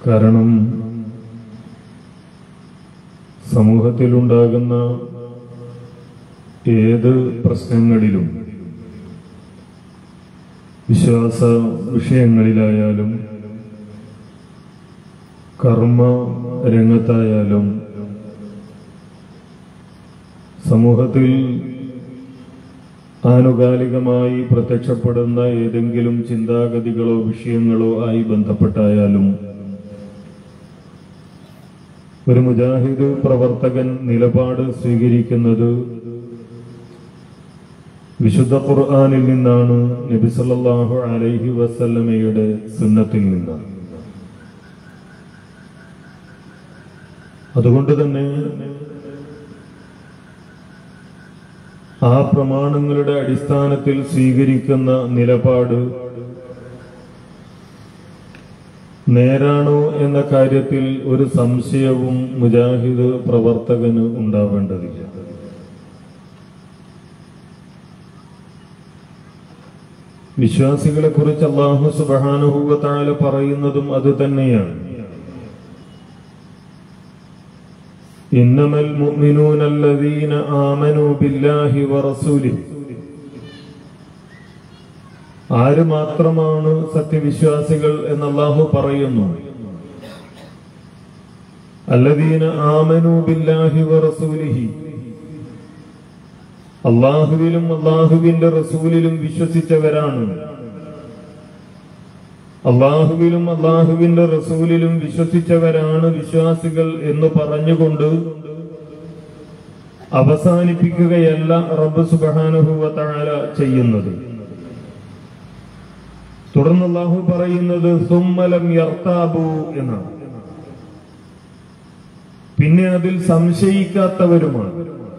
കാരണം സമൂഹത്തിലുണ്ടാകുന്ന ഏത് പ്രശ്നങ്ങളിലും വിശ്വാസ വിഷയങ്ങളിലായാലും കർമ്മ രംഗത്തായാലും സമൂഹത്തിൽ ആനുകാലികമായി പ്രത്യക്ഷപ്പെടുന്ന ഏതെങ്കിലും ചിന്താഗതികളോ വിഷയങ്ങളോ ആയി ബന്ധപ്പെട്ടായാലും ഒരു മുജാഹിദ് പ്രവർത്തകൻ നിലപാട് സ്വീകരിക്കുന്നത് വിശുദ്ധ ഖുർആാനിൽ നിന്നാണ് നബി സല്ലല്ലാഹു അലൈഹി വസല്ലമയുടെ സുന്നത്തിൽ നിന്നാണ് അതുകൊണ്ട് തന്നെ ആ പ്രമാണങ്ങളുടെ അടിസ്ഥാനത്തിൽ സ്വീകരിക്കുന്ന നിലപാട് നേരാണോ എന്ന കാര്യത്തിൽ ഒരു സംശയവും മുജാഹിദ് പ്രവർത്തകന് ഉണ്ടാവേണ്ടതില്ല വിശ്വാസികളെ കുറിച്ച് അള്ളാഹു സുബാനുഭൂവത്താല പറയുന്നതും അത് തന്നെയാണ് إنما المؤمنون الذين آمنوا بالله ورسوله ആര് മാത്രമാണ് സത്യവിശ്വാസികൾ എന്ന് അള്ളാഹു പറയുന്നു അല്ലദീന ആമനു ബില്ലാഹി വറസൂലിഹി അള്ളാഹുവിലും അള്ളാഹുവിന്റെ റസൂലിലും വിശ്വസിച്ചവരാണ് അള്ളാഹുവിലും അള്ളാഹുവിന്റെ റസൂലിലും വിശ്വസിച്ചവരാണ് വിശ്വാസികൾ എന്ന് പറഞ്ഞുകൊണ്ട് അവസാനിപ്പിക്കുകയല്ല റബ്ബ് സുബാനുഭവത്താല ചെയ്യുന്നത് തുടർന്ന് അള്ളാഹു പറയുന്നത് സുമ്മലം യർത്താബു എന്നാണ് പിന്നെ അതിൽ സംശയിക്കാത്തവരുമാണ്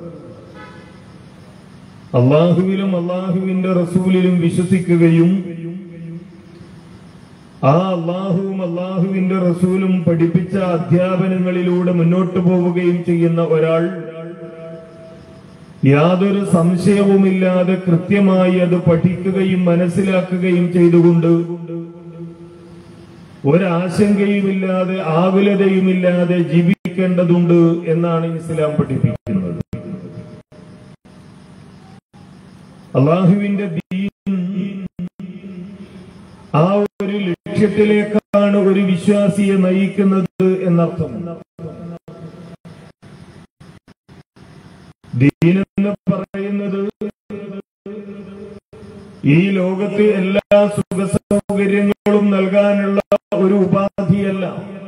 അള്ളാഹുവിലും അള്ളാഹുവിന്റെ റസൂലിലും വിശ്വസിക്കുകയും ആ അള്ളാഹുവും അള്ളാഹുവിന്റെ റസൂലും പഠിപ്പിച്ച അധ്യാപനങ്ങളിലൂടെ മുന്നോട്ട് പോവുകയും ചെയ്യുന്ന ഒരാൾ യാതൊരു സംശയവുമില്ലാതെ കൃത്യമായി അത് പഠിക്കുകയും മനസ്സിലാക്കുകയും ചെയ്തുകൊണ്ട് ഒരാശങ്കയുമില്ലാതെ ആകുലതയുമില്ലാതെ ജീവിക്കേണ്ടതുണ്ട് എന്നാണ് ഇസ്ലാം പഠിപ്പിക്കുന്നത് അള്ളാഹുവിന്റെ ദീൻ ആ ഒരു ലക്ഷ്യത്തിലേക്കാണ് ഒരു വിശ്വാസിയെ നയിക്കുന്നത് എന്നർത്ഥം ദീനെന്ന് പറയുന്നത് ഈ ലോകത്ത് എല്ലാ സുഖ സൗകര്യങ്ങളും നൽകാനുള്ള ഒരു ഉപാധിയല്ല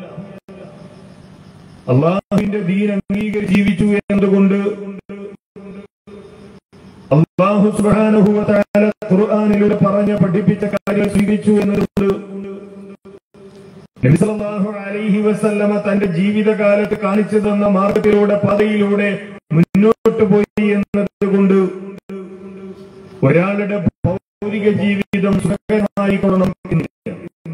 അള്ളാഹുവിന്റെ ദീൻ അംഗീകരിച്ച് ജീവിച്ചു എന്നതുകൊണ്ട് അള്ളാഹു സുബാനുഭവത്താല ഖുർആാനിലൂടെ പറഞ്ഞ പഠിപ്പിച്ച കാര്യങ്ങൾ സ്വീകരിച്ചു എന്നതുകൊണ്ട് നബി സല്ലല്ലാഹു അലൈഹി വസല്ലമ തന്റെ ജീവിതകാലത്ത് കാണിച്ചു തന്ന മാർഗത്തിലൂടെ പാതയിലൂടെ മുന്നോട്ട് പോയി എന്നതുകൊണ്ട് ഒരാളുടെ ഭൗതിക ജീവിതം സുഖകരമായി കൊള്ളണം എന്നില്ല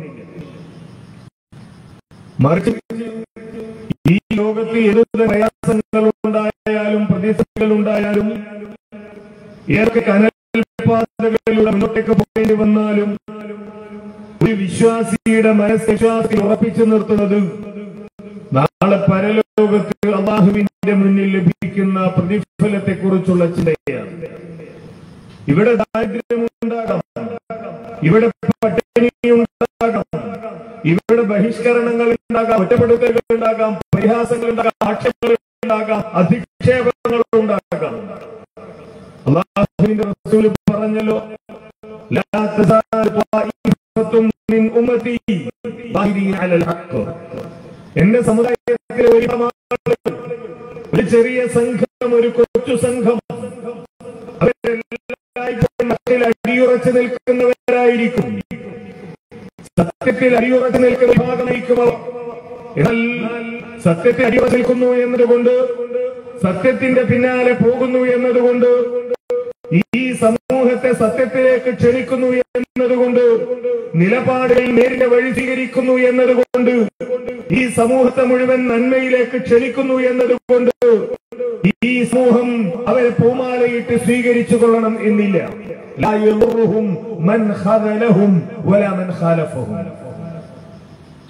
മറിച്ച് ഈ ലോകത്ത് ഏത് പ്രയാസങ്ങൾ ഉണ്ടായാലും പ്രതിസന്ധികൾ ഉണ്ടായാലും ഏതൊക്കെ കനൽപാതകളിലൂടെ മുന്നോട്ടേക്ക് പോകേണ്ടി വന്നാലും ഒരു വിശ്വാസിയുടെ മനസ്സ് വിശ്വാസത്തിൽ ഉറപ്പിച്ചു നിർത്തുന്നത് നാളെ പരലോകത്ത് അള്ളാഹുവിന്റെ മുന്നിൽ ലഭിക്കുന്ന പ്രതിഫലത്തെ കുറിച്ചുള്ള ചിന്തയാണ് ഇവിടെ ദാരിദ്ര്യമുണ്ടാകാം ഇവിടെ പട്ടിണിയുണ്ടാകാം ഇവിടെ ബഹിഷ്കരണങ്ങൾ ഉണ്ടാകാം ഒറ്റപ്പെടുത്തലുകൾ ഉണ്ടാകാം പരിഹാസങ്ങൾ ഉണ്ടാകാം ആക്ഷേപങ്ങൾ ഉണ്ടാകാം അധിക്ഷേപങ്ങൾ ഉണ്ടാകാം അള്ളാഹുവിന്റെ റസൂൽ പറഞ്ഞല്ലോ ലാ തസാൽ ത്വായിഫത്തും മിൻ ഉമ്മത്തി ളാഹിരീന അലൽ ഹഖ് എന്റെ സമുദായത്തിലെ ഒരു ആളുകൾ, ഒരു ചെറിയ സംഘം ഒരു കൊച്ചു സംഘം അവരെല്ലായ്പ്പോഴും മക്കളിൽ അടിയുറച്ചു നിൽക്കുന്നവരായിരിക്കും സത്യത്തിൽ അടിയുറച്ചു നിൽക്കുന്ന വിഭാഗമായിരിക്കും അവർ എന്നാൽ സത്യത്തിൽ അടിയുറച്ചു നിൽക്കുന്നു എന്നതുകൊണ്ട് സത്യത്തിന്റെ പിന്നാലെ പോകുന്നു എന്നതുകൊണ്ട് ഈ സമൂഹത്തെ സത്യത്തിലേക്ക് ക്ഷണിക്കുന്നു എന്നതുകൊണ്ട് നിലപാടുകൾ നേരിന്റെ വഴി സ്വീകരിക്കുന്നു എന്നതുകൊണ്ട് ഈ സമൂഹത്തെ മുഴുവൻ നന്മയിലേക്ക് ക്ഷണിക്കുന്നു എന്നതുകൊണ്ട് ഈ സമൂഹം അവരെ പൂമാലയിട്ട് സ്വീകരിച്ചു കൊള്ളണം എന്നില്ല ലാ യദുറുഹും മൻ ഖദലഹും വലാ മൻ ഖാലഫഹും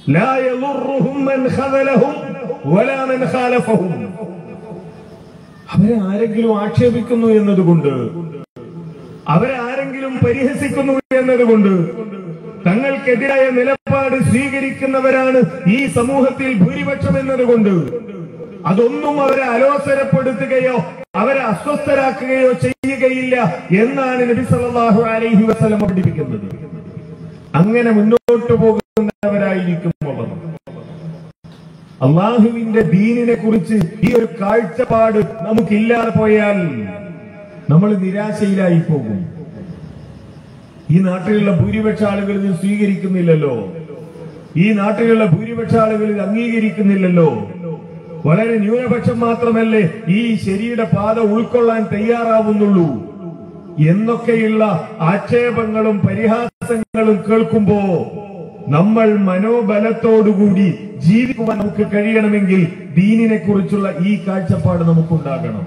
لا يضرهم من خذلهم ولا من خالفهم അവരെ ആരെങ്കിലും ആക്ഷേപിക്കുന്നു എന്നതുകൊണ്ട് അവരെ ആരെങ്കിലും പരിഹസിക്കുന്നു എന്നതുകൊണ്ട് തങ്ങൾക്കെതിരായ നിലപാട് സ്വീകരിക്കുന്നവരാണ് ഈ സമൂഹത്തിൽ ഭൂരിപക്ഷം എന്നതുകൊണ്ട് അതൊന്നും അവരെ അലോസരപ്പെടുത്തുകയോ അവരെ അസ്വസ്ഥരാക്കുകയോ ചെയ്യുകയില്ല എന്നാണ് നബി സല്ലല്ലാഹു അലൈഹി വസല്ലം പഠിപ്പിക്കുന്നത് അങ്ങനെ മുന്നോട്ട് പോകുന്നവരായിരിക്കും അവർ അള്ളാഹുവിന്റെ ദീനിനെ കുറിച്ച് ഈ ഒരു കാഴ്ചപ്പാട് നമുക്കില്ലാതെ പോയാൽ നമ്മൾ നിരാശയിലായി പോകും ഈ നാട്ടിലുള്ള ഭൂരിപക്ഷ ആളുകൾ ഇത് സ്വീകരിക്കുന്നില്ലല്ലോ ഈ നാട്ടിലുള്ള ഭൂരിപക്ഷ ആളുകൾ ഇത് അംഗീകരിക്കുന്നില്ലല്ലോ വളരെ ന്യൂനപക്ഷം മാത്രമല്ലേ ഈ ശരിയുടെ പാത ഉൾക്കൊള്ളാൻ തയ്യാറാവുന്നുള്ളൂ എന്നൊക്കെയുള്ള ആക്ഷേപങ്ങളും പരിഹാസങ്ങളും കേൾക്കുമ്പോ നമ്മൾ മനോബലത്തോടുകൂടി ജീവിക്കുവാൻ നമുക്ക് കഴിയണമെങ്കിൽ ദീനിനെ കുറിച്ചുള്ള ഈ കാഴ്ചപ്പാട് നമുക്കുണ്ടാകണം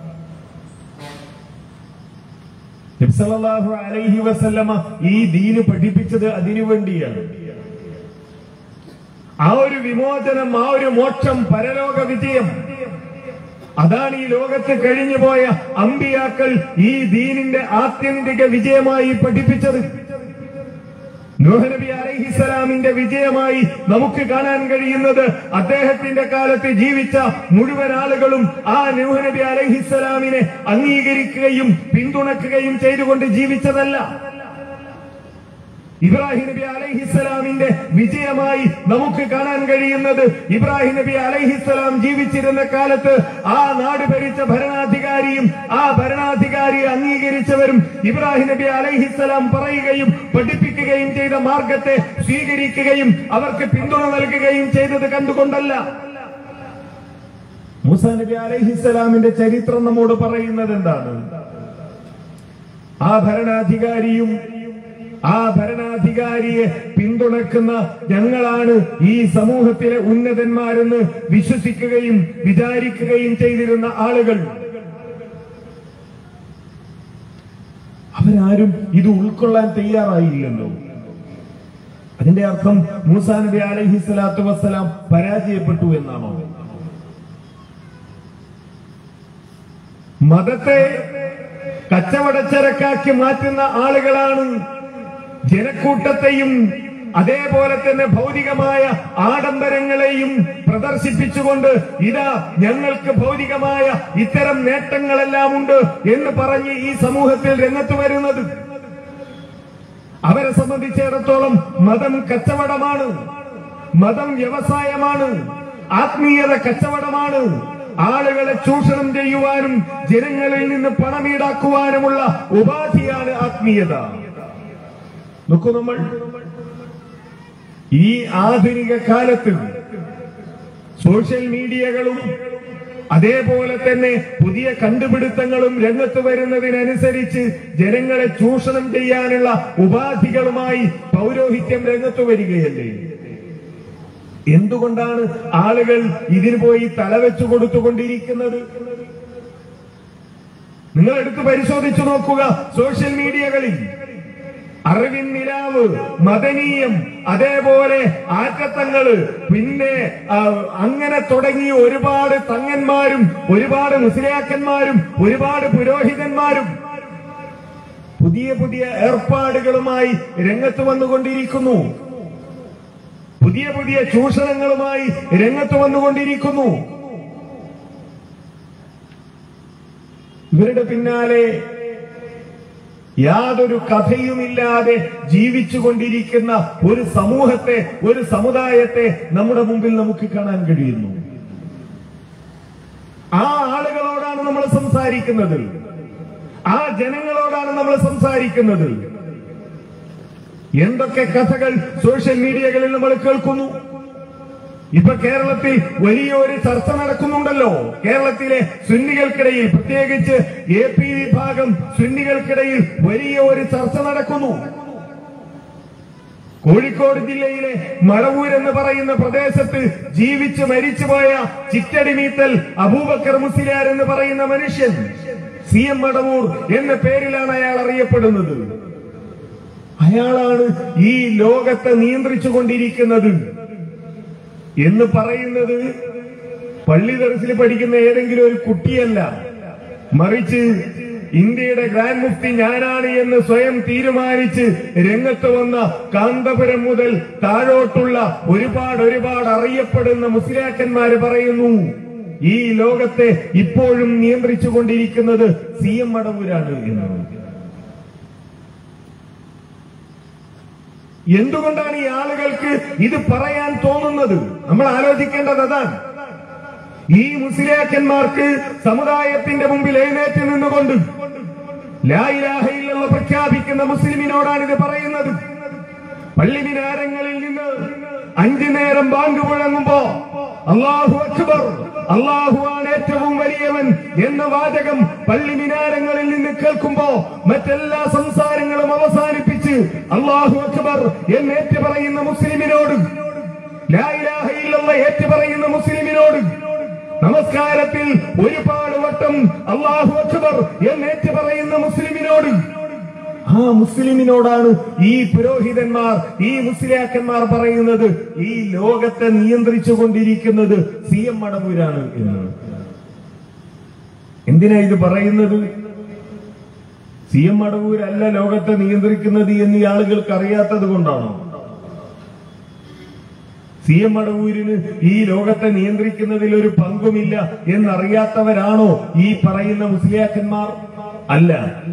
നബ്സല്ലാഹു അലൈഹി വസല്ലമ ഈ ദീന് പഠിപ്പിച്ചത് അതിനു വേണ്ടിയാണ് ആ ഒരു വിമോചനം ആ ഒരു മോക്ഷം പരലോക വിജയം അതാണ് ഈ ലോകത്ത് കഴിഞ്ഞുപോയ അമ്പിയാക്കൾ ഈ ദീനിന്റെ ആത്യന്തിക വിജയമായി പഠിപ്പിച്ചത് നൂഹ് നബി അലൈഹിസ്സലാമിന്റെ വിജയമായി നമുക്ക് കാണാൻ കഴിയുന്നത് അദ്ദേഹത്തിന്റെ കാലത്ത് ജീവിച്ച മുഴുവൻ ആളുകളും ആ നൂഹ് നബി അലൈഹിസ്സലാമിനെ അംഗീകരിക്കുകയും പിന്തുണക്കുകയും ചെയ്തുകൊണ്ട് ജീവിച്ചതല്ല ഇബ്രാഹിം നബി അലൈഹിസ്സലാമിന്റെ വിജയമായി നമുക്ക് കാണാൻ കഴിയുന്നത് ഇബ്രാഹിം നബി അലൈഹിസ്സലാം ജീവിച്ചിരുന്ന കാലത്ത് ആ നാട് ഭരിച്ച ഭരണാധികാരിയും ആ ഭരണാധികാരിയെ അംഗീകരിച്ചവരും ഇബ്രാഹിം നബി അലൈഹിസ്സലാം പറയുകയും പഠിപ്പിക്കുകയും ചെയ്ത മാർഗത്തെ സ്വീകരിക്കുകയും അവർക്ക് പിന്തുണ നൽകുകയും ചെയ്തത് കണ്ടുകൊണ്ടല്ല മൂസ നബി അലൈഹിസ്സലാമിന്റെ ചരിത്രം നമ്മോട് പറയുന്നത് എന്താണ് ആ ഭരണാധികാരിയും ആ ഭരണാധികാരിയെ പിന്തുണക്കുന്ന ഞങ്ങളാണ് ഈ സമൂഹത്തിലെ ഉന്നതന്മാരെന്ന് വിശ്വസിക്കുകയും വിചാരിക്കുകയും ചെയ്തിരുന്ന ആളുകൾ അവരാരും ഇത് ഉൾക്കൊള്ളാൻ തയ്യാറായില്ലല്ലോ അതിന്റെ അർത്ഥം മൂസാ നബി അലൈഹി സ്വലാത്തു വസ്സലാം പരാജയപ്പെട്ടു എന്നാണോ മതത്തെ കച്ചവടച്ചരക്കാക്കി മാറ്റുന്ന ആളുകളാണ് ജനക്കൂട്ടത്തെയും അതേപോലെ തന്നെ ഭൗതികമായ ആഡംബരങ്ങളെയും പ്രദർശിപ്പിച്ചുകൊണ്ട് ഇതാ ഞങ്ങൾക്ക് ഭൗതികമായ ഇത്തരം നേട്ടങ്ങളെല്ലാം ഉണ്ട് എന്ന് പറഞ്ഞ് ഈ സമൂഹത്തിൽ രംഗത്ത് വരുന്നത് അവരെ സംബന്ധിച്ചിടത്തോളം മതം കച്ചവടമാണ് മതം വ്യവസായമാണ് ആത്മീയത കച്ചവടമാണ് ആളുകളെ ചൂഷണം ചെയ്യുവാനും ജനങ്ങളിൽ നിന്ന് പണം ഈടാക്കുവാനുമുള്ള ഉപാധിയാണ് ആത്മീയത നോക്കൂ നമ്മൾ ഈ ആധുനിക കാലത്ത് സോഷ്യൽ മീഡിയകളും അതേപോലെ തന്നെ പുതിയ കണ്ടുപിടുത്തങ്ങളും രംഗത്ത് വരുന്നതിനനുസരിച്ച് ജനങ്ങളെ ചൂഷണം ചെയ്യാനുള്ള ഉപാധികളുമായി പൗരോഹിത്യം രംഗത്ത് വരികയല്ലേ എന്തുകൊണ്ടാണ് ആളുകൾ ഇതിന് പോയി തലവെച്ചു കൊടുത്തുകൊണ്ടിരിക്കുന്നത് നിങ്ങൾ എടുത്ത് പരിശോധിച്ചു നോക്കുക സോഷ്യൽ മീഡിയകളിൽ അറിവിൻ നിലാവ് മദനീയം അതേപോലെ ആറ്റത്തങ്ങള് പിന്നെ ആ, അങ്ങനെ തുടങ്ങി ഒരുപാട് തങ്ങന്മാരും ഒരുപാട് മുസ്ലിയാക്കന്മാരും ഒരുപാട് പുരോഹിതന്മാരും പുതിയ പുതിയ ഏർപ്പാടുകളുമായി രംഗത്ത് വന്നുകൊണ്ടിരിക്കുന്നു പുതിയ പുതിയ ചൂഷണങ്ങളുമായി രംഗത്ത് വന്നുകൊണ്ടിരിക്കുന്നു ഇവരുടെ പിന്നാലെ യാതൊരു കഥയുമില്ലാതെ ജീവിച്ചുകൊണ്ടിരിക്കുന്ന ഒരു സമൂഹത്തെ ഒരു സമുദായത്തെ നമ്മുടെ മുമ്പിൽ നമുക്ക് കാണാൻ കഴിയുന്നു ആ ആളുകളോടാണ് നമ്മൾ സംസാരിക്കുന്നത് ആ ജനങ്ങളോടാണ് നമ്മൾ സംസാരിക്കുന്നത് എന്തൊക്കെ കഥകൾ സോഷ്യൽ മീഡിയകളിൽ നമ്മൾ കേൾക്കുന്നു ഇപ്പൊ കേരളത്തിൽ വലിയൊരു ചർച്ച നടക്കുന്നുണ്ടല്ലോ കേരളത്തിലെ സുന്നികൾക്കിടയിൽ പ്രത്യേകിച്ച് എ പി വിഭാഗം സുന്നികൾക്കിടയിൽ വലിയ ഒരു ചർച്ച നടക്കുന്നു കോഴിക്കോട് ജില്ലയിലെ മടവൂർ എന്ന് പറയുന്ന പ്രദേശത്ത് ജീവിച്ച് മരിച്ചുപോയ ചിറ്റടിമീത്തൽ അബൂബക്കർ മുസ്ലിയാർ എന്ന് പറയുന്ന മനുഷ്യൻ സി എം മടവൂർ എന്ന പേരിലാണ് അയാൾ അറിയപ്പെടുന്നത് അയാളാണ് ഈ ലോകത്തെ നിയന്ത്രിച്ചു കൊണ്ടിരിക്കുന്നത് എന്ന് പറയുന്നത് പള്ളി ദർസിൽ പഠിക്കുന്ന ഏതെങ്കിലും ഒരു കുട്ടിയല്ല മറിച്ച് ഇന്ത്യയുടെ ഗ്രാൻഡ് മുഫ്തി ഞാനാണ് എന്ന് സ്വയം തീരുമാനിച്ച് രംഗത്ത് വന്ന കാന്തപുരം മുതൽ താഴോട്ടുള്ള ഒരുപാട് ഒരുപാട് അറിയപ്പെടുന്ന മുസ്ലിയാക്കന്മാര് പറയുന്നു ഈ ലോകത്തെ ഇപ്പോഴും നിയന്ത്രിച്ചു കൊണ്ടിരിക്കുന്നത് സി എം മടവൂരാണ് എന്ന് എന്തുകൊണ്ടാണ് ഈ ആളുകൾക്ക് ഇത് പറയാൻ തോന്നുന്നത് നമ്മൾ ആലോചിക്കേണ്ടത് അതാണ് ഈ മുസ്ലിയാക്കന്മാർക്ക് സമുദായത്തിന്റെ മുമ്പിൽ എഴുന്നേറ്റ് നിന്നുകൊണ്ട് ലായിലാഹയിലുള്ള പ്രഖ്യാപിക്കുന്ന മുസ്ലിമിനോടാണ് ഇത് പറയുന്നത് പള്ളി മിനാരങ്ങളിൽ നിന്ന് അഞ്ചു നേരം ബാങ്ക് മുഴങ്ങുമ്പോ അള്ളാഹു അക്ബർ അള്ളാഹുവാണ് ഏറ്റവും വലിയവൻ എന്ന വാചകം പള്ളി മിനാരങ്ങളിൽ നിന്ന് കേൾക്കുമ്പോ മറ്റെല്ലാ സംസാരങ്ങളും അവസാനിപ്പിച്ച് അള്ളാഹു അക്ബർ എന്ന് ഏറ്റു പറയുന്ന മുസ്ലിമിനോട് ലായിലാഹയിലുള്ള ഏറ്റു പറയുന്ന മുസ്ലിമിനോട് നമസ്കാരത്തിൽ ഒരുപാട് വട്ടം അള്ളാഹു അക്ബർ എന്നേറ്റ് പറയുന്ന മുസ്ലിമിനോട് ആ മുസ്ലിമിനോടാണ് ഈ പുരോഹിതന്മാർ ഈ മുസ്ലിയാക്കന്മാർ പറയുന്നത് ഈ ലോകത്തെ നിയന്ത്രിച്ചു കൊണ്ടിരിക്കുന്നത് സി എം മടവൂരാണ് എന്ന് എന്തിനാ ഇത് പറയുന്നത് സി എം മടവൂരല്ല ലോകത്തെ നിയന്ത്രിക്കുന്നത് എന്ന് ഈ ആളുകൾക്ക് അറിയാത്തത് കൊണ്ടാണോ സി എം മടവൂരിന് ഈ ലോകത്തെ നിയന്ത്രിക്കുന്നതിൽ ഒരു പങ്കുമില്ല എന്നറിയാത്തവരാണോ ഈ പറയുന്ന മുസ്ലിയാക്കന്മാർ അല്ല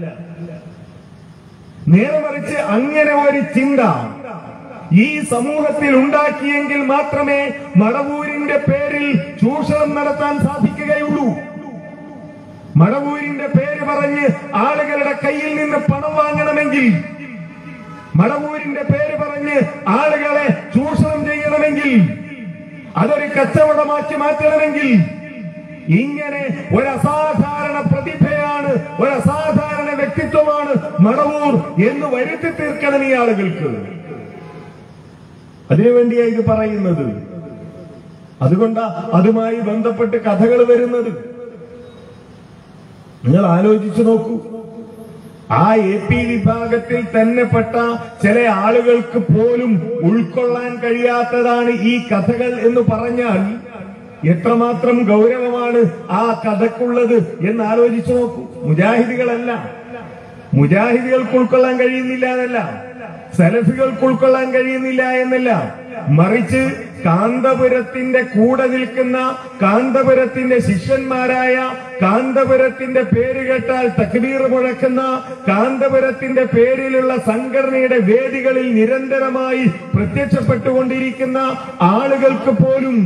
നേരെ മറിച്ച് അങ്ങനെ ഒരു ചിന്ത ഈ സമൂഹത്തിൽ ഉണ്ടാക്കിയെങ്കിൽ മാത്രമേ മടവൂരിന്റെ പേരിൽ ചൂഷണം നടത്താൻ സാധിക്കുകയുള്ളൂ മടവൂരിന്റെ പേര് പറഞ്ഞ് ആളുകളുടെ കയ്യിൽ നിന്ന് പണം വാങ്ങണമെങ്കിൽ മടവൂരിന്റെ പേര് പറഞ്ഞ് ആളുകളെ ചൂഷണം ചെയ്യണമെങ്കിൽ അതൊരു കച്ചവടമാക്കി മാറ്റണമെങ്കിൽ ഇങ്ങനെ ഒരു അസാധാരണ പ്രതിഭയാണ് ഒരു അസാധാരണ വ്യക്തിത്വമാണ് മടവൂർ എന്ന് വരുത്തി തീർക്കണം ഈ ആളുകൾക്ക് അതിനുവേണ്ടിയാ ഇത് പറയുന്നത് അതുകൊണ്ടാ അതുമായി ബന്ധപ്പെട്ട് കഥകൾ വരുന്നത് നിങ്ങൾ ആലോചിച്ചു നോക്കൂ ആ എ പി വിഭാഗത്തിൽ തന്നെ പെട്ട ചില ആളുകൾക്ക് പോലും ഉൾക്കൊള്ളാൻ കഴിയാത്തതാണ് ഈ കഥകൾ എന്ന് പറഞ്ഞാൽ എത്രമാത്രം ഗൗരവമാണ് ആ കഥക്കുള്ളത് എന്ന് ആലോചിച്ചു നോക്കൂ മുജാഹിദികളല്ല മുജാഹിദികൾക്ക് ഉൾക്കൊള്ളാൻ കഴിയുന്നില്ല എന്നല്ല സലഫികൾക്ക് ഉൾക്കൊള്ളാൻ കഴിയുന്നില്ല എന്നല്ല മറിച്ച് കാന്തപുരത്തിന്റെ കൂടെ നിൽക്കുന്ന കാന്തപുരത്തിന്റെ ശിഷ്യന്മാരായ കാന്തപുരത്തിന്റെ പേര് കേട്ടാൽ തക്ബീർ മുഴക്കുന്ന കാന്തപുരത്തിന്റെ പേരിലുള്ള സംഘടനയുടെ വേദികളിൽ നിരന്തരമായി പ്രത്യക്ഷപ്പെട്ടുകൊണ്ടിരിക്കുന്ന ആളുകൾക്ക് പോലും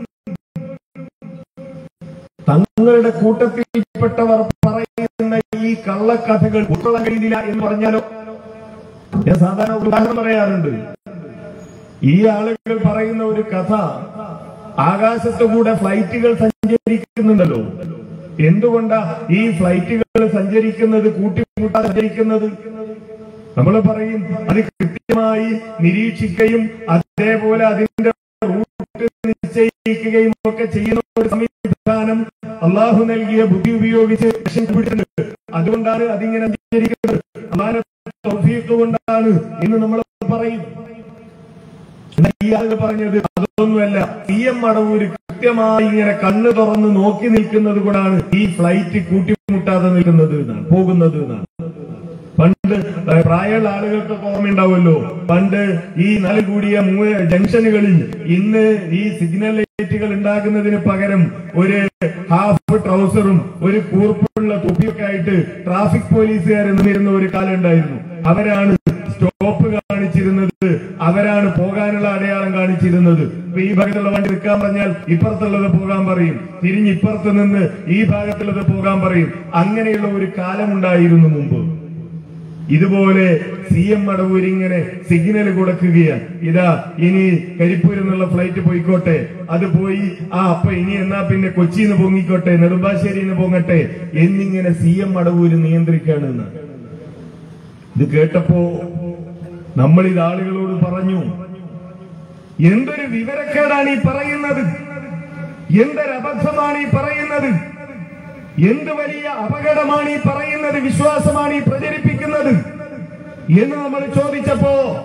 തങ്ങളുടെ കൂട്ടത്തിൽപ്പെട്ടവർ പറയുന്ന ഈ കള്ളക്കഥകൾ ഉൾക്കൊള്ളാൻ കഴിയുന്നില്ല എന്ന് പറഞ്ഞാലോ ഞാൻ സാധാരണ ഒരു ഉദാഹരണം പറയാറുണ്ട് ഈ ആളുകൾ പറയുന്ന ഒരു കഥ ആകാശത്തുകൂടെ ഫ്ലൈറ്റുകൾ സഞ്ചരിക്കുന്നുണ്ടല്ലോ എന്തുകൊണ്ടാ ഈ ഫ്ലൈറ്റുകൾ സഞ്ചരിക്കുന്നത് കൂട്ടിമുട്ടാതെ സഞ്ചരിക്കുന്നത് നമ്മൾ പറയും അത് കൃത്യമായി നിരീക്ഷിക്കുകയും അതേപോലെ അതിന്റെ റൂട്ട് നിശ്ചയിക്കുകയും ഒക്കെ ചെയ്യുന്ന ഒരു സംവിധാനം അള്ളാഹു നൽകിയ ബുദ്ധി ഉപയോഗിച്ച് രക്ഷപ്പെട്ടിട്ടുണ്ട് അതുകൊണ്ടാണ് അതിങ്ങനെ സഞ്ചരിക്കുന്നത് അള്ളാഹ് തൗഫീഖ് കൊണ്ടാണ് എന്ന് നമ്മൾ പറയും എന്നാൽ ഈ ആളുകൾ പറഞ്ഞത് അതൊന്നുമല്ല പി എം മടവൂര് കൃത്യമായി ഇങ്ങനെ കണ്ണ് തുറന്ന് നോക്കി നിൽക്കുന്നത് കൊണ്ടാണ് ഈ ഫ്ലൈറ്റ് കൂട്ടിമുട്ടാതെ നിൽക്കുന്നത് എന്നാണ് പോകുന്നത് എന്നാണ് പണ്ട് ഏഹ്, പ്രായമുള്ള ആളുകൾക്കൊക്കെ ഓർമ്മയുണ്ടാവുമല്ലോ പണ്ട് ഈ നാല് കൂടിയ മൂ- ജംഗ്ഷനുകളിൽ ഇന്ന് ഈ സിഗ്നൽ ലൈറ്റുകൾ ഉണ്ടാക്കുന്നതിന് പകരം ഒരു ഹാഫ് ട്രൗസറും ഒരു കൂർപ്പുള്ള തൊപ്പിയൊക്കെ ആയിട്ട് ട്രാഫിക് പോലീസുകാർ നിന്നിരുന്ന ഒരു കാലം ഉണ്ടായിരുന്നു അവരാണ് സ്റ്റോപ്പ് കാണിച്ചിരുന്നത് അവരാണ് പോകാനുള്ള അടയാളം കാണിച്ചിരുന്നത് ഇപ്പൊ ഈ ഭാഗത്തുള്ള വണ്ടി നിൽക്കാൻ പറഞ്ഞാൽ ഇപ്പുറത്തുള്ളത് പോകാൻ പറയും തിരിഞ്ഞ് ഇപ്പുറത്ത് നിന്ന് ഈ ഭാഗത്തുള്ളത് പോകാൻ പറയും അങ്ങനെയുള്ള ഒരു കാലം ഉണ്ടായിരുന്നു മുമ്പ് ഇതുപോലെ സി എം മടവൂർ ഇങ്ങനെ സിഗ്നൽ കൊടുക്കുകയാണ് ഇതാ ഇനി കരിപ്പൂരിൽ നിന്നുള്ള ഫ്ലൈറ്റ് പോയിക്കോട്ടെ അത് പോയി ആ അപ്പൊ ഇനി എന്നാ പിന്നെ കൊച്ചിയിൽ നിന്ന് പൊങ്ങിക്കോട്ടെ നെടുമ്പാശ്ശേരിയിൽ നിന്ന് പൊങ്ങട്ടെ എന്നിങ്ങനെ സി എം മടവൂര് നിയന്ത്രിക്കുകയാണെന്ന് ഇത് കേട്ടപ്പോ നമ്മൾ ഇത് ആളുകളോട് പറഞ്ഞു എന്തൊരു വിവരക്കേടാണ് ഈ പറയുന്നത് എന്തൊരു അബദ്ധമാണ് ഈ പറയുന്നത് എന്ത് വലിയ അപകടമാണ് ഈ പറയുന്നത് വിശ്വാസമാണ് ഈ പ്രചരിപ്പിക്കുന്നത് എന്ന് നമ്മൾ ചോദിച്ചപ്പോ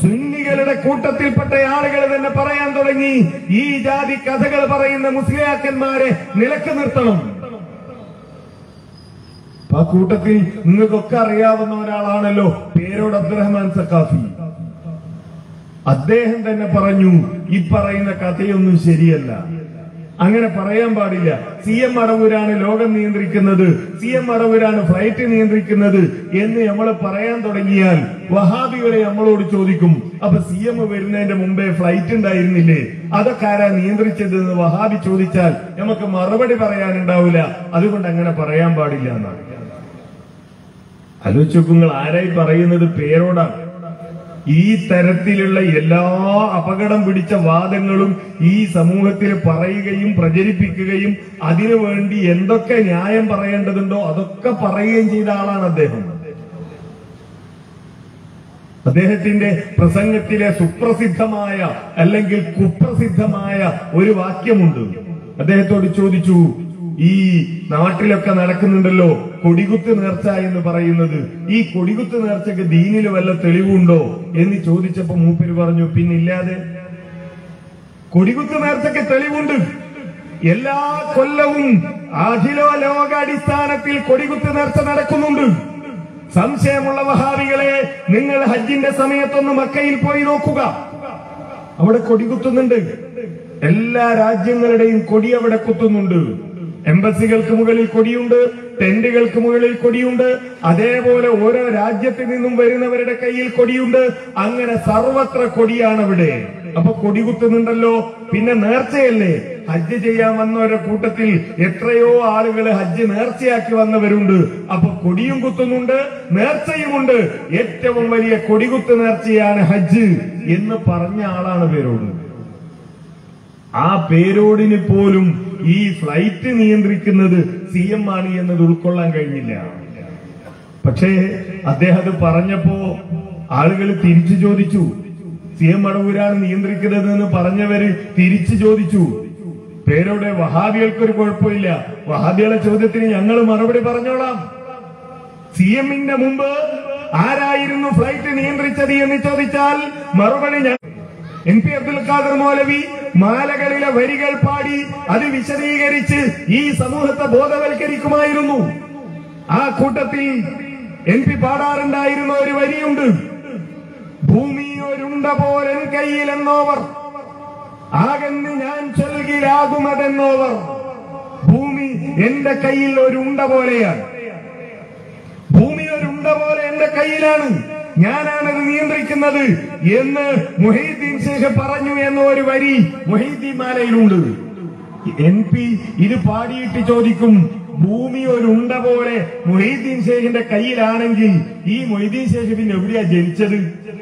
സുന്നികളുടെ കൂട്ടത്തിൽപ്പെട്ട ആളുകൾ തന്നെ പറയാൻ തുടങ്ങി ഈ ജാതി കഥകൾ പറയുന്ന മുസ്ലിയാക്കന്മാരെ നിലക്ക് നിർത്തണം അപ്പൊ ആ കൂട്ടത്തിൽ നിങ്ങൾക്കൊക്കെ അറിയാവുന്ന ഒരാളാണല്ലോ പേരോട് അബ്ദുറഹ്മാൻ സക്കാഫി അദ്ദേഹം തന്നെ പറഞ്ഞു ഈ പറയുന്ന കഥയൊന്നും ശരിയല്ല അങ്ങനെ പറയാൻ പാടില്ല സി എം അടവൂരാണ് ലോകം നിയന്ത്രിക്കുന്നത് സി എം അടവൂരാണ് ഫ്ലൈറ്റ് നിയന്ത്രിക്കുന്നത് എന്ന് നമ്മൾ പറയാൻ തുടങ്ങിയാൽ വഹാബികളെ നമ്മളോട് ചോദിക്കും അപ്പൊ സി എം വരുന്നതിന്റെ മുമ്പേ ഫ്ലൈറ്റ് ഉണ്ടായിരുന്നില്ലേ അതൊക്കെ ആരാ നിയന്ത്രിച്ചത് എന്ന് വഹാബി ചോദിച്ചാൽ നമുക്ക് മറുപടി പറയാനുണ്ടാവില്ല അതുകൊണ്ട് അങ്ങനെ പറയാൻ പാടില്ല എന്നാണ് ആലോചിച്ച് നോക്കുങ്ങൾ ആരായി പറയുന്നത് പേരോടാണ് ഈ തരത്തിലുള്ള എല്ലാ അപകടം പിടിച്ച വാദങ്ങളും ഈ സമൂഹത്തിൽ പറയുകയും പ്രചരിപ്പിക്കുകയും അതിനുവേണ്ടി എന്തൊക്കെ ന്യായം പറയേണ്ടതുണ്ടോ അതൊക്കെ പറയുകയും ചെയ്ത ആളാണ് അദ്ദേഹം അദ്ദേഹത്തിന്റെ പ്രസംഗത്തിലെ സുപ്രസിദ്ധമായ അല്ലെങ്കിൽ കുപ്രസിദ്ധമായ ഒരു വാക്യമുണ്ട് അദ്ദേഹത്തോട് ചോദിച്ചു ഈ നാട്ടിലൊക്കെ നടക്കുന്നുണ്ടല്ലോ കൊടികുത്ത് നേർച്ച എന്ന് പറയുന്നത് ഈ കൊടികുത്ത് നേർച്ചക്ക് ദീനിൽ വല്ല തെളിവുണ്ടോ എന്ന് ചോദിച്ചപ്പോ മൂപ്പര് പറഞ്ഞു പിന്നില്ലാതെ കൊടികുത്ത് നേർച്ചയ്ക്ക് തെളിവുണ്ട് എല്ലാ കൊല്ലവും അഖിലോ ലോകാടിസ്ഥാനത്തിൽ കൊടികുത്ത് നേർച്ച നടക്കുന്നുണ്ട് സംശയമുള്ള വഹാബികളെ നിങ്ങൾ ഹജ്ജിന്റെ സമയത്തൊന്ന് മക്കയിൽ പോയി നോക്കുക അവിടെ കൊടി കുത്തുന്നുണ്ട് എല്ലാ രാജ്യങ്ങളുടെയും കൊടി അവിടെ കുത്തുന്നുണ്ട് എംബസികൾക്ക് മുകളിൽ കൊടിയുണ്ട് ടെന്റുകൾക്ക് മുകളിൽ കൊടിയുണ്ട് അതേപോലെ ഓരോ രാജ്യത്തിൽ നിന്നും വരുന്നവരുടെ കയ്യിൽ കൊടിയുണ്ട് അങ്ങനെ സർവത്ര കൊടിയാണ് അവിടെ അപ്പൊ കൊടി കുത്തുന്നുണ്ടല്ലോ പിന്നെ നേർച്ചയല്ലേ ഹജ്ജ് ചെയ്യാൻ വന്നവരുടെ കൂട്ടത്തിൽ എത്രയോ ആളുകൾ ഹജ്ജ് നേർച്ചയാക്കി വന്നവരുണ്ട് അപ്പൊ കൊടിയും കുത്തുന്നുണ്ട് നേർച്ചയുമുണ്ട് ഏറ്റവും വലിയ കൊടികുത്ത് നേർച്ചയാണ് ഹജ്ജ് എന്ന് പറഞ്ഞ ആളാണ് പേരോട് ആ പേരോടിന് പോലും ഈ ഫ്ലൈറ്റ് നിയന്ത്രിക്കുന്നത് സി എം ആണ് എന്നത് ഉൾക്കൊള്ളാൻ കഴിഞ്ഞില്ല പക്ഷേ അദ്ദേഹം അത് പറഞ്ഞപ്പോ ആളുകൾ തിരിച്ചു ചോദിച്ചു സി എം അടവൂരാണ് നിയന്ത്രിക്കുന്നത് എന്ന് പറഞ്ഞവര് തിരിച്ചു ചോദിച്ചു പേരോടെ വഹാബികൾക്കൊരു കുഴപ്പമില്ല വഹാബികളെ ചോദ്യത്തിന് ഞങ്ങൾ മറുപടി പറഞ്ഞോളാം സി എമ്മിന്റെ മുമ്പ് ആരായിരുന്നു ഫ്ലൈറ്റ് നിയന്ത്രിച്ചത് എന്ന് ചോദിച്ചാൽ മറുപടി ഞാൻ എൻ പി അബ്ദുൽ ഖാദർ മൗലവി മാലകളിലെ വരികൾ പാടി അത് വിശദീകരിച്ച് ഈ സമൂഹത്തെ ബോധവൽക്കരിക്കുമായിരുന്നു ആ കൂട്ടത്തിൽ എൻ പി പാടാറുണ്ടായിരുന്ന ഒരു വരിയുണ്ട് ഭൂമി ഒരുണ്ട പോലൻ കയ്യിലെന്നോവർ ആകന്ന് ഞാൻ ചൊൽകിലാകുമതെന്നോവർ ഭൂമി എന്റെ കയ്യിൽ ഒരു ഉണ്ട പോലെയാണ് ഭൂമി ഒരു ഉണ്ട പോലെ എന്റെ കയ്യിലാണ് ഞാനാണത് നിയന്ത്രിക്കുന്നത് എന്ന് മൊഹീദ്ദീൻ ശേഖ് പറഞ്ഞു എന്ന ഒരു വരി മൊഹീദ്ദീൻ മാലയിലുണ്ട് എൻ പി ഇത് പാടിയിട്ട് ചോദിക്കും ഭൂമി ഒരു ഉണ്ട പോലെ മൊഹീദ്ദീൻ ശേഖിന്റെ കയ്യിലാണെങ്കിൽ ഈ മൊഹീദ്ദീൻ ശേഖ് പിന്നെ എവിടെയാ ജനിച്ചത്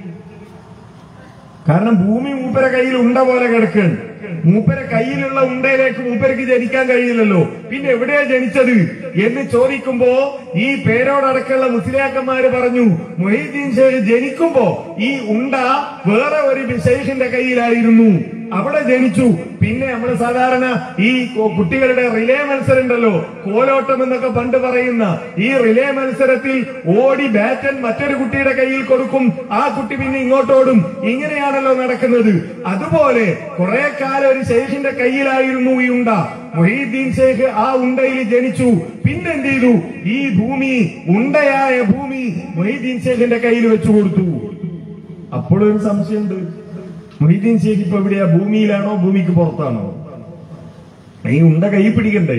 കാരണം ഭൂമി മൂപ്പര കയ്യിൽ ഉണ്ട പോലെ കിടക്കുകയാണ് മൂപ്പര കയ്യിലുള്ള ഉണ്ടയിലേക്ക് മൂപ്പരക്ക് ജനിക്കാൻ കഴിയില്ലല്ലോ പിന്നെ എവിടെയാ ജനിച്ചത് എന്ന് ചോദിക്കുമ്പോ ഈ പേരോടടക്കമുള്ള മുസ്ലിയാക്കന്മാര് പറഞ്ഞു മൊഹീദ്ദീൻ ഷേഖ് ജനിക്കുമ്പോ ഈ ഉണ്ട വേറെ ഒരു ഷെയ്ഖിന്റെ കയ്യിലായിരുന്നു അവിടെ ജനിച്ചു പിന്നെ നമ്മൾ സാധാരണ ഈ കു- കുട്ടികളുടെ റിലേ മത്സരം ഉണ്ടല്ലോ കോലോട്ടം എന്നൊക്കെ പണ്ട് പറയുന്ന ഈ റിലേ മത്സരത്തിൽ ഓടി ബാറ്റൻ മറ്റൊരു കുട്ടിയുടെ കയ്യിൽ കൊടുക്കും ആ കുട്ടി പിന്നെ ഇങ്ങോട്ടോടും ഇങ്ങനെയാണല്ലോ നടക്കുന്നത് അതുപോലെ കുറെ കാലം ഒരു ശേഖിന്റെ കയ്യിലായിരുന്നു ഈ ഉണ്ട മൊഹീദ്ദീൻ ഷേഖ് ആ ഉണ്ടയിൽ ജനിച്ചു പിന്നെന്ത് ചെയ്തു ഈ ഭൂമി ഉണ്ടയായ ഭൂമി മൊഹീദ്ദീൻ ഷേഖിന്റെ കയ്യിൽ വെച്ചു കൊടുത്തു അപ്പോഴൊരു സംശയമുണ്ട് മൊഹീദ്ദീൻ ഷേഖ് ഇപ്പൊ എവിടെയാ ഭൂമിയിലാണോ ഭൂമിക്ക് പുറത്താണോ ഈ ഉണ്ട കൈ പിടിക്കണ്ടേ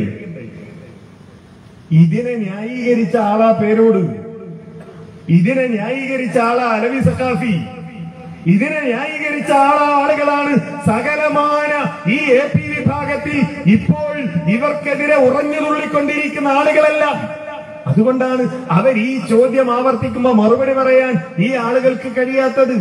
ഇതിനെ ന്യായീകരിച്ച ആളാ പേരോട് ഇതിനെ ന്യായീകരിച്ച ആളാ അലവി സക്കാഫി ഇതിനെ ന്യായീകരിച്ച ആളാ ആളുകളാണ് സകലമാന ഈ എ പി വിഭാഗത്തിൽ ഇപ്പോൾ ഇവർക്കെതിരെ ഉറഞ്ഞുതുള്ളിക്കൊണ്ടിരിക്കുന്ന ആളുകളെല്ലാം അതുകൊണ്ടാണ് അവർ ഈ ചോദ്യം ആവർത്തിക്കുമ്പോ മറുപടി പറയാൻ ഈ ആളുകൾക്ക് കഴിയാത്തത്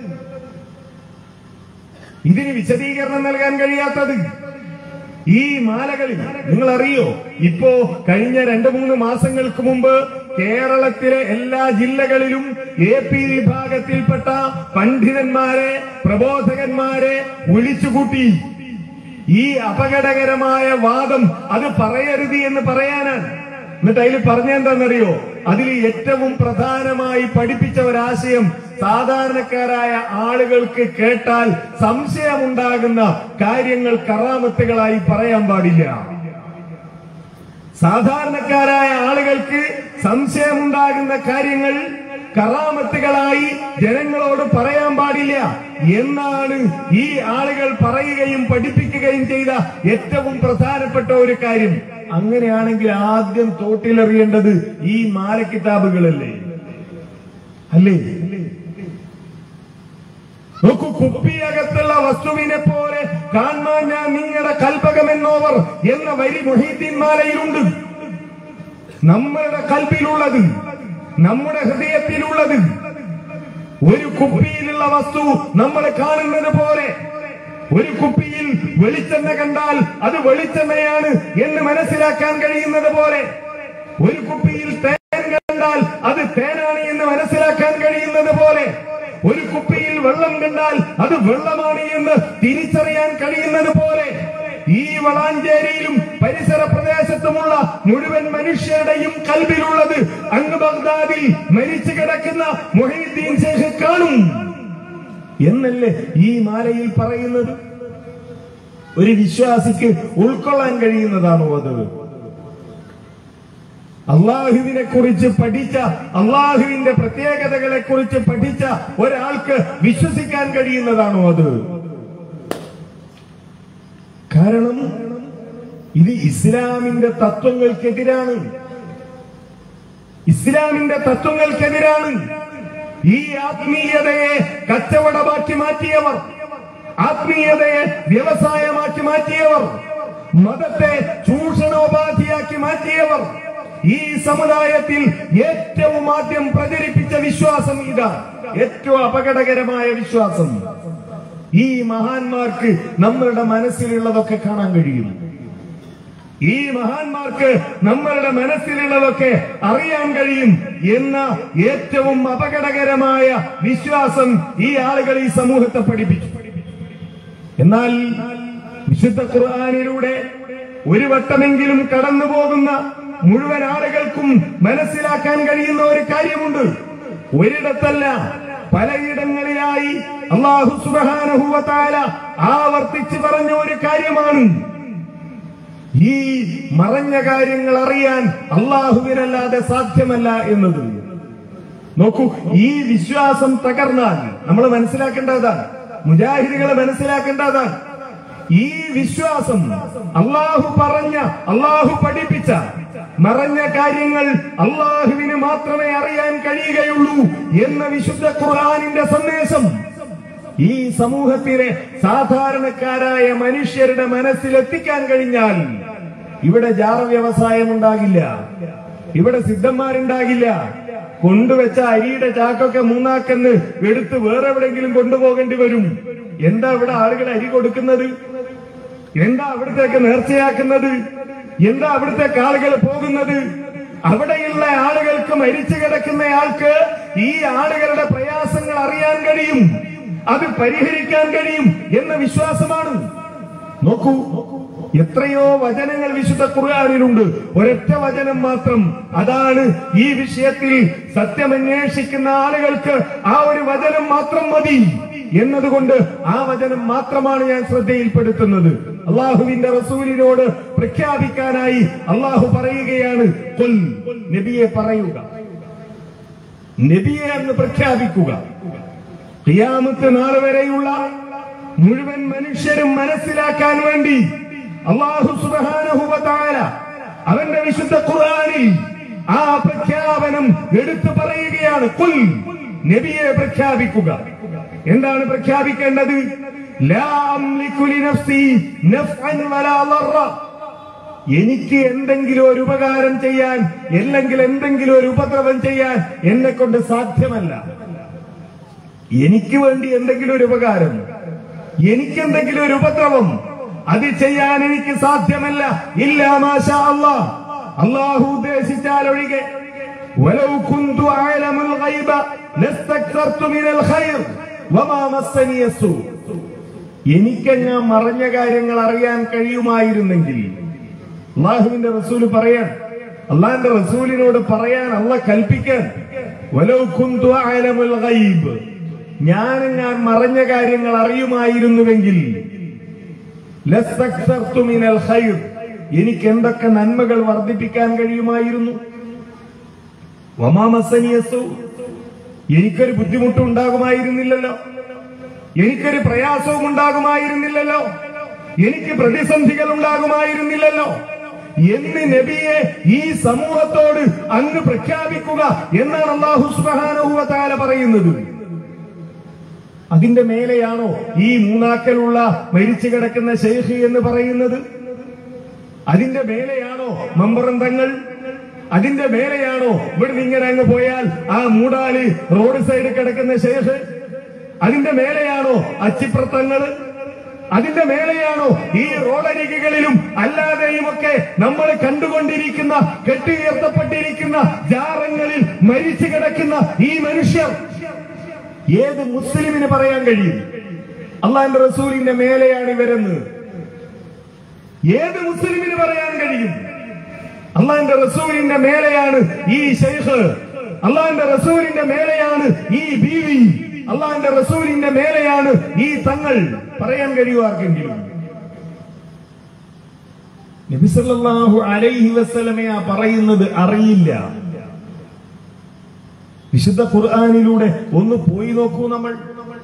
ഇതിന് വിശദീകരണം നൽകാൻ കഴിയാത്തത് ഈ മാലകളിൽ നിങ്ങൾ അറിയോ ഇപ്പോ കഴിഞ്ഞ രണ്ട് മൂന്ന് മാസങ്ങൾക്ക് മുമ്പ് കേരളത്തിലെ എല്ലാ ജില്ലകളിലും എ പി വിഭാഗത്തിൽപ്പെട്ട പണ്ഡിതന്മാരെ പ്രബോധകന്മാരെ വിളിച്ചുകൂട്ടി ഈ അപകടകരമായ വാദം അത് പറയരുത് എന്ന് പറയാനാണ് എന്നിട്ട് അതിൽ പറഞ്ഞെന്താണെന്നറിയോ അതിൽ ഏറ്റവും പ്രധാനമായി പഠിപ്പിച്ച ഒരാശയം സാധാരണക്കാരായ ആളുകൾക്ക് കേട്ടാൽ സംശയമുണ്ടാകുന്ന കാര്യങ്ങൾ കറാമത്തുകളായി പറയാൻ പാടില്ല സാധാരണക്കാരായ ആളുകൾക്ക് സംശയമുണ്ടാകുന്ന കാര്യങ്ങൾ കറാമത്തുകളായി ജനങ്ങളോട് പറയാൻ പാടില്ല എന്നാണ് ഈ ആളുകൾ പറയുകയും പഠിപ്പിക്കുകയും ചെയ്ത ഏറ്റവും പ്രധാനപ്പെട്ട ഒരു കാര്യം അങ്ങനെയാണെങ്കിൽ ആദ്യം തോട്ടിലെറിയേണ്ടത് ഈ മാലക്കിതാബുകളല്ലേ അല്ലേ നോക്കൂ കുപ്പിയകത്തുള്ള വസ്തുവിനെ പോലെ കാണാൻ ഞാൻ നിങ്ങളുടെ കൽപകമെന്നോവർ എന്ന വരി മൊഹീദ്ദീൻ മാലയിലുണ്ട് നമ്മളുടെ കൽപ്പിലുള്ളത് നമ്മുടെ ഹൃദയത്തിലുള്ളത് ഒരു കുപ്പിയിലുള്ള വസ്തു നമ്മൾ കാണുന്നത് പോലെ ഒരു കുപ്പിയിൽ വെളിച്ചെണ്ണ കണ്ടാൽ അത് വെളിച്ചെണ്ണയാണ് എന്ന് മനസ്സിലാക്കാൻ കഴിയുന്നത് പോലെ ഒരു കുപ്പിയിൽ തേൻ കണ്ടാൽ അത് തേനാണ് എന്ന് മനസ്സിലാക്കാൻ കഴിയുന്നത് പോലെ ഒരു കുപ്പിയിൽ വെള്ളം കണ്ടാൽ അത് വെള്ളമാണ് എന്ന് തിരിച്ചറിയാൻ കഴിയുന്നത് പോലെ ഈ വളാഞ്ചേരിയിലും പരിസര പ്രദേശത്തുമുള്ള മുഴുവൻ മനുഷ്യരുടെയും കൽബിലുള്ളത് അങ്ങ് ബഗ്ദാദിൽ മരിച്ചു കിടക്കുന്ന മൊഹീദ്ദീൻ ശേഖ് കാണും എന്നല്ലേ ഈ മാലയിൽ പറയുന്നത് ഒരു വിശ്വാസിക്ക് ഉൾക്കൊള്ളാൻ കഴിയുന്നതാണോ അത് അള്ളാഹുവിനെ കുറിച്ച് പഠിച്ച അള്ളാഹുവിന്റെ പ്രത്യേകതകളെ കുറിച്ച് പഠിച്ച ഒരാൾക്ക് വിശ്വസിക്കാൻ കഴിയുന്നതാണോ അത് കാരണം ഇത് ഇസ്ലാമിന്റെ തത്വങ്ങൾക്കെതിരാണ് ഇസ്ലാമിന്റെ തത്വങ്ങൾക്കെതിരാണ് ഈ ആത്മീയതയെ കച്ചവടമാക്കി മാറ്റിയവർ ആത്മീയതയെ വ്യവസായമാക്കി മാറ്റിയവർ മതത്തെ ചൂഷണോപാധിയാക്കി മാറ്റിയവർ ഈ സമുദായത്തിൽ ഏറ്റവും ആദ്യം പ്രചരിപ്പിച്ച വിശ്വാസം ഇതാ ഏറ്റവും അപകടകരമായ വിശ്വാസം ഈ മഹാന്മാർക്ക് നമ്മളുടെ മനസ്സിലുള്ളതൊക്കെ കാണാൻ കഴിയും ഈ മഹാന്മാർക്ക് നമ്മളുടെ മനസ്സിലുള്ളതൊക്കെ അറിയാൻ കഴിയും എന്ന ഏറ്റവും അപകടകരമായ വിശ്വാസം ഈ ആളുകൾ ഈ സമൂഹത്തെ പഠിപ്പിച്ചു എന്നാൽ വിശുദ്ധ ഖുർആാനിലൂടെ ഒരു വട്ടമെങ്കിലും കടന്നു പോകുന്ന മുഴുവൻ ആളുകൾക്കും മനസ്സിലാക്കാൻ കഴിയുന്ന ഒരു കാര്യമുണ്ട് ഒരിടത്തല്ല പലയിടങ്ങളിലായി അള്ളാഹു സുബാനഹുവത്താല ആവർത്തിച്ച് പറഞ്ഞ ഒരു കാര്യമാണ് ഈ മറഞ്ഞ കാര്യങ്ങൾ അറിയാൻ അള്ളാഹുവിനല്ലാതെ സാധ്യമല്ല എന്നത് നോക്കൂ ഈ വിശ്വാസം തകർന്നാൽ നമ്മൾ മനസ്സിലാക്കേണ്ടതാണ് മുജാഹിദികളെ മനസ്സിലാക്കേണ്ടതാണ് ഈ വിശ്വാസം അള്ളാഹു പറഞ്ഞ അള്ളാഹു പഠിപ്പിച്ച മറഞ്ഞ കാര്യങ്ങൾ അള്ളാഹുവിന് മാത്രമേ അറിയാൻ കഴിയുകയുള്ളൂ എന്ന വിശുദ്ധ ഖുർആാനിന്റെ സന്ദേശം ഈ സമൂഹത്തിലെ സാധാരണക്കാരായ മനുഷ്യരുടെ മനസ്സിലെത്തിക്കാൻ കഴിഞ്ഞാൽ ഇവിടെ ജാറ വ്യവസായം ഉണ്ടാകില്ല ഇവിടെ സിദ്ധന്മാരുണ്ടാകില്ല കൊണ്ടുവച്ച അരിയുടെ ചാക്കൊക്കെ മൂന്നാക്കെന്ന് എടുത്ത് വേറെ എവിടെങ്കിലും കൊണ്ടുപോകേണ്ടി വരും എന്താ ഇവിടെ ആളുകൾ അരി കൊടുക്കുന്നത് എന്താ അവിടത്തേക്ക് നേർച്ചയാക്കുന്നത് എന്താ അവിടത്തേക്ക് ആളുകൾ പോകുന്നത് അവിടെയുള്ള ആളുകൾക്ക് മരിച്ചു കിടക്കുന്ന ആൾക്ക് ഈ ആളുകളുടെ പ്രയാസങ്ങൾ അറിയാൻ കഴിയും അത് പരിഹരിക്കാൻ കഴിയും എന്ന വിശ്വാസമാണ് നോക്കൂ എത്രയോ വചനങ്ങൾ വിശുദ്ധ ഖുർആാനിലുണ്ട് ഒരൊറ്റ വചനം മാത്രം അതാണ് ഈ വിഷയത്തിൽ സത്യമന്വേഷിക്കുന്ന ആളുകൾക്ക് ആ ഒരു വചനം മാത്രം മതി എന്നതുകൊണ്ട് ആ വചനം മാത്രമാണ് ഞാൻ ശ്രദ്ധയിൽപ്പെടുത്തുന്നത് അള്ളാഹുവിന്റെ റസൂലിനോട് പ്രഖ്യാപിക്കാനായി അള്ളാഹു പറയുകയാണ് കൊൽ നബിയെ പറയുക നബിയെ അങ്ങ് പ്രഖ്യാപിക്കുക ഖിയാമത്ത് നാൾ വരെയുള്ള മുഴുവൻ മനുഷ്യരും മനസ്സിലാക്കാൻ വേണ്ടി അള്ളാഹു സുബാനഹുബാല അവന്റെ വിശുദ്ധ ഖുർആനിൽ ആ പ്രഖ്യാപനം എടുത്തു പറയുകയാണ് കുൽ നബിയെ പ്രഖ്യാപിക്കുക എന്താണ് പ്രഖ്യാപിക്കേണ്ടത് ലാ അംലികു ലിനഫ്സി നഫ്അൻ വലാ ളറ എനിക്ക് എന്തെങ്കിലും ഒരു ഉപകാരം ചെയ്യാൻ അല്ലെങ്കിൽ എന്തെങ്കിലും ഒരു ഉപദ്രവം ചെയ്യാൻ എന്നെ കൊണ്ട് സാധ്യമല്ല എനിക്ക് വേണ്ടി എന്തെങ്കിലും ഒരു ഉപകാരം എനിക്ക് എന്തെങ്കിലും ഒരു ഉപദ്രവം അത് ചെയ്യാൻ എനിക്ക് സാധ്യമല്ല ഇല്ല മാഷ അല്ലാ അള്ളാഹു ഉദ്ദേശിച്ചാൽ ഒഴികെ ولو كنت أعلم الغيب لاستكثرت من الخير وما مسني السوء എനിക്കങ്ങ് മറഞ്ഞ കാര്യങ്ങൾ അറിയാൻ കഴിയുമായിരുന്നെങ്കിൽ അള്ളാഹുവിന്റെ റസൂല് പറയാൻ അള്ളാഹിന്റെ റസൂലിനോട് പറയാൻ അള്ള കൽപ്പിക്കാൻ വലൗ കുന്തു അഅലമുൽ ഗൈബ് ഞാനെങ്ങാൻ മറഞ്ഞ കാര്യങ്ങൾ അറിയുമായിരുന്നുവെങ്കിൽ ലസ്തക്സർതു മിനൽ ഖൈർ എനിക്ക് എന്തൊക്കെ നന്മകൾ വർദ്ധിപ്പിക്കാൻ കഴിയുമായിരുന്നു വമാ മസ്സനിയസ്സു എനിക്കൊരു ബുദ്ധിമുട്ടും ഉണ്ടാകുമായിരുന്നില്ലല്ലോ എനിക്കൊരു പ്രയാസവും ഉണ്ടാകുമായിരുന്നില്ലല്ലോ എനിക്ക് പ്രതിസന്ധികൾ ഉണ്ടാകുമായിരുന്നില്ലല്ലോ എന്ന് നബിയെ ഈ സമൂഹത്തോട് അങ്ങ് പ്രഖ്യാപിക്കുക എന്നാണ് അള്ളാഹു സുബ്ഹാനഹു താല പറയുന്നത് അതിന്റെ മേലെയാണോ ഈ മൂന്നാക്കലുള്ള മരിച്ചു കിടക്കുന്ന ശൈഖ് എന്ന് പറയുന്നത് അതിന്റെ മേലെയാണോ മമ്പറന്തങ്ങൾ അതിന്റെ മേലെയാണോ ഇവിടുന്ന് ഇങ്ങനെ അങ്ങ് പോയാൽ ആ മൂടാല് റോഡ് സൈഡ് കിടക്കുന്ന ശേഷ് അതിന്റെ മേലെയാണോ അച്ചിപ്രത്തങ്ങള് അതിന്റെ മേലെയാണോ ഈ റോഡരികുകളിലും അല്ലാതെയും ഒക്കെ നമ്മൾ കണ്ടുകൊണ്ടിരിക്കുന്ന കെട്ടിയുയർത്തപ്പെട്ടിരിക്കുന്ന ജാറങ്ങളിൽ മരിച്ചു കിടക്കുന്ന ഈ മനുഷ്യർ ഏത് മുസ്ലിമിന് പറയാൻ കഴിയും അള്ളാന്റെ റസൂലിന്റെ മേലെയാണ് ഇവരെന്ന് ഏത് മുസ്ലിമിന് പറയാൻ കഴിയും അള്ളാന്റെ റസൂലിന്റെ മേലെയാണ് ഈ ഷെയ്ഖ് അള്ളാന്റെ റസൂലിന്റെ മേലെയാണ് ഈ ബീവി അള്ളാന്റെ റസൂലിന്റെ മേലെയാണ് ഈ തങ്ങൾ പറയാൻ കഴിയുമോ ആർക്കെങ്കിലും നബിസല്ലാഹു അലൈഹി വസ്ലമയാ പറയുന്നത് അറിയില്ല വിശുദ്ധ ഖുർആാനിലൂടെ ഒന്ന് പോയി നോക്കൂ നമ്മൾ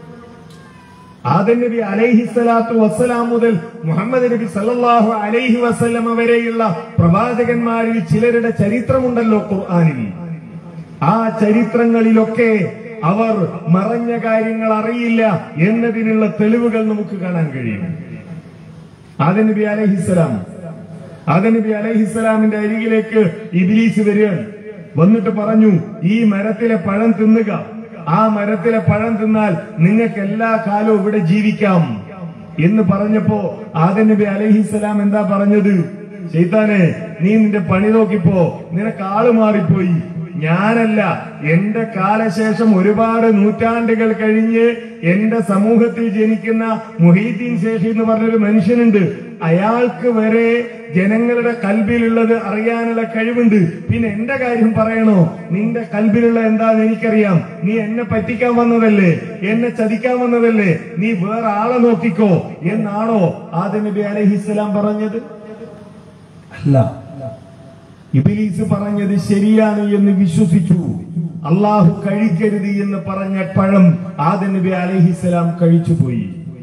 ആദം നബി അലൈഹി സ്വലാത്തു വസ്സലാം മുതൽ മുഹമ്മദ് നബി സല്ലല്ലാഹു അലൈഹി വസല്ലമ വരെയുള്ള പ്രവാചകന്മാരിൽ ചിലരുടെ ചരിത്രമുണ്ടല്ലോ ഖുർആനിൽ ആ ചരിത്രങ്ങളിലൊക്കെ അവർ മറഞ്ഞ കാര്യങ്ങൾ അറിയില്ല എന്നതിനുള്ള തെളിവുകൾ നമുക്ക് കാണാൻ കഴിയും ആദം നബി അലൈഹിസ്സലാം ആദം നബി അലൈഹിസ്സലാമിന്റെ അരികിലേക്ക് ഇബിലീസ് വരികയാണ് വന്നിട്ട് പറഞ്ഞു ഈ മരത്തിലെ പഴം തിന്നുക ആ മരത്തിലെ പഴം തിന്നാൽ നിങ്ങൾക്ക് എല്ലാ കാലവും ഇവിടെ ജീവിക്കാം എന്ന് പറഞ്ഞപ്പോ ആദം നബി അലഹിസ്സലാം എന്താ പറഞ്ഞത് ചെയ്താനെ നീ നിന്റെ പണി നോക്കിപ്പോ നിനക്ക് ആള് മാറിപ്പോയി ഞാനല്ല എന്റെ കാലശേഷം ഒരുപാട് നൂറ്റാണ്ടുകൾ കഴിഞ്ഞ് എന്റെ സമൂഹത്തിൽ ജനിക്കുന്ന മുഹീദ്ദീൻ ശേഷി എന്ന് പറഞ്ഞൊരു മനുഷ്യനുണ്ട് അയാൾക്ക് വരെ ജനങ്ങളുടെ കൽബിലുള്ളത് അറിയാനുള്ള കഴിവുണ്ട് പിന്നെ എന്റെ കാര്യം പറയണോ നിന്റെ കൽബിലുള്ള എന്താന്ന് എനിക്കറിയാം നീ എന്നെ പറ്റിക്കാൻ വന്നതല്ലേ എന്നെ ചതിക്കാൻ വന്നതല്ലേ നീ വേറെ ആളെ നോക്കിക്കോ എന്നാണോ ആദ്യ നബി അലഹിസ്സലാം പറഞ്ഞത് അല്ല ഇബിലീസ് പറഞ്ഞത് ശരിയാണ് എന്ന് വിശ്വസിച്ചു അള്ളാഹു കഴിക്കരുത് എന്ന് പറഞ്ഞ പഴം ആദ നബി അലഹിസ്സലാം കഴിച്ചുപോയി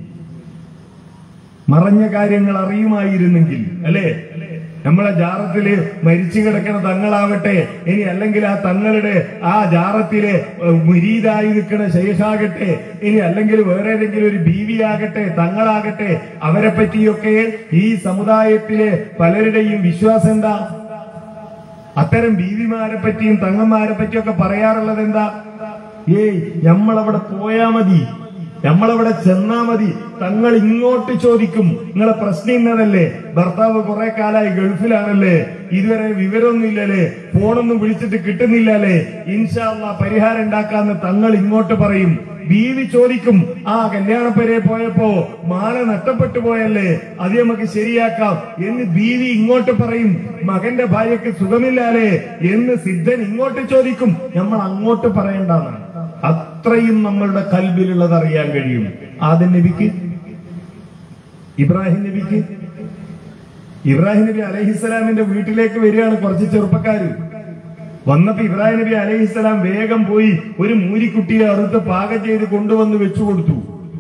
മറഞ്ഞ കാര്യങ്ങൾ അറിയുമായിരുന്നെങ്കിൽ അല്ലേ നമ്മളെ ജാറത്തില് മരിച്ചു കിടക്കുന്ന തങ്ങളാവട്ടെ ഇനി അല്ലെങ്കിൽ ആ തങ്ങളുടെ ആ ജാറത്തിലെ ഏഹ്, മുരീദായി നിൽക്കുന്ന ശേഷാകട്ടെ ഇനി അല്ലെങ്കിൽ വേറെ ഏതെങ്കിലും ഒരു ബീവിയാകട്ടെ തങ്ങളാകട്ടെ അവരെ പറ്റിയൊക്കെ ഈ സമുദായത്തിലെ പലരുടെയും വിശ്വാസം എന്താ അത്തരം ബീവിമാരെ പറ്റിയും തങ്ങന്മാരെ പറ്റിയൊക്കെ പറയാറുള്ളത് എന്താ ഏയ് നമ്മളവിടെ പോയാ മതി നമ്മളവിടെ ചെന്നാ മതി തങ്ങൾ ഇങ്ങോട്ട് ചോദിക്കും നിങ്ങളെ പ്രശ്നം ഇന്നതല്ലേ ഭർത്താവ് കുറെ കാലായി ഗൾഫിലാണല്ലേ ഇതുവരെ വിവരമൊന്നുമില്ലല്ലേ ഫോണൊന്നും വിളിച്ചിട്ട് കിട്ടുന്നില്ലല്ലേ ഇൻഷാല്ല പരിഹാരം ഉണ്ടാക്കാന്ന് തങ്ങൾ ഇങ്ങോട്ട് പറയും ബീവി ചോദിക്കും ആ കല്യാണപ്പരെ പോയപ്പോ മാല നഷ്ടപ്പെട്ടു പോയല്ലേ അത് നമുക്ക് ശരിയാക്കാം എന്ന് ബീവി ഇങ്ങോട്ട് പറയും മകന്റെ ഭാര്യക്ക് സുഖമില്ലാലേ എന്ന് സിദ്ധൻ ഇങ്ങോട്ട് ചോദിക്കും നമ്മൾ അങ്ങോട്ട് പറയേണ്ടെന്നാണ് അത്രയും നമ്മളുടെ കൽബിലുള്ളത് അറിയാൻ കഴിയും ആദ്യ നബിക്ക് ഇബ്രാഹിം നബിക്ക് ഇബ്രാഹിം നബി അലഹിസ്സലാമിന്റെ വീട്ടിലേക്ക് വരികയാണ് കുറച്ച് ചെറുപ്പക്കാര് വന്നപ്പോ ഇബ്രാഹിം നബി അലഹിസ്സലാം വേഗം പോയി ഒരു മൂരിക്കുട്ടിയെ അറുത്ത് പാകം ചെയ്ത് കൊണ്ടുവന്ന് വെച്ചു കൊടുത്തു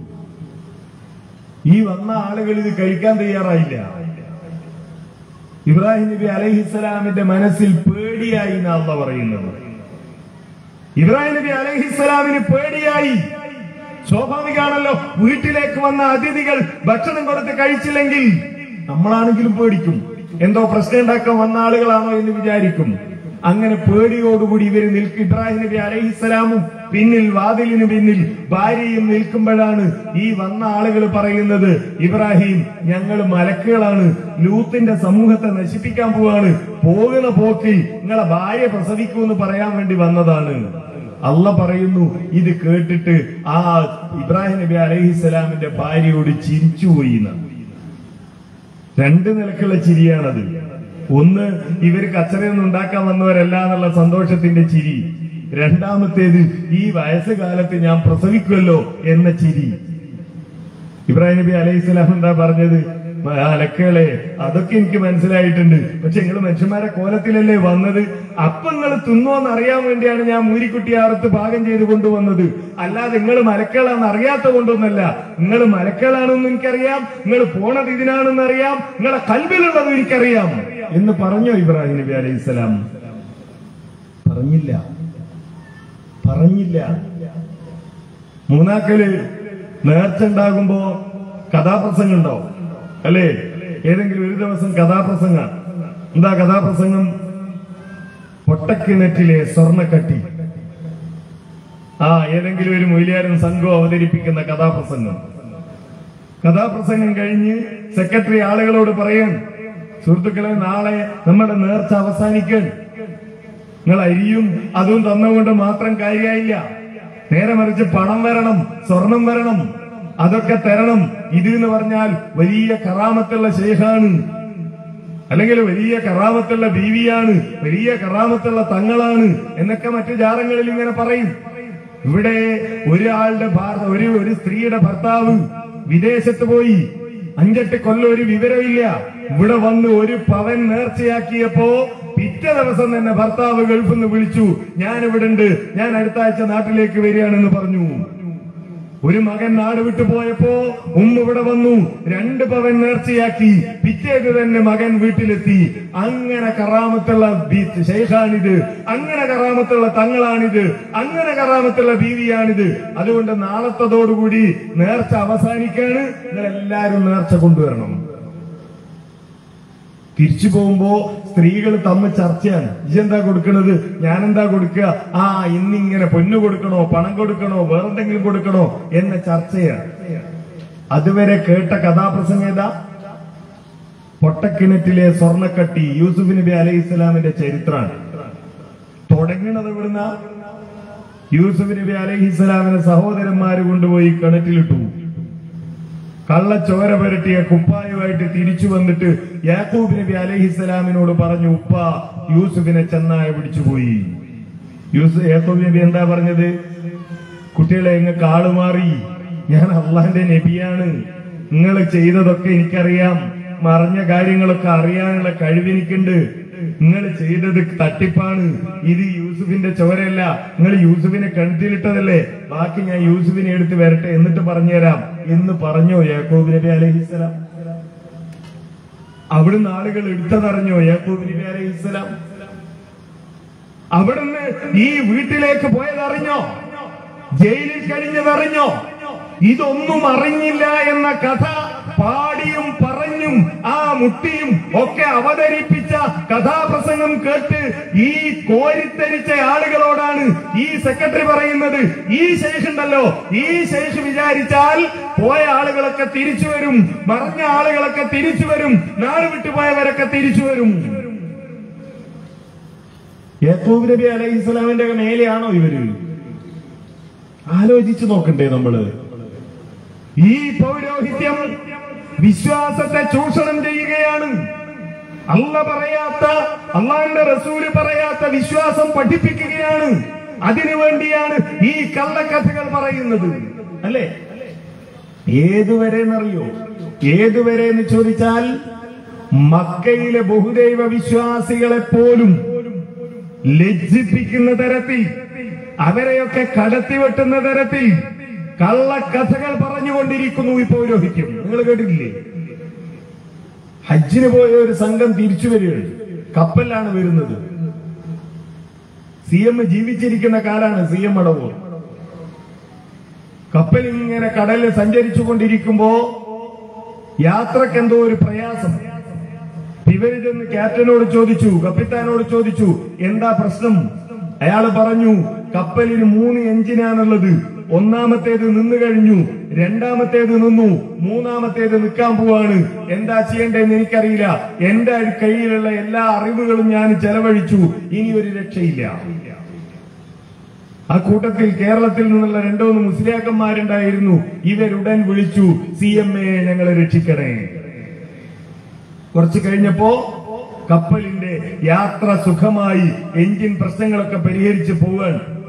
ഈ വന്ന ആളുകൾ ഇത് കഴിക്കാൻ തയ്യാറായില്ല ഇബ്രാഹിം നബി അലഹിസ്സലാമിന്റെ മനസ്സിൽ പേടിയായി എന്നാണ് പറയുന്നത് ഇബ്രാഹിം നബി അലഹിസ്സലാമിന് പേടിയായി സ്വാഭാവികമാണല്ലോ വീട്ടിലേക്ക് വന്ന അതിഥികൾ ഭക്ഷണം കൊടുത്ത് കഴിച്ചില്ലെങ്കിൽ നമ്മളാണെങ്കിലും പേടിക്കും എന്തോ പ്രശ്നം ഉണ്ടാക്കാൻ വന്ന ആളുകളാണോ എന്ന് വിചാരിക്കും അങ്ങനെ പേടിയോടുകൂടി ഇവര് നിൽക്കും ഇബ്രാഹിം നബി അലഹിസ്സലാമും പിന്നിൽ വാതിലിന് പിന്നിൽ ഭാര്യയും നിൽക്കുമ്പോഴാണ് ഈ വന്ന ആളുകൾ പറയുന്നത് ഇബ്രാഹിം ഞങ്ങൾ മലക്കുകളാണ് ലൂത്തിന്റെ സമൂഹത്തെ നശിപ്പിക്കാൻ പോവാണ് പോകുന്ന പോക്കിൽ നിങ്ങളെ ഭാര്യ പ്രസവിക്കുമെന്ന് പറയാൻ വേണ്ടി വന്നതാണ് അല്ല പറയുന്നു ഇത് കേട്ടിട്ട് ആ ഇബ്രാഹിം നബി അലഹിസ്സലാമിന്റെ ഭാര്യയോട് ചിരിച്ചുപോയി എന്ന് രണ്ട് നിലക്കുള്ള ചിരിയാണത് ഒന്ന് ഇവർ കച്ചറയൊന്നും ഉണ്ടാക്കാൻ വന്നവരല്ല എന്നുള്ള സന്തോഷത്തിന്റെ ചിരി രണ്ടാമത്തേത് ഈ വയസ്സുകാലത്ത് ഞാൻ പ്രസവിക്കുമല്ലോ എന്ന ചിരി ഇബ്രാഹിം നബി അലൈഹി സ്വലാം എന്താ പറഞ്ഞത് അലക്കളെ അതൊക്കെ എനിക്ക് മനസ്സിലായിട്ടുണ്ട് പക്ഷെ നിങ്ങൾ മനുഷ്യന്മാരെ കോലത്തിലല്ലേ വന്നത് അപ്പൊ നിങ്ങൾ തിന്നോന്ന് അറിയാൻ വേണ്ടിയാണ് ഞാൻ മൂരിക്കുട്ടിയാറത്ത് പാകം ചെയ്ത് കൊണ്ടുവന്നത് അല്ലാതെ നിങ്ങൾ മലക്കളാന്ന് അറിയാത്ത കൊണ്ടൊന്നല്ല നിങ്ങൾ മലക്കളാണെന്ന് എനിക്കറിയാം നിങ്ങൾ പോണത് ഇതിനാണെന്ന് അറിയാം നിങ്ങളെ കൽവിലുള്ളത് എനിക്കറിയാം എന്ന് പറഞ്ഞോ ഇബ്രാഹിം നബി അലൈഹി സ്വലാം പറഞ്ഞില്ല പറഞ്ഞില്ല മൂന്നാക്കല് നേർച്ച ഉണ്ടാകുമ്പോ കഥാപ്രസംഗം ഉണ്ടാവും അല്ലേ ഏതെങ്കിലും ഒരു ദിവസം കഥാപ്രസംഗ എന്താ കഥാപ്രസംഗം പൊട്ടക്കിണറ്റിലെ സ്വർണ്ണക്കട്ടി ആ ഏതെങ്കിലും ഒരു മൊയിലാരും സംഘം അവതരിപ്പിക്കുന്ന കഥാപ്രസംഗം കഥാപ്രസംഗം കഴിഞ്ഞ് സെക്രട്ടറി ആളുകളോട് പറയാൻ സുഹൃത്തുക്കളെ നാളെ നമ്മുടെ നേർച്ച അവസാനിക്കാൻ നിങ്ങൾ അരിയും അതും തന്നുകൊണ്ട് മാത്രം കാര്യമായില്ല നേരെ മറിച്ച് പണം വരണം സ്വർണം വരണം അതൊക്കെ തരണം ഇത് എന്ന് പറഞ്ഞാൽ വലിയ കറാമത്തുള്ള ശേഖാണ് അല്ലെങ്കിൽ വലിയ കറാമത്തുള്ള ബീവിയാണ് വലിയ കറാമത്തുള്ള തങ്ങളാണ് എന്നൊക്കെ മറ്റു ജാറങ്ങളിൽ ഇങ്ങനെ പറയും ഇവിടെ ഒരാളുടെ ഭാര- ഒരു ഒരു സ്ത്രീയുടെ ഭർത്താവ് വിദേശത്ത് പോയി അഞ്ചെട്ട് കൊല്ലം ഒരു വിവരമില്ല ഇവിടെ വന്ന് ഒരു പവൻ നേർച്ചയാക്കിയപ്പോ പിറ്റേ ദിവസം തന്നെ ഭർത്താവ് ഗൾഫിൽ നിന്ന് വിളിച്ചു ഞാൻ ഇവിടെ ഉണ്ട് ഞാൻ അടുത്ത ആഴ്ച നാട്ടിലേക്ക് വരികയാണെന്ന് പറഞ്ഞു ഒരു മകൻ നാട് വിട്ടു പോയപ്പോ ഉമ്മ ഇവിടെ വന്നു രണ്ട് പവൻ നേർച്ചയാക്കി പിറ്റേത് തന്നെ മകൻ വീട്ടിലെത്തി അങ്ങനെ കറാമത്തുള്ള ബി- ശൈഖാണിത് അങ്ങനെ കറാമത്തുള്ള തങ്ങളാണിത് അങ്ങനെ കറാമത്തുള്ള ബീവിയാണിത് അതുകൊണ്ട് നാളത്തതോടുകൂടി നേർച്ച അവസാനിക്കാണ് നിങ്ങൾ എല്ലാരും നേർച്ച കൊണ്ടുവരണം തിരിച്ചു പോകുമ്പോ സ്ത്രീകൾ തമ്മിൽ ചർച്ചയാണ് ഇജെന്താ കൊടുക്കണത് ഞാനെന്താ കൊടുക്കുക ആ ഇന്നിങ്ങനെ പൊന്നു കൊടുക്കണോ പണം കൊടുക്കണോ വേറെന്തെങ്കിലും കൊടുക്കണോ എന്ന ചർച്ചയാണ് അതുവരെ കേട്ട കഥാപ്രസംഗം ഏതാ പൊട്ടക്കിണറ്റിലെ സ്വർണ്ണക്കട്ടി യൂസുഫ് നബി അലൈഹി ഇസ്ലാമിന്റെ ചരിത്രമാണ് തുടങ്ങുന്നത് ഇവിടുന്ന യൂസുഫ് നബി അലൈഹി ഇസ്ലാമിനെ സഹോദരന്മാര് കൊണ്ടുപോയി കിണറ്റിലിട്ടു കള്ളച്ചോര പുരട്ടിയ കുപ്പായുമായിട്ട് തിരിച്ചു വന്നിട്ട് യാക്കൂബ് നബി അലഹിസ്സലാമിനോട് പറഞ്ഞു ഉപ്പ യൂസുഫിനെ ചെന്നായ പിടിച്ചുപോയി യൂസുഫ് യാക്കൂബ് നബി എന്താ പറഞ്ഞത് കുട്ടികളെ നിങ്ങൾക്ക് ആള് മാറി ഞാൻ അള്ളാന്റെ നബിയാണ് നിങ്ങൾ ചെയ്തതൊക്കെ എനിക്കറിയാം മറഞ്ഞ കാര്യങ്ങളൊക്കെ അറിയാനുള്ള കഴിവെനിക്കുണ്ട് നിങ്ങൾ ചെയ്തത് തട്ടിപ്പാണ് ഇത് യൂസുഫിന്റെ ചോരയല്ല നിങ്ങൾ യൂസുഫിനെ കിണറ്റിലിട്ടതല്ലേ ബാക്കി ഞാൻ യൂസുഫിനെ എടുത്ത് വരട്ടെ എന്നിട്ട് പറഞ്ഞുതരാം എന്ന് പറഞ്ഞോ യാക്കൂബ് നബി അലഹിസ്സലാം അവിടുന്ന് ആളുകൾ എടുത്തതറിഞ്ഞോ യാക്കൂബ് നബി അലഹിസ്സലാം അവിടുന്ന് ഈ വീട്ടിലേക്ക് പോയതറിഞ്ഞോ ജയിലിൽ കഴിഞ്ഞതറിഞ്ഞോ ഇതൊന്നും അറിഞ്ഞില്ല എന്ന കഥ പാടിയും പറഞ്ഞും ആ മുട്ടിയും ഒക്കെ അവതരിപ്പിച്ച കഥാപ്രസംഗം കേട്ട് ഈ കോരിത്തരിച്ച ആളുകളോടാണ് ഈ സെക്രട്ടറി പറയുന്നത് ഈ ശേഷ് ഉണ്ടല്ലോ ഈ ശേഷ് വിചാരിച്ചാൽ പോയ ആളുകളൊക്കെ തിരിച്ചു വരും മറഞ്ഞ ആളുകളൊക്കെ തിരിച്ചു വരും നാട് വിട്ടുപോയവരൊക്കെ തിരിച്ചു വരും യാക്കൂബ് നബി അലൈഹി ഇസ്ലാമിന്റെ മേലെയാണോ ഇവര് ആലോചിച്ചു നോക്കണ്ടേ നമ്മള് ഈ പൗരോഹിത്യം വിശ്വാസത്തെ ചൂഷണം ചെയ്യുകയാണ് അല്ല പറയാത്ത അള്ളാന്റെ റസൂല് പറയാത്ത വിശ്വാസം പഠിപ്പിക്കുകയാണ് അതിനു വേണ്ടിയാണ് ഈ കള്ളക്കഥകൾ പറയുന്നത് അല്ലേ ഏതുവരെ എന്നറിയോ ഏതുവരെ എന്ന് ചോദിച്ചാൽ മക്കയിലെ ബഹുദൈവ വിശ്വാസികളെ പോലും ലജ്ജിപ്പിക്കുന്ന തരത്തിൽ അവരെയൊക്കെ കടത്തിവെട്ടുന്ന തരത്തിൽ കള്ളക്കഥകൾ പറഞ്ഞുകൊണ്ടിരിക്കുന്നു ഈ പൗരോഹിത്യം നിങ്ങൾ കേട്ടിട്ടില്ലേ ഹജ്ജിന് പോയ ഒരു സംഘം തിരിച്ചു വരികയാണ് കപ്പലിലാണ് വരുന്നത് സി എം ജീവിച്ചിരിക്കുന്ന കാലാണ് സി എം അടവൂർ കപ്പൽ ഇങ്ങനെ കടലിൽ സഞ്ചരിച്ചു കൊണ്ടിരിക്കുമ്പോ യാത്രക്ക് എന്തോ ഒരു പ്രയാസം ഇവര് ചെന്ന് ക്യാപ്റ്റനോട് ചോദിച്ചു കപ്പിത്താനോട് ചോദിച്ചു എന്താ പ്രശ്നം അയാൾ പറഞ്ഞു കപ്പലിന് മൂന്ന് എഞ്ചിനാണുള്ളത് ഒന്നാമത്തേത് നിന്ന് കഴിഞ്ഞു രണ്ടാമത്തേത് നിന്നു മൂന്നാമത്തേത് നിൽക്കാൻ പോവാണ് എന്താ ചെയ്യേണ്ടതെന്ന് എനിക്കറിയില്ല എന്റെ കയ്യിലുള്ള എല്ലാ അറിവുകളും ഞാൻ ചെലവഴിച്ചു ഇനി ഒരു രക്ഷയില്ല ആ കൂട്ടത്തിൽ കേരളത്തിൽ നിന്നുള്ള രണ്ടോ മൂന്ന് മുസ്ലിയാക്കന്മാരുണ്ടായിരുന്നു ഇവരുടൻ വിളിച്ചു സി എം എ ഞങ്ങളെ രക്ഷിക്കണേ കുറച്ച് കഴിഞ്ഞപ്പോ കപ്പലിന്റെ യാത്ര സുഖമായി എഞ്ചിൻ പ്രശ്നങ്ങളൊക്കെ പരിഹരിച്ച് പോവാൻ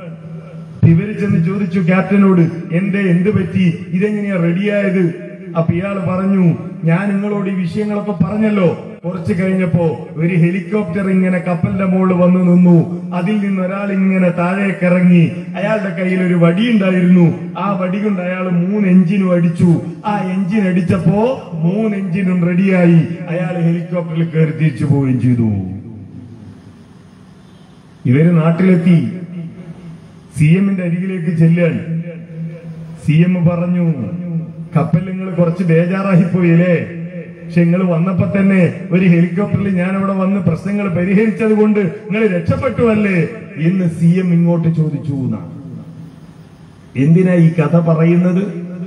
അപ്പൊ ഇവര് ചെന്ന് ചോദിച്ചു ക്യാപ്റ്റനോട് എന്റെ എന്ത് പറ്റി ഇതെങ്ങനെയാ റെഡിയായത് അപ്പൊ ഇയാൾ പറഞ്ഞു ഞാൻ നിങ്ങളോട് ഈ വിഷയങ്ങളൊക്കെ പറഞ്ഞല്ലോ കുറച്ച് കഴിഞ്ഞപ്പോ ഒരു ഹെലികോപ്റ്റർ ഇങ്ങനെ കപ്പലിന്റെ മുകളിൽ വന്നു നിന്നു അതിൽ നിന്ന് ഒരാൾ ഇങ്ങനെ താഴേക്ക് ഇറങ്ങി അയാളുടെ കയ്യിൽ ഒരു വടി ഉണ്ടായിരുന്നു ആ വടി കൊണ്ട് അയാൾ മൂന്ന് എഞ്ചിനും അടിച്ചു ആ എഞ്ചിൻ അടിച്ചപ്പോ മൂന്ന് എഞ്ചിനും റെഡിയായി അയാൾ ഹെലികോപ്റ്ററിൽ കയറി തിരിച്ചു പോവുകയും ചെയ്തു ഇവര് നാട്ടിലെത്തി സി എമ്മിന്റെ അരികിലേക്ക് ചെല്ലാൻ സി എം പറഞ്ഞു കപ്പൽ നിങ്ങൾ കുറച്ച് ബേജാറായി പോയില്ലേ പക്ഷെ നിങ്ങൾ വന്നപ്പോ തന്നെ ഒരു ഹെലികോപ്റ്ററിൽ ഞാൻ അവിടെ വന്ന് പ്രശ്നങ്ങൾ പരിഹരിച്ചത് കൊണ്ട് നിങ്ങൾ രക്ഷപ്പെട്ടു അല്ലേ എന്ന് സി എം ഇങ്ങോട്ട് ചോദിച്ചു എന്നാണ് എന്തിനാ ഈ കഥ പറയുന്നത്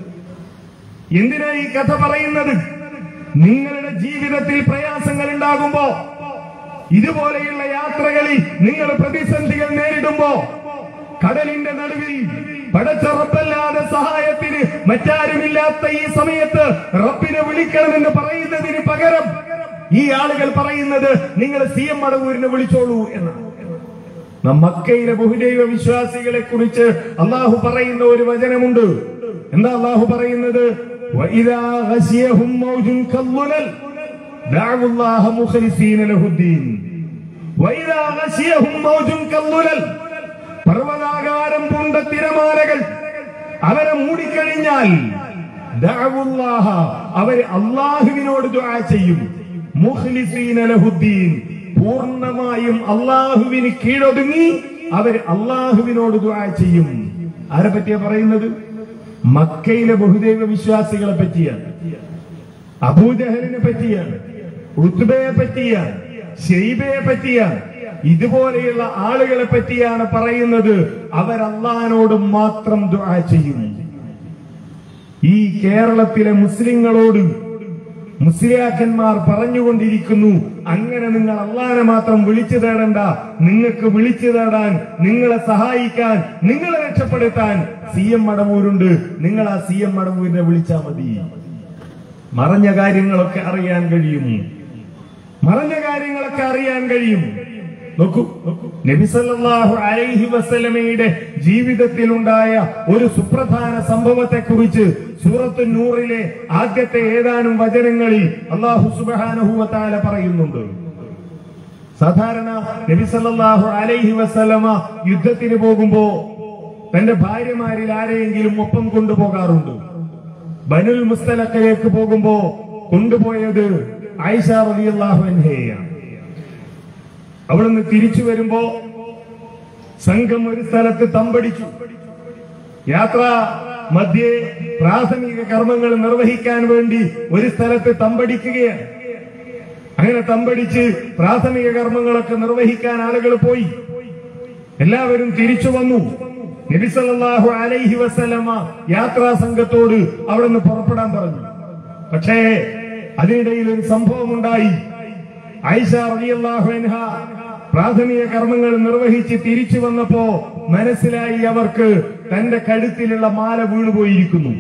എന്തിനാ ഈ കഥ പറയുന്നത് നിങ്ങളുടെ ജീവിതത്തിൽ പ്രയാസങ്ങൾ ഉണ്ടാകുമ്പോ ഇതുപോലെയുള്ള യാത്രകളിൽ നിങ്ങൾ പ്രതിസന്ധികൾ നേരിടുമ്പോ കടലിന്റെ നടുവിൽ പടച്ച റബ്ബല്ലാതെ സഹായത്തിന് മറ്റാരുമില്ലാത്ത ഈ സമയത്ത് റബ്ബിനെ വിളിക്കണമെന്ന് പറയുന്നതിന് പകരം ഈ ആളുകൾ പറയുന്നത് നിങ്ങൾ സി എം മടവൂരിനെ വിളിച്ചോളൂ എന്നാണ് ന മക്കയിലെ ബഹുദൈവ വിശ്വാസികളെ കുറിച്ച് അള്ളാഹു പറയുന്ന ഒരു വചനമുണ്ട് എന്താ അള്ളാഹു പറയുന്നത് وَإِذَا غَشِيَهُمْ مَوْجٌ كَالظُّلَلِ دَعَوُا اللَّهَ مُخْلِصِينَ لَهُ الدِّينَ وَإِذَا غَشِيَهُمْ مَوْجٌ كَالظُّلَلِ പർവ്വതാകാരം പൂണ്ട തിരമാലകൾ അവരെ മൂടിക്കഴിഞ്ഞാൽ ദഅവുല്ലാഹ അവര് അള്ളാഹുവിനോട് ദുആ ചെയ്യും മുഖ്ലിസീന ലഹുദ്ദീൻ പൂർണ്ണമായും അള്ളാഹുവിന് കീഴൊതുങ്ങി അവർ അള്ളാഹുവിനോട് ദുആ ചെയ്യും ആരെ പറ്റിയാ പറയുന്നത് മക്കയിലെ ബഹുദൈവ വിശ്വാസികളെ പറ്റിയാണ് അബൂജഹലിനെ പറ്റിയാണ് ഉത്ബയെ പറ്റിയാണ് ഷെയ്ബയെ പറ്റിയാണ് ഇതുപോലെയുള്ള ആളുകളെ പറ്റിയാണ് പറയുന്നത് അവരല്ലാനോട് മാത്രം ദുആ ചെയ്യും ഈ കേരളത്തിലെ മുസ്ലിങ്ങളോട് മുസ്ലിയാക്കന്മാർ പറഞ്ഞുകൊണ്ടിരിക്കുന്നു അങ്ങനെ നിങ്ങൾ അള്ളാനെ മാത്രം വിളിച്ചു തേടണ്ട നിങ്ങൾക്ക് വിളിച്ചു തേടാൻ നിങ്ങളെ സഹായിക്കാൻ നിങ്ങളെ രക്ഷപ്പെടുത്താൻ സി എം മടവൂരുണ്ട് നിങ്ങൾ ആ സി എം മടവൂരിനെ വിളിച്ചാൽ മതി മറഞ്ഞ കാര്യങ്ങളൊക്കെ അറിയാൻ കഴിയും മറഞ്ഞ കാര്യങ്ങളൊക്കെ അറിയാൻ കഴിയും നോക്കൂ നബി സല്ലല്ലാഹു അലൈഹി വസല്ലമയുടെ ജീവിതത്തിലുണ്ടായ ഒരു സുപ്രധാന സംഭവത്തെ കുറിച്ച് സൂറത്ത് നൂറിലെ ആദ്യത്തെ ഏതാനും വചനങ്ങളിൽ അള്ളാഹു സുബ്ഹാനഹു വതആല പറയുന്നുണ്ട് സാധാരണ നബി സല്ലല്ലാഹു അലൈഹി വസല്ലമ യുദ്ധത്തിന് പോകുമ്പോ തന്റെ ഭാര്യമാരിൽ ആരെയെങ്കിലും ഒപ്പം കൊണ്ടുപോകാറുണ്ട് ബനുൽ മുസ്തലക്കലേക്ക് പോകുമ്പോ കൊണ്ടുപോയത് ആയിഷ റളിയല്ലാഹു അൻഹയെയാണ് അവിടുന്ന് തിരിച്ചു വരുമ്പോ സംഘം ഒരു സ്ഥലത്ത് തമ്പടിച്ചു യാത്ര മധ്യേ പ്രാഥമിക കർമ്മങ്ങൾ നിർവഹിക്കാൻ വേണ്ടി ഒരു സ്ഥലത്ത് തമ്പടിക്കുകയാണ് അങ്ങനെ തമ്പടിച്ച് പ്രാഥമിക കർമ്മങ്ങളൊക്കെ നിർവഹിക്കാൻ ആളുകൾ പോയി എല്ലാവരും തിരിച്ചു വന്നു നബിസല്ലാഹു അലൈഹി വസല്ലമ യാത്രാ സംഘത്തോട് അവിടെ നിന്ന് പുറപ്പെടാൻ പറഞ്ഞു പക്ഷേ അതിനിടയിൽ ഒരു സംഭവം ഉണ്ടായി ഐഷ റളിയല്ലാഹു അൻഹ പ്രാഥമിക കർമ്മങ്ങൾ നിർവഹിച്ച് തിരിച്ചു വന്നപ്പോ മനസ്സിലായി അവർക്ക് തന്റെ കഴുത്തിലുള്ള മാല വീണുപോയിരിക്കുന്നു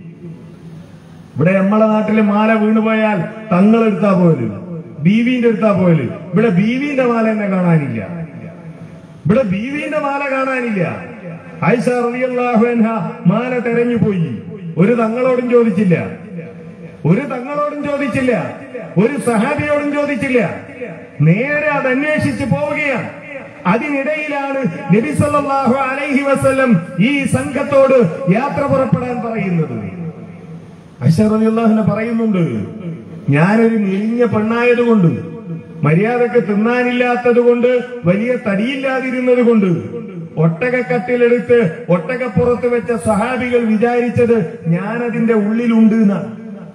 ഇവിടെ നമ്മളെ നാട്ടില് മാല വീണുപോയാൽ തങ്ങളെടുത്താ പോയത് ബീവിന്റെ എടുത്താ പോയത് ഇവിടെ ബീവിന്റെ മാല തന്നെ കാണാനില്ല ഇവിടെ ബീവിന്റെ മാല കാണാനില്ല ആയിഷ റളിയല്ലാഹു അൻഹ മാല തെരഞ്ഞു പോയി ഒരു തങ്ങളോടും ചോദിച്ചില്ല ഒരു തങ്ങളോടും ചോദിച്ചില്ല ഒരു സഹാബിയോടും ചോദിച്ചില്ല നേരെ അത് അന്വേഷിച്ച് പോവുകയാണ് അതിനിടയിലാണ് നബി സല്ലല്ലാഹു അലൈഹി വസല്ലം ഈ സംഘത്തോട് യാത്ര പുറപ്പെടാൻ പറയുന്നത് അഷറിയാഹുനെ പറയുന്നുണ്ട് ഞാനൊരു മെലിഞ്ഞ പെണ്ണായതുകൊണ്ട് മര്യാദക്ക് തിന്നാനില്ലാത്തത് കൊണ്ട് വലിയ തടിയില്ലാതിരുന്നത് കൊണ്ട് ഒട്ടകക്കട്ടിലെടുത്ത് ഒട്ടകപ്പുറത്ത് വെച്ച സഹാബികൾ വിചാരിച്ചത് ഞാനതിന്റെ ഉള്ളിലുണ്ട് എന്നാണ്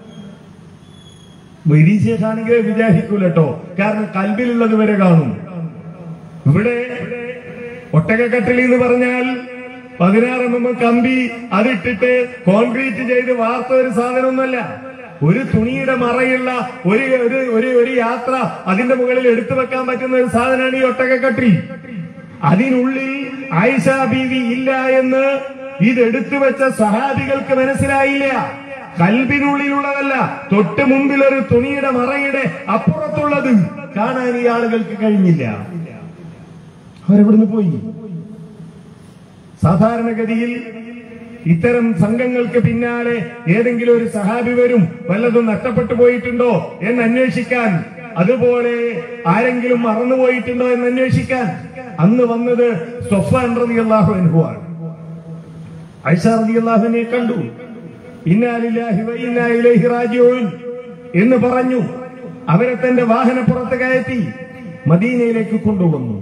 വൈരീശേഷാണെങ്കിൽ വിചാരിക്കൂല കേട്ടോ കാരണം കൽബിലുള്ളത് വരെ കാണും ഇവിടെ ഒട്ടകക്കട്ടിൽ എന്ന് പറഞ്ഞാൽ പതിനാറ് എം എം കമ്പി അതിട്ടിട്ട് കോൺക്രീറ്റ് ചെയ്ത് വാർത്ത ഒരു സാധനമൊന്നുമല്ല ഒരു തുണിയുടെ മറയുള്ള ഒരു ഒരു ഒരു ഒരു യാത്ര അതിന്റെ മുകളിൽ എടുത്തു വെക്കാൻ പറ്റുന്ന ഒരു സാധനമാണ് ഈ ഒട്ടകക്കട്ടിൽ അതിനുള്ളിൽ ആയിഷ ബീവി ഇല്ല എന്ന് ഇതെടുത്തു വെച്ച സഹാബികൾക്ക് മനസ്സിലായില്ല കൽബിനുള്ളിലുള്ളതല്ല തൊട്ട് മുമ്പിൽ ഒരു തുണിയുടെ മറയുടെ അപ്പുറത്തുള്ളത് കാണാൻ ഈ ആളുകൾക്ക് കഴിഞ്ഞില്ല അവരെവിടുന്ന് പോയി സാധാരണഗതിയിൽ ഇത്തരം സംഘങ്ങൾക്ക് പിന്നാലെ ഏതെങ്കിലും ഒരു സഹാബി വരും വല്ലതും നഷ്ടപ്പെട്ടു പോയിട്ടുണ്ടോ എന്ന് അന്വേഷിക്കാൻ അതുപോലെ ആരെങ്കിലും മറന്നുപോയിട്ടുണ്ടോ എന്ന് അന്വേഷിക്കാൻ അന്ന് വന്നത് സൊഫാൻ റളിയല്ലാഹു അൻഹു ആണ് ഐഷ റളിയല്ലാഹുവിനെ കണ്ടു ഇന്നാലില്ലാഹി വ ഇന്നാ ഇലൈഹി റാജിഊൻ എന്ന് പറഞ്ഞു അവരെ തന്റെ വാഹനപ്പുറത്ത് കയറ്റി മദീനയിലേക്ക് കൊണ്ടുവന്നു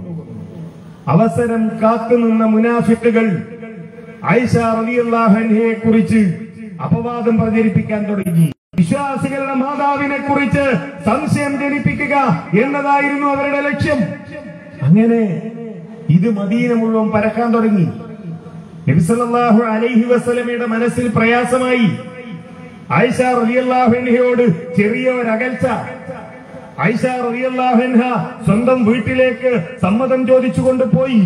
അവസരം കാത്തുനിന്ന മുനാഫിക്കുകൾ ഐഷ റളിയല്ലാഹുവിനെ കുറിച്ച് അപവാദം പ്രചരിപ്പിക്കാൻ തുടങ്ങി വിശ്വാസികളുടെ മാതാവിനെ കുറിച്ച് സംശയം ജനിപ്പിക്കുക എന്നതായിരുന്നു അവരുടെ ലക്ഷ്യം അങ്ങനെ ഇത് മദീന മുഴുവൻ പരക്കാൻ തുടങ്ങി നബിസല്ലാഹു അലൈഹി വസല്ലമയുടെ മനസ്സിൽ പ്രയാസമായി ആയിഷ റളിയല്ലാഹുവിനോട് ചെറിയ ഒരകൽച്ച ആയിഷ റളിയല്ലാഹുൻഹ സ്വന്തം വീട്ടിലേക്ക് സമ്മതം ചോദിച്ചുകൊണ്ട് പോയി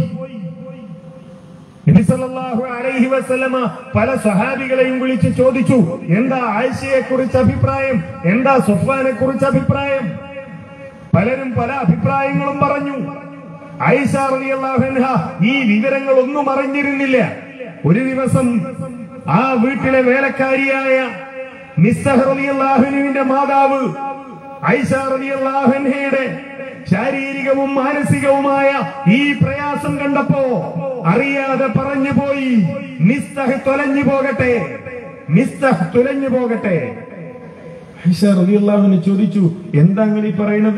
നബിസല്ലാഹു അലൈഹി വസല്ലമ പല സഹാബികളെയും വിളിച്ച് ചോദിച്ചു എന്താ ആയിഷയെ കുറിച്ച് അഭിപ്രായം എന്താ സുഫാനെ കുറിച്ച് അഭിപ്രായം പലരും പല അഭിപ്രായങ്ങളും പറഞ്ഞു ആയിഷ റളിയല്ലാഹുൻഹ ഈ വിവരങ്ങളൊന്നും അറിഞ്ഞിരുന്നില്ല ഒരു ദിവസം ആ വീട്ടിലെ വേലക്കാരിയായ മിസ്സഹ് റളിയല്ലാഹുവിന്റെ മാതാവ് ഐഷ റളിയല്ലാഹുൻഹയുടെ ശാരീരികവും മാനസികവുമായ ഈ പ്രയാസം കണ്ടപ്പോ അറിയാതെ പറഞ്ഞു പോയി മിസ്തഹ് തൊലഞ്ഞു പോകട്ടെ മിസ്തഹ് തുലഞ്ഞു പോകട്ടെ ഐഷ റളിയല്ലാഹുവിനെ ചോദിച്ചു എന്താ നിങ്ങൾ ഈ പറയുന്നത്